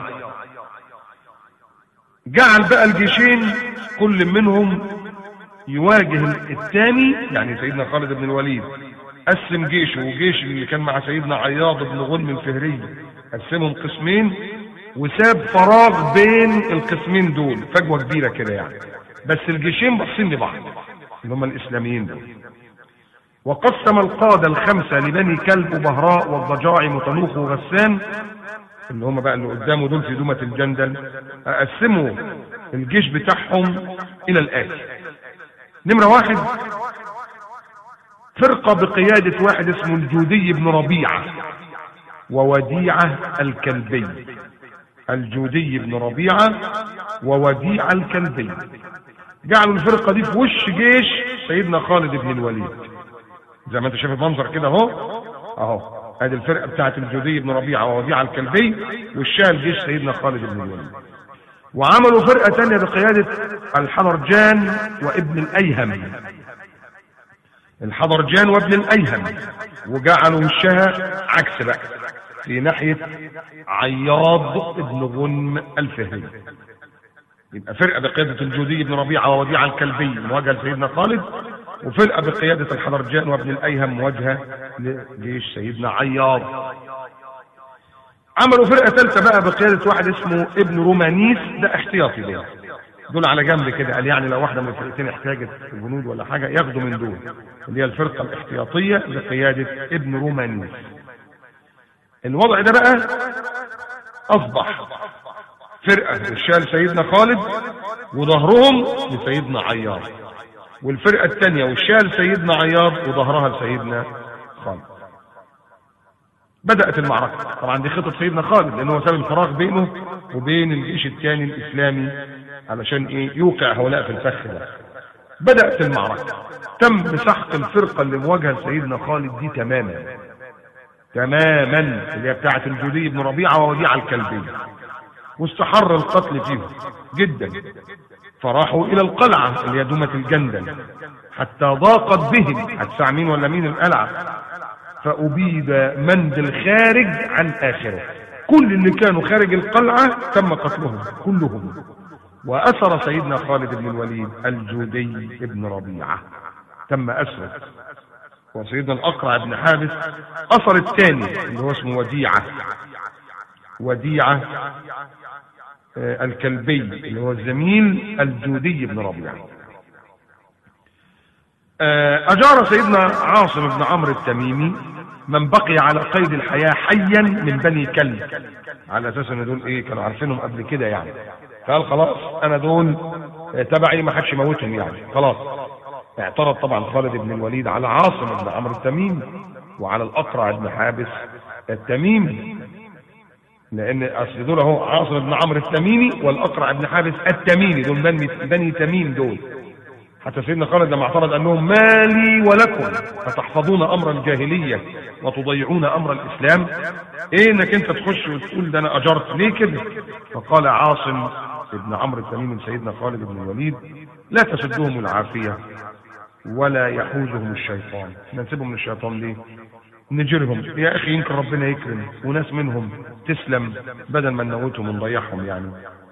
جعل بقى الجيشين كل منهم يواجه الثاني يعني سيدنا خالد بن الوليد قسم جيشه وجيش اللي كان مع سيدنا عياض بن غنم الفهري قسمهم قسمين وساب فراغ بين القسمين دول فجوه كبيره كده يعني بس الجيشين باصين لبعض اللي هم الاسلاميين دول وقسم القادة الخمسة لبني كلب وبهراء والضجاع متنوخ وغسان اللي هم بقى اللي قدامه دول في دومة الجندل قسموا الجيش بتاعهم إلى الآتي نمرة واحد فرقة بقيادة واحد اسمه الجودي بن ربيعة ووديعة الكلبي الجودي بن ربيعة ووديعة الكلبي جعلوا الفرقة دي في وش جيش سيدنا خالد بن الوليد زي ما انت شايف المنظر كده اهو اهو ادي الفرقة بتاعت الجودي بن ربيعة ووديعة الكلبي وشها الجيش سيدنا خالد بن الوليد وعملوا فرقة تانية بقيادة الحضرجان وابن الأيهم الحضرجان وابن الأيهم وجعلوا وشها عكس بقى في ناحية عياض ابن غنم الفهري يبقى فرقة بقيادة الجودي بن ربيعة ووديع الكلبي مواجهة لسيدنا خالد وفرقة بقيادة الحضرجان وابن الأيهم مواجهة لجيش سيدنا عياض عملوا فرقة ثالثة بقى بقيادة واحد اسمه ابن رومانيس ده احتياطي ده دول على جنب كده قال يعني لو واحدة من الفرقتين احتاجت الجنود ولا حاجة ياخدوا من دول اللي هي الفرقة الاحتياطية بقيادة ابن رومانيس الوضع ده بقى أصبح فرقة الشال سيدنا خالد وظهرهم لسيدنا عياض والفرقة الثانية والشال سيدنا عياض وظهرها لسيدنا خالد بدأت المعركة طبعا دي خطة سيدنا خالد لأنه ساب الفراغ بينه وبين الجيش الثاني الإسلامي علشان إيه يوقع هؤلاء في الفخ ده بدأت المعركة تم سحق الفرقة اللي مواجهة لسيدنا خالد دي تماما تماما اللي هي بتاعة الجودي بن ربيعة ووديعة الكلبي واستحر القتل فيهم جدا فراحوا الى القلعة اللي هي دومة الجندل حتى ضاقت بهم هتسع مين ولا مين القلعة فأبيد من بالخارج عن آخره كل اللي كانوا خارج القلعة تم قتلهم كلهم وأسر سيدنا خالد بن الوليد الجودي بن ربيعة تم أسره وسيدنا الأقرع بن حابس أسر الثاني اللي هو اسمه وديعة وديعة آه، الكلبي اللي هو الزميل الجودي بن ربيعة آه، أجار سيدنا عاصم بن عمرو التميمي من بقي على قيد الحياة حيا من بني كلب على أساس إن دول إيه كانوا عارفينهم قبل كده يعني قال خلاص أنا دول آه، تبعي ما حدش يموتهم يعني خلاص اعترض طبعا خالد بن الوليد على عاصم بن عمرو التميمي وعلى الأقرع بن حابس التميمي لان اصل دول اهو عاصم بن عمرو التميمي والاقرع بن حابس التميمي دول بني, بني تميم دول حتى سيدنا خالد لما اعترض قال لهم ما لي ولكم فتحفظون امر الجاهليه وتضيعون امر الاسلام ايه انك انت تخش وتقول ده انا اجرت ليه كده فقال عاصم بن عمرو التميمي سيدنا خالد بن الوليد لا تسدهم العافيه ولا يحوزهم الشيطان ننسبهم من الشيطان ليه نجرهم يا اخي يمكن ربنا يكرم وناس منهم تسلم بدل ما نموتهم ونضيعهم يعني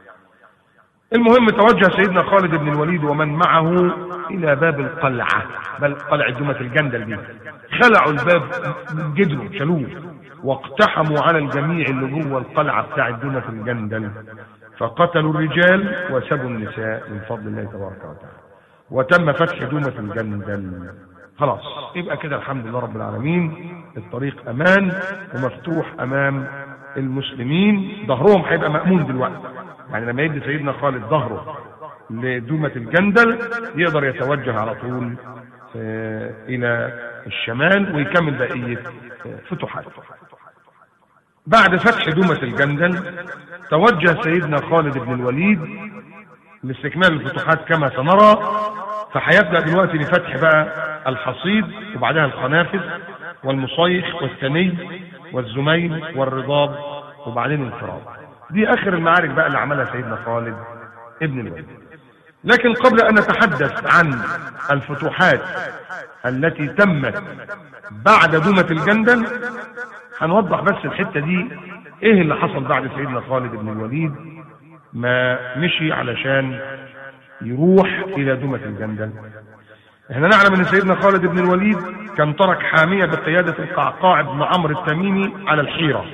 المهم توجه سيدنا خالد بن الوليد ومن معه الى باب القلعه بل قلعه دومه الجندل دي خلعوا الباب من جدره شالوه واقتحموا على الجميع اللي جوه القلعه بتاعه دومه الجندل فقتلوا الرجال وسبوا النساء من فضل الله تبارك وتعالى وتم فتح دومه الجندل خلاص يبقى كده الحمد لله رب العالمين الطريق امان ومفتوح امام المسلمين ظهرهم هيبقى مأمون دلوقتي يعني لما يدي سيدنا خالد ظهره لدومة الجندل يقدر يتوجه على طول آه، الى الشمال ويكمل بقية آه، فتوحات بعد فتح دومة الجندل توجه سيدنا خالد بن الوليد لاستكمال الفتوحات كما سنرى فهيبدأ دلوقتي بفتح بقى الحصيد وبعدها الخنافذ والمصيخ والثني والزمين والرضاب وبعدين الفراد دي اخر المعارك بقى اللي عملها سيدنا خالد ابن الوليد لكن قبل ان نتحدث عن الفتوحات التي تمت بعد دومة الجندل هنوضح بس الحتة دي ايه اللي حصل بعد سيدنا خالد بن الوليد ما مشي علشان يروح الى دومة الجندل احنا نعلم ان سيدنا خالد بن الوليد كان ترك حامية بقيادة القعقاع بن عمرو التميمي على الحيرة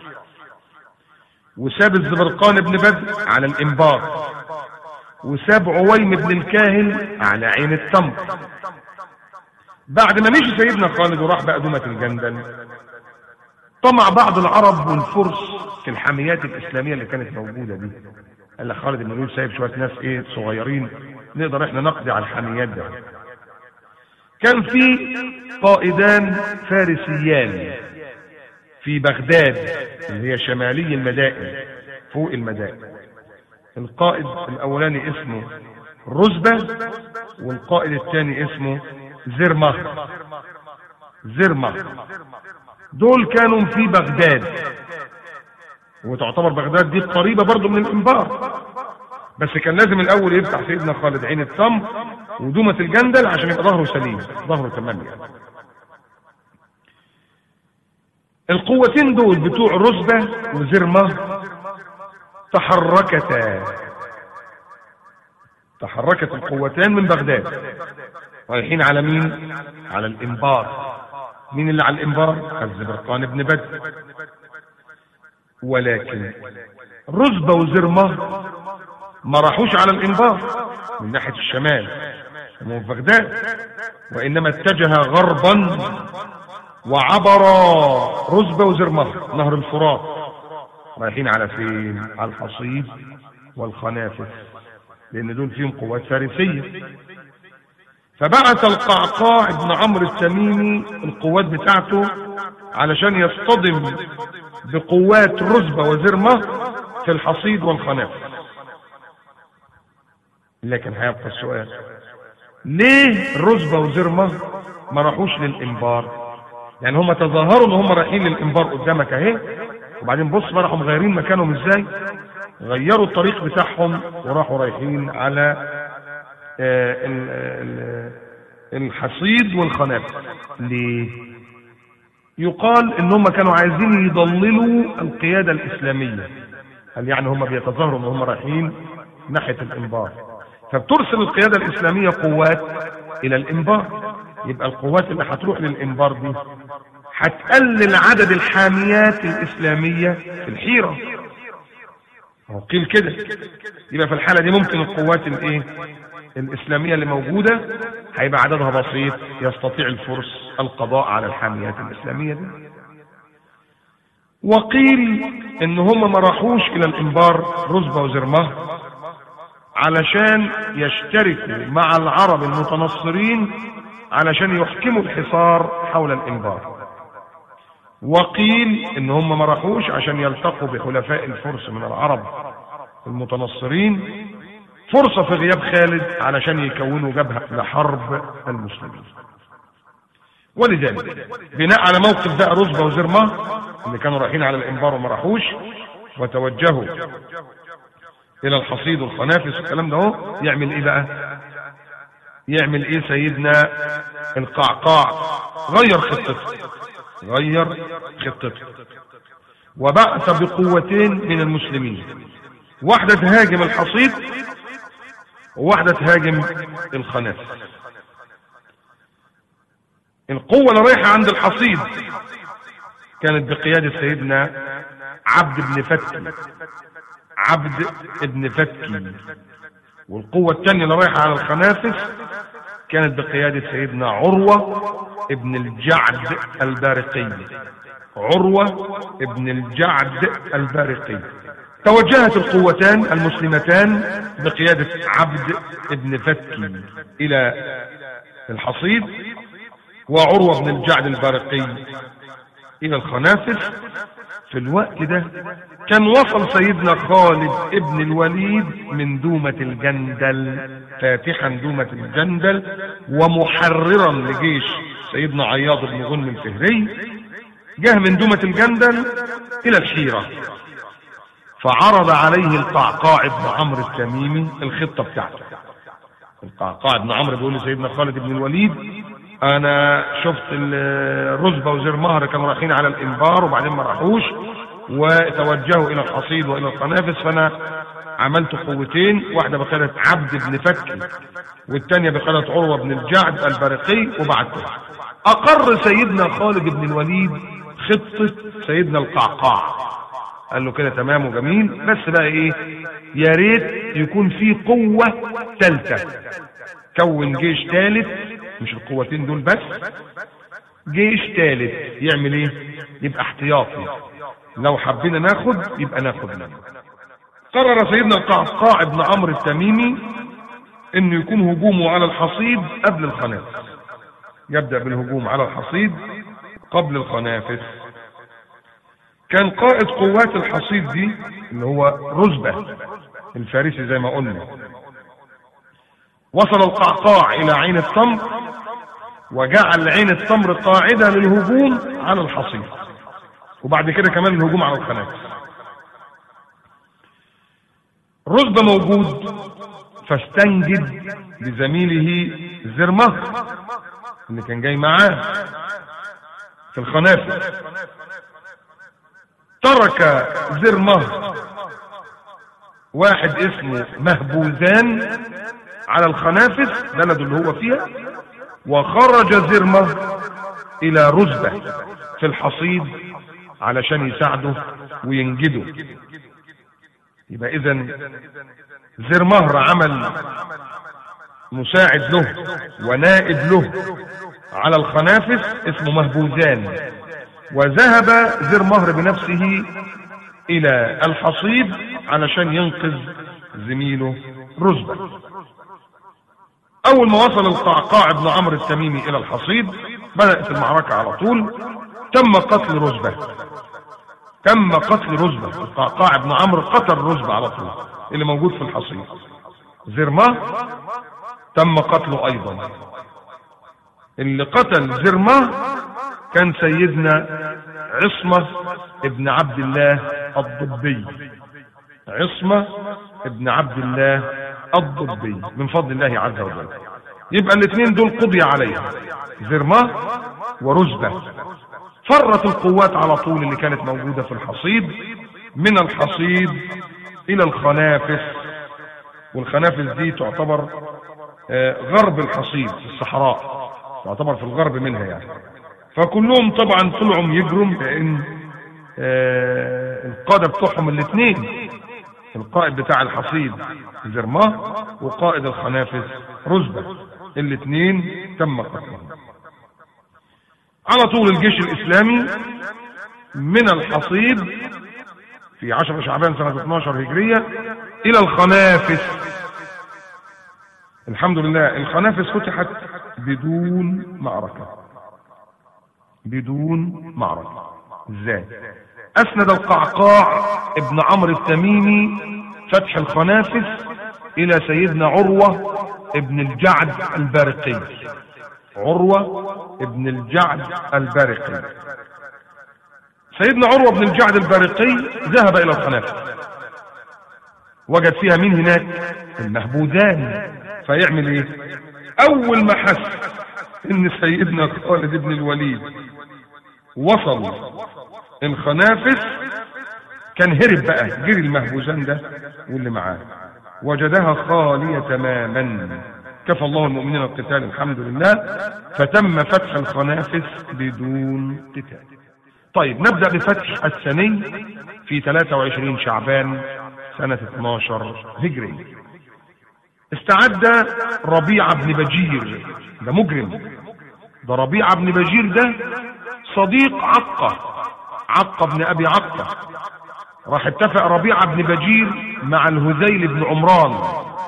وساب الزبرقان بن بدر على الانبار وساب عويم بن الكاهل على عين التمر بعد ما مشي سيدنا خالد وراح بقى دومة الجندل طمع بعض العرب والفرس في الحاميات الاسلامية اللي كانت موجودة دي قال لك خالد بن الوليد سايب شوية ناس ايه صغيرين نقدر احنا نقضي على الحاميات ده كان في قائدان فارسيان في بغداد اللي هي شمالي المدائن فوق المدائن القائد الاولاني اسمه رزبة والقائد الثاني اسمه زرمة زرمة دول كانوا في بغداد وتعتبر بغداد دي قريبة برضو من الانبار بس كان لازم الاول يفتح سيدنا خالد عين التمر ودومة الجندل عشان يبقى ظهره سليم ظهره تمام يعني القوتين دول بتوع رزبة وزرمة تحركتا تحركت القوتان من بغداد رايحين على مين على الانبار مين اللي على الانبار الزبرقان بن بدر ولكن رزبة وزرمة ما راحوش على الانبار من ناحية الشمال هم في بغداد وانما اتجه غربا وعبر رزبة وزرمة نهر الفرات رايحين على فين على الحصيد والخنافس لان دول فيهم قوات فارسية فبعث القعقاع بن عمرو التميمي القوات بتاعته علشان يصطدم بقوات رزبة وزرمة في الحصيد والخنافس لكن هيبقى السؤال ليه رزبة وزرمة ما راحوش للإنبار يعني هم تظاهروا ان هم رايحين للانبار قدامك اهي وبعدين بص بقى راحوا مغيرين مكانهم ازاي غيروا الطريق بتاعهم وراحوا رايحين على آه، ال- ال- الحصيد والخنافس ليه يقال ان هم كانوا عايزين يضللوا القيادة الاسلامية هل يعني هم بيتظاهروا ان هم رايحين ناحية الانبار فبترسل القيادة الاسلامية قوات الى الانبار يبقى القوات اللي هتروح للانبار دي هتقلل عدد الحاميات الاسلامية في الحيرة هو قيل كده يبقى في الحالة دي ممكن القوات الايه الاسلامية اللي موجودة هيبقى عددها بسيط يستطيع الفرس القضاء على الحاميات الاسلامية دي وقيل ان هم ما راحوش الى الانبار رزبة وزرمه علشان يشتركوا مع العرب المتنصرين علشان يحكموا الحصار حول الانبار وقيل ان هم ما راحوش عشان يلتقوا بحلفاء الفرس من العرب المتنصرين فرصة في غياب خالد علشان يكونوا جبهة لحرب المسلمين ولذلك بناء على موقف بقى رزبة وزرمة اللي كانوا رايحين على الانبار وما راحوش وتوجهوا الى الحصيد والخنافس والكلام ده اهو يعمل ايه بقى يعمل ايه سيدنا القعقاع غير خطته غير خطته وبعث بقوتين من المسلمين واحدة تهاجم الحصيد وواحدة تهاجم الخنافس القوة اللي رايحة عند الحصيد كانت بقيادة سيدنا عبد بن فتكي عبد بن فتكي والقوة الثانية اللي رايحة على الخنافس كانت بقيادة سيدنا عروة ابن الجعد البارقي عروة ابن الجعد البارقي توجهت القوتان المسلمتان بقيادة عبد ابن فتكي إلى الحصيد وعروة بن الجعد البارقي إلى الخنافس في الوقت ده كان وصل سيدنا خالد ابن الوليد من دومة الجندل فاتحا دومة الجندل ومحررا لجيش سيدنا عياض بن غنم الفهري جه من دومة الجندل إلى الحيرة فعرض عليه القعقاع بن عمرو التميمي الخطة بتاعته القعقاع بن عمرو بيقول لسيدنا خالد بن الوليد انا شفت الرزبة وزير مهر كانوا رايحين على الانبار وبعدين ما راحوش وتوجهوا الى الحصيد والى القنافس فانا عملت قوتين واحدة بقيادة عبد بن فكي والتانية بقيادة عروة بن الجعد البرقي وبعته اقر سيدنا خالد بن الوليد خطة سيدنا القعقاع قال له كده تمام وجميل بس بقى ايه يا ريت يكون في قوة ثالثة كون جيش ثالث مش القوتين دول بس جيش ثالث يعمل ايه يبقى احتياطي لو حبينا ناخد يبقى ناخد منه قرر سيدنا القعقاع بن عمرو التميمي انه يكون هجومه على الحصيد قبل الخنافس يبدأ بالهجوم على الحصيد قبل الخنافس كان قائد قوات الحصيد دي اللي هو رزبة الفارسي زي ما قلنا وصل القعقاع الى عين التمر وجعل عين التمر قاعدة للهجوم على الحصيد وبعد كده كمان الهجوم على الخنافس رزبة موجود فاستنجد بزميله زرمه اللي كان جاي معاه في الخنافس ترك زرمه واحد اسمه مهبوزان على الخنافس بلد اللي هو فيها وخرج زرمه الى رزبة في الحصيد علشان يساعده وينجده يبقى اذا زرمهر عمل مساعد له ونائب له على الخنافس اسمه مهبوزان وذهب زرمهر بنفسه الى الحصيد علشان ينقذ زميله رزبة اول ما وصل القعقاع بن عمرو التميمي الى الحصيد بدأت المعركة على طول تم قتل رزبة تم قتل رزبة القعقاع بن عمرو قتل رزبة على طول اللي موجود في الحصيد زرمه تم قتله ايضا اللي قتل زرمه كان سيدنا عصمة ابن عبد الله الضبي عصمة ابن عبد الله الضبي من فضل الله عز وجل يبقى الاثنين دول قضي عليهم زرمة ورزبة فرت القوات على طول اللي كانت موجودة في الحصيد من الحصيد الى الخنافس والخنافس دي تعتبر آه، غرب الحصيد في الصحراء تعتبر في الغرب منها يعني فكلهم طبعا طلعوا يجروا لان آه، القادة بتوعهم الاثنين القائد بتاع الحصيد زرماه وقائد الخنافس رزبة الاثنين تم قتلهم على طول الجيش الاسلامي من الحصيد في 10 شعبان سنة 12 هجرية الى الخنافس الحمد لله الخنافس فتحت بدون معركة بدون معركة ازاي اسند القعقاع ابن عمرو التميمي فتح الخنافس الى سيدنا عروة ابن الجعد البارقي عروة ابن الجعد البارقي سيدنا عروة بن الجعد البارقي ذهب الى الخنافس وجد فيها مين هناك المهبودان فيعمل ايه اول ما حس ان سيدنا خالد بن الوليد وصل الخنافس كان هرب بقى جري المهبوزان ده واللي معاه وجدها خالية تماما كفى الله المؤمنين القتال الحمد لله فتم فتح الخنافس بدون قتال طيب نبدأ بفتح السني في 23 شعبان سنة 12 هجري استعد ربيعة بن بجير ده مجرم ده ربيعة بن بجير ده صديق عقة عقة بن أبي عقة راح اتفق ربيعة بن بجير مع الهذيل بن عمران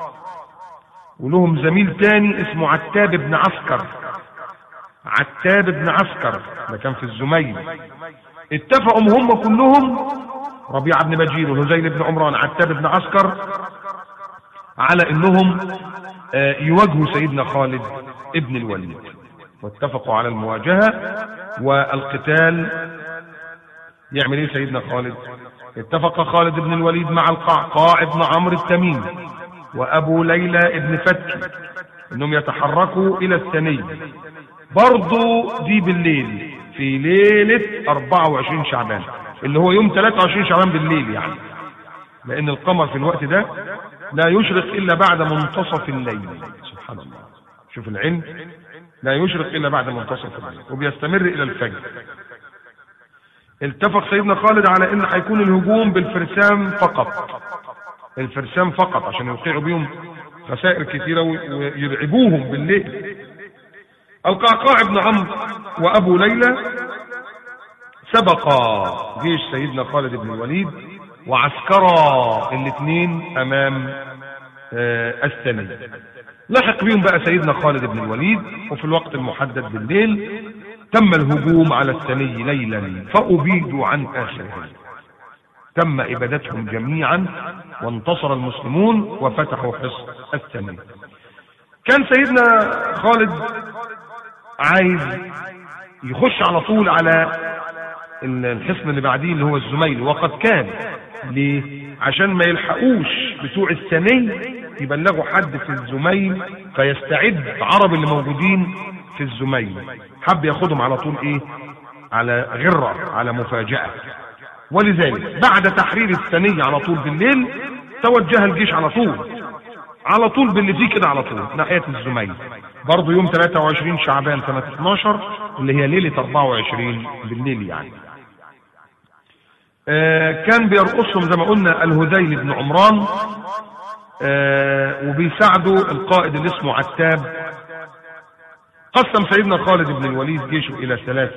ولهم زميل تاني اسمه عتاب بن عسكر عتاب بن عسكر ده كان في الزميل اتفقوا هم كلهم ربيعة بن بجير وهزيل بن عمران عتاب بن عسكر على انهم آه، يواجهوا سيدنا خالد ابن الوليد واتفقوا على المواجهة والقتال يعمل ايه سيدنا خالد اتفق خالد بن الوليد مع القعقاع بن عمرو التميمي وابو ليلى ابن فتكي انهم يتحركوا الى الثني برضو دي بالليل في ليلة 24 شعبان اللي هو يوم 23 شعبان بالليل يعني لان القمر في الوقت ده لا يشرق الا بعد منتصف الليل سبحان الله شوف العلم لا يشرق الا بعد منتصف الليل وبيستمر الى الفجر اتفق سيدنا خالد على ان هيكون الهجوم بالفرسان فقط الفرسان فقط عشان يوقعوا بيهم خسائر كثيرة ويرعبوهم بالليل القعقاع بن عمرو وابو ليلى سبقا جيش سيدنا خالد بن الوليد وعسكرا الاثنين امام آه، الثني لحق بهم بقى سيدنا خالد بن الوليد وفي الوقت المحدد بالليل تم الهجوم على الثني ليلا فأبيدوا عن آخرهم تم إبادتهم جميعا وانتصر المسلمون وفتحوا حصن الثني كان سيدنا خالد عايز يخش على طول على الحصن اللي بعديه اللي هو الزميل وقد كان ليه عشان ما يلحقوش بتوع الثني يبلغوا حد في الزميل فيستعد عرب اللي موجودين في الزميل حب ياخدهم على طول ايه على غرة على مفاجأة ولذلك بعد تحرير الثنية على طول بالليل توجه الجيش على طول على طول باللي فيه كده على طول ناحية الزميل برضه يوم 23 شعبان سنة 12 اللي هي ليلة 24 بالليل يعني آه كان بيرقصهم زي ما قلنا الهذيل بن عمران آه وبيساعدوا القائد اللي اسمه عتاب قسم سيدنا خالد بن الوليد جيشه الى ثلاث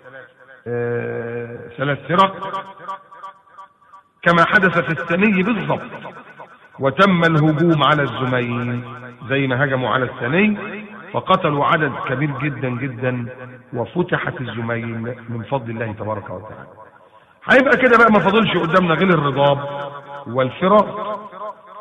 آه ثلاث فرق كما حدث في الثني بالضبط وتم الهجوم على الزمين زي ما هجموا على الثني فقتلوا عدد كبير جدا جدا وفتحت الزمين من فضل الله تبارك وتعالى هيبقى كده بقى ما فاضلش قدامنا غير الرضاب والفراق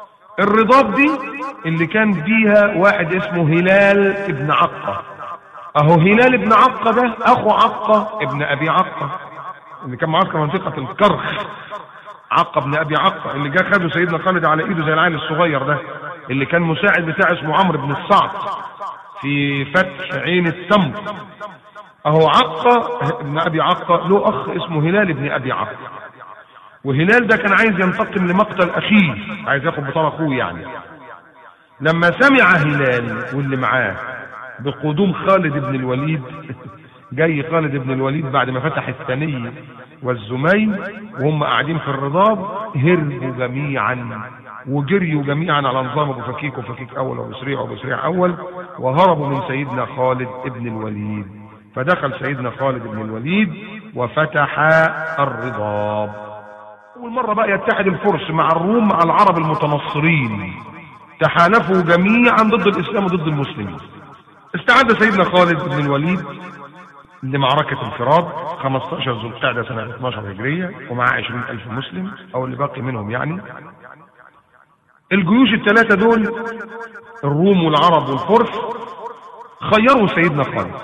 الرضاب دي اللي كان فيها واحد اسمه هلال ابن عقة اهو هلال ابن عقة ده اخو عقة ابن ابي عقة اللي كان معسكر منطقة الكرخ عقة ابن ابي عقة اللي جه خده سيدنا خالد على ايده زي العيل الصغير ده اللي كان مساعد بتاع اسمه عمرو بن الصعد في فتح عين التمر اهو عقة ابن ابي عقة له اخ اسمه هلال ابن ابي عقة وهلال ده كان عايز ينتقم لمقتل اخيه عايز ياخد بطار اخوه يعني لما سمع هلال واللي معاه بقدوم خالد بن الوليد جاي خالد بن الوليد بعد ما فتح الثني والزمي وهم قاعدين في الرضاب هربوا جميعا وجريوا جميعا على نظام ابو فكيك وفكيك اول وابو سريع وابو سريع اول وهربوا من سيدنا خالد بن الوليد فدخل سيدنا خالد بن الوليد وفتح الرضاب اول مره بقى يتحد الفرس مع الروم مع العرب المتنصرين تحالفوا جميعا ضد الاسلام وضد المسلمين استعد سيدنا خالد بن الوليد لمعركة انفراد 15 ذو القعدة سنة 12 هجرية ومعاه 20 ألف مسلم أو اللي باقي منهم يعني الجيوش الثلاثة دول الروم والعرب والفرس خيروا سيدنا خالد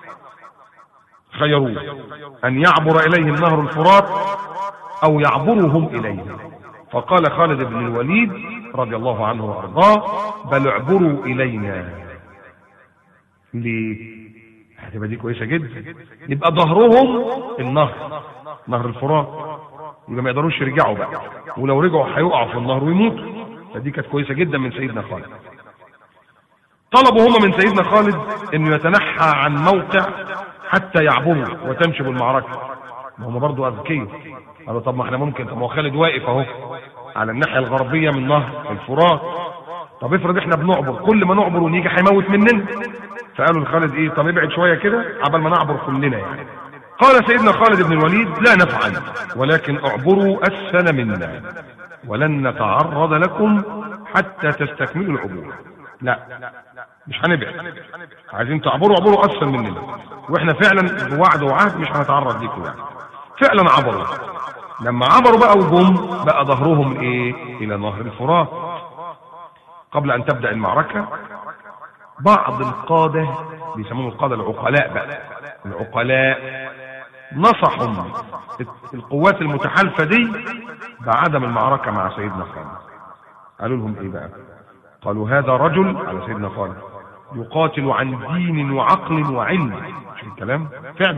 خيروه أن يعبر إليهم نهر الفرات أو يعبرهم إليه فقال خالد بن الوليد رضي الله عنه وأرضاه بل اعبروا إلينا ليه هتبقى دي كويسة جدا يبقى ظهرهم النهر نهر الفرات يبقى ما يقدروش يرجعوا بقى ولو رجعوا هيقعوا في النهر ويموتوا فدي كانت كويسة جدا من سيدنا خالد طلبوا هم من سيدنا خالد انه يتنحى عن موقع حتى يعبروا وتنشب المعركة ما هم برضه اذكياء قالوا طب ما احنا ممكن طب ما هو خالد واقف اهو على الناحية الغربية من نهر الفرات طب افرض احنا بنعبر كل ما نعبر ونيجي هيموت مننا فقالوا لخالد ايه طب ابعد شوية كده عبال ما نعبر كلنا يعني قال سيدنا خالد بن الوليد لا نفعل ولكن اعبروا اسفل منا ولن نتعرض لكم حتى تستكملوا العبور لا مش هنبعد عايزين تعبروا عبروا اسفل مننا واحنا فعلا بوعد وعهد مش هنتعرض ليكم يعني فعلا عبروا لما عبروا بقى وجم بقى ظهرهم ايه الى نهر الفرات قبل ان تبدا المعركه بعض القاده بيسموهم القاده العقلاء بقى العقلاء نصحوا القوات المتحالفه دي بعدم المعركه مع سيدنا خالد قالوا لهم ايه بقى قالوا هذا رجل على سيدنا خالد يقاتل عن دين وعقل وعلم شوف الكلام فعلا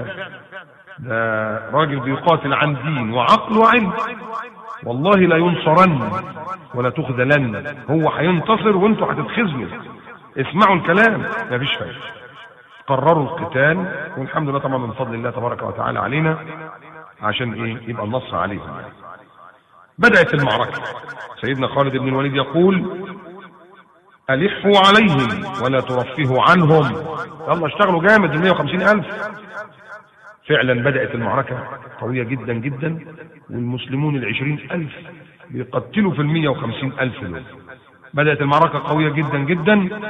ده راجل بيقاتل عن دين وعقل وعلم والله لا ينصرن ولا تخذلن هو هينتصر وانتوا هتتخذلوا اسمعوا الكلام مفيش فايده قرروا القتال والحمد لله طبعا من فضل الله تبارك وتعالى علينا عشان ايه يبقى النصر عليهم يعني. بدأت المعركة سيدنا خالد بن الوليد يقول ألحوا عليهم ولا ترفهوا عنهم يلا اشتغلوا جامد ال 150 ألف فعلا بدأت المعركة قوية جدا جدا والمسلمون العشرين ألف بيقتلوا في المية وخمسين ألف دول بدأت المعركة قوية جدا جدا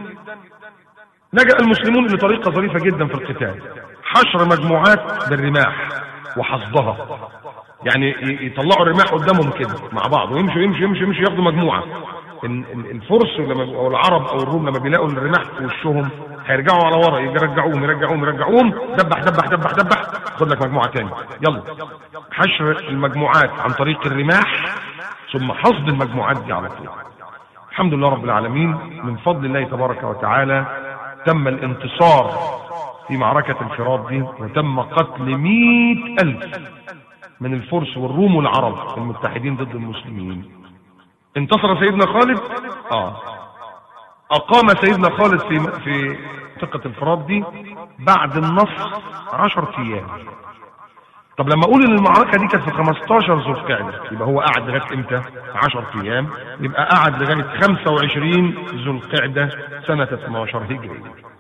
لجأ المسلمون لطريقة ظريفة جدا في القتال حشر مجموعات بالرماح وحصدها يعني يطلعوا الرماح قدامهم كده مع بعض ويمشوا يمشوا يمشوا يمشوا ياخدوا مجموعة الفرس لما او العرب او الروم لما بيلاقوا الرماح في وشهم هيرجعوا على ورا يرجعوهم يرجعوهم يرجعوهم دبح دبح دبح دبح خد لك مجموعه تاني يلا حشر المجموعات عن طريق الرماح ثم حصد المجموعات دي على طول الحمد لله رب العالمين من فضل الله تبارك وتعالى تم الانتصار في معركة الفرات دي وتم قتل مئة ألف من الفرس والروم والعرب المتحدين ضد المسلمين انتصر سيدنا خالد اه اقام سيدنا خالد في في منطقة الفرات دي بعد النصر عشر ايام طب لما اقول ان المعركة دي كانت في 15 ذو القعدة يبقى هو قعد لغاية امتى 10 ايام يبقى قعد لغاية 25 ذو القعدة سنة 12 هجري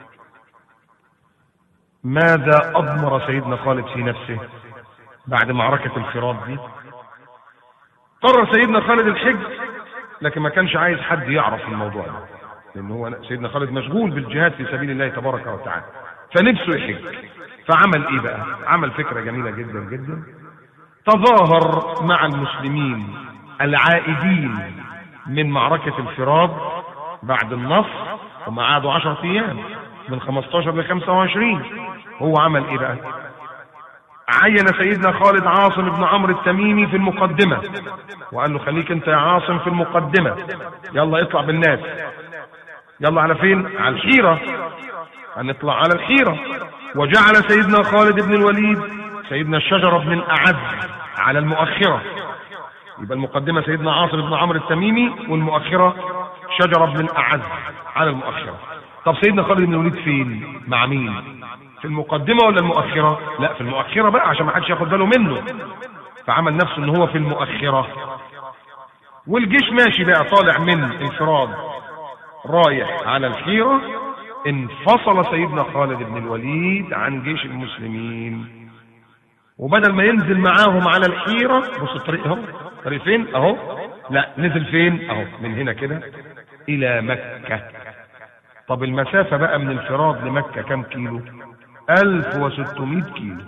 ماذا اضمر سيدنا خالد في نفسه بعد معركة الفرات دي قرر سيدنا خالد الحج لكن ما كانش عايز حد يعرف الموضوع ده لان هو سيدنا خالد مشغول بالجهاد في سبيل الله تبارك وتعالى فنفسه يحج فعمل ايه بقى عمل فكرة جميلة جدا جدا تظاهر مع المسلمين العائدين من معركة الفراد بعد النصر هم قعدوا عشرة ايام من 15 ل 25 هو عمل ايه بقى عين سيدنا خالد عاصم بن عمرو التميمي في المقدمة وقال له خليك انت يا عاصم في المقدمة يلا اطلع بالناس يلا على فين على الحيرة هنطلع على الحيرة وجعل سيدنا خالد بن الوليد سيدنا الشجرة بن الأعز على المؤخرة يبقى المقدمة سيدنا عاصم بن عمرو التميمي والمؤخرة شجرة بن الأعز على المؤخرة طب سيدنا خالد بن الوليد فين مع مين في المقدمة ولا المؤخرة لا في المؤخرة بقى عشان ما حدش ياخد باله منه فعمل نفسه ان هو في المؤخرة والجيش ماشي بقى طالع من انفراد رايح على الحيرة انفصل سيدنا خالد بن الوليد عن جيش المسلمين وبدل ما ينزل معاهم على الحيرة بص الطريق اهو طريق فين اهو لا نزل فين اهو من هنا كده الى مكة طب المسافة بقى من الفراد لمكة كم كيلو 1600 كيلو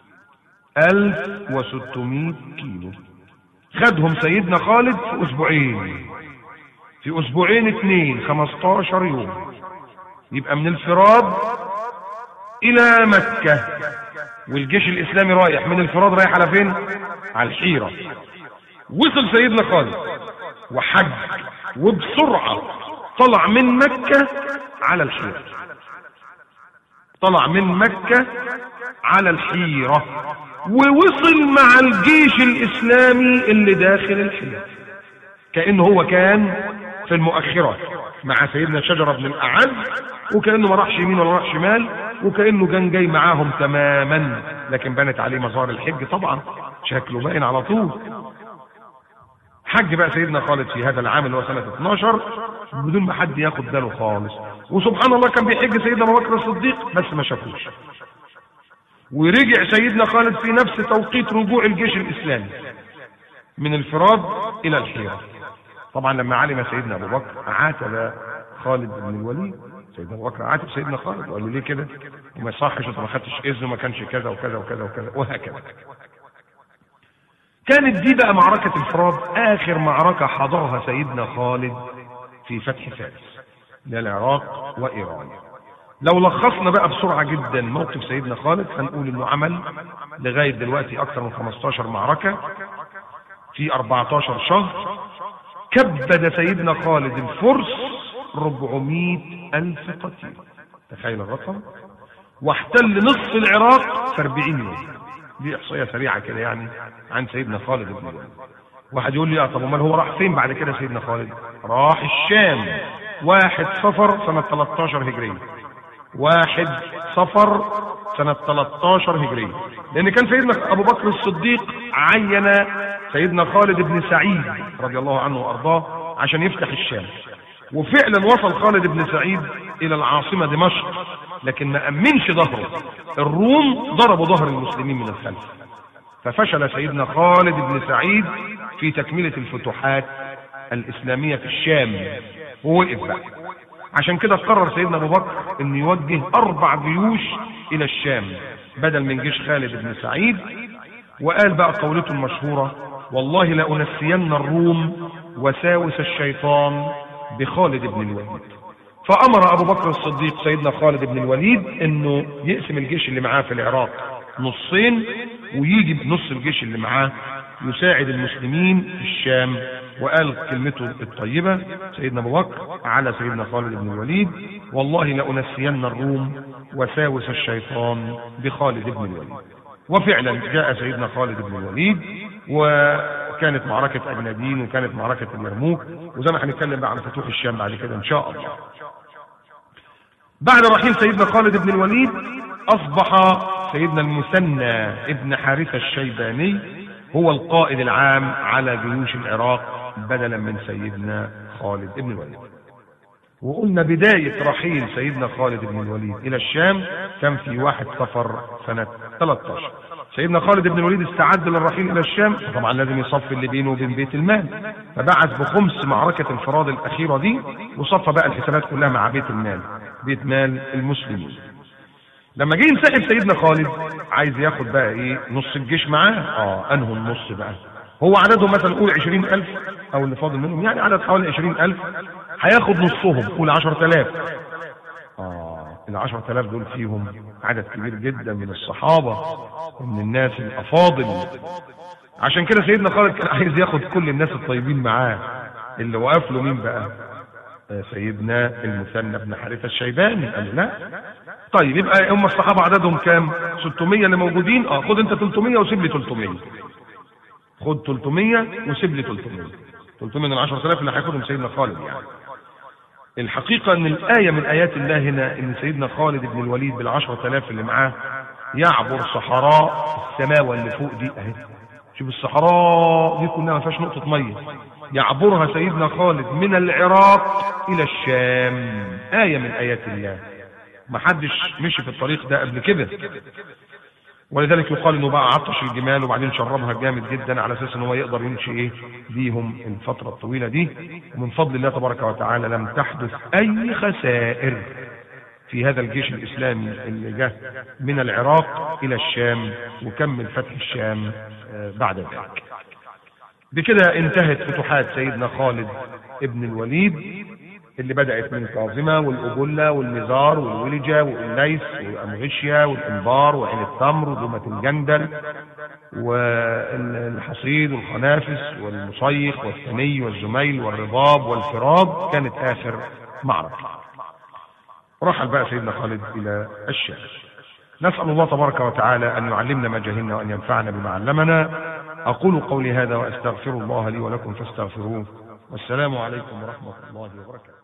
1600 كيلو خدهم سيدنا خالد في اسبوعين في اسبوعين اتنين 15 يوم يبقى من الفراد الى مكة والجيش الاسلامي رايح من الفراد رايح على فين على الحيرة وصل سيدنا خالد وحج وبسرعة طلع من مكة على الحيرة طلع من مكة على الحيرة ووصل مع الجيش الاسلامي اللي داخل الحيرة كأنه هو كان في المؤخرة مع سيدنا شجرة بن الأعز وكأنه ما راحش يمين ولا راح شمال وكأنه كان جاي معاهم تماما لكن بنت عليه مظاهر الحج طبعا شكله باين على طول حج بقى سيدنا خالد في هذا العام اللي هو سنة 12 بدون ما حد ياخد باله خالص وسبحان الله كان بيحج سيدنا ابو بكر الصديق بس ما شافوش ورجع سيدنا خالد في نفس توقيت رجوع الجيش الاسلامي من الفراد الى الحيرة طبعا لما علم سيدنا ابو بكر عاتب خالد بن الوليد سيدنا ابو بكر عاتب سيدنا خالد وقال له ليه كده وما يصحش انت ما خدتش اذن وما كانش كذا وكذا وكذا وكذا وهكذا كانت دي بقى معركة الفراد آخر معركة حضرها سيدنا خالد في فتح فارس للعراق وإيران لو لخصنا بقى بسرعة جدا موقف سيدنا خالد هنقول انه عمل لغاية دلوقتي اكثر من 15 معركة في 14 شهر كبد سيدنا خالد الفرس 400 ألف قتيل تخيل الرقم واحتل نصف العراق في 40 يوم دي احصائيه سريعه كده يعني عن سيدنا خالد بن الوليد واحد يقول لي اه طب امال هو راح فين بعد كده سيدنا خالد راح الشام واحد صفر سنة 13 هجرية واحد صفر سنة 13 هجرية لأن كان سيدنا أبو بكر الصديق عين سيدنا خالد بن سعيد رضي الله عنه وأرضاه عشان يفتح الشام وفعلا وصل خالد بن سعيد إلى العاصمة دمشق لكن ما أمنش ظهره الروم ضربوا ظهر المسلمين من الخلف ففشل سيدنا خالد بن سعيد في تكملة الفتوحات الإسلامية في الشام ووقف بقى عشان كده قرر سيدنا أبو بكر أن يوجه أربع جيوش إلى الشام بدل من جيش خالد بن سعيد وقال بقى قولته المشهورة والله لأنسين الروم وساوس الشيطان بخالد بن الوليد فأمر أبو بكر الصديق سيدنا خالد بن الوليد أنه يقسم الجيش اللي معاه في العراق نصين ويجي بنص الجيش اللي معاه يساعد المسلمين في الشام وقال كلمته الطيبة سيدنا أبو بكر على سيدنا خالد بن الوليد والله لأنسين الروم وساوس الشيطان بخالد بن الوليد وفعلا جاء سيدنا خالد بن الوليد وكانت معركة أجنادين وكانت معركة اليرموك وزي ما هنتكلم بقى عن فتوح الشام بعد كده إن شاء الله بعد رحيل سيدنا خالد بن الوليد أصبح سيدنا المثنى ابن حارثة الشيباني هو القائد العام على جيوش العراق بدلا من سيدنا خالد بن الوليد وقلنا بداية رحيل سيدنا خالد بن الوليد إلى الشام كان في واحد صفر سنة 13 سيدنا خالد بن الوليد استعد للرحيل إلى الشام طبعا لازم يصفي اللي بينه وبين بيت المال فبعث بخمس معركة الفراد الأخيرة دي وصفى بقى الحسابات كلها مع بيت المال بيت مال المسلمين لما جه ينسحب سيدنا خالد عايز ياخد بقى ايه نص الجيش معاه اه انهوا النص بقى هو عددهم مثلا قول عشرين ألف أو اللي فاضل منهم يعني عدد حوالي عشرين ألف هياخد نصهم قول عشرة آلاف آه العشرة آلاف دول فيهم عدد كبير جدا من الصحابة ومن الناس الأفاضل عشان كده سيدنا خالد كان عايز ياخد كل الناس الطيبين معاه اللي وقف له مين بقى آه، سيدنا المثنى بن حارثة الشيباني قال لا طيب يبقى هم الصحابة عددهم كام 600 اللي موجودين اه خد انت 300 وسيب لي 300 خد 300 وسيب لي 300 300 من ال 10000 اللي هياخدهم سيدنا خالد يعني الحقيقة ان الآية من آيات الله هنا ان سيدنا خالد بن الوليد بالعشرة آلاف اللي معاه يعبر صحراء السماوة اللي فوق دي اهي شوف الصحراء دي كلها ما فيهاش نقطة مية يعبرها سيدنا خالد من العراق إلى الشام آية من آيات الله ما حدش مشي في الطريق ده قبل كده ولذلك يقال انه بقى عطش الجمال وبعدين شربها جامد جدا على اساس ان هو يقدر يمشي ايه بيهم الفتره الطويله دي ومن فضل الله تبارك وتعالى لم تحدث اي خسائر في هذا الجيش الاسلامي اللي جه من العراق الى الشام وكمل فتح الشام آه، بعد ذلك بكده انتهت فتوحات سيدنا خالد ابن الوليد اللي بدأت من كاظمة والأبلة والمزار والولجة والليث والأمغشية والإنبار وعين التمر ودومة الجندل والحصيد والخنافس والمصيخ والثني والزميل والرباب والفراب كانت آخر معركة رحل بقى سيدنا خالد إلى الشام نسأل الله تبارك وتعالى أن يعلمنا ما جهلنا وأن ينفعنا بما علمنا أقول قولي هذا وأستغفر الله لي ولكم فاستغفروه والسلام عليكم ورحمة الله وبركاته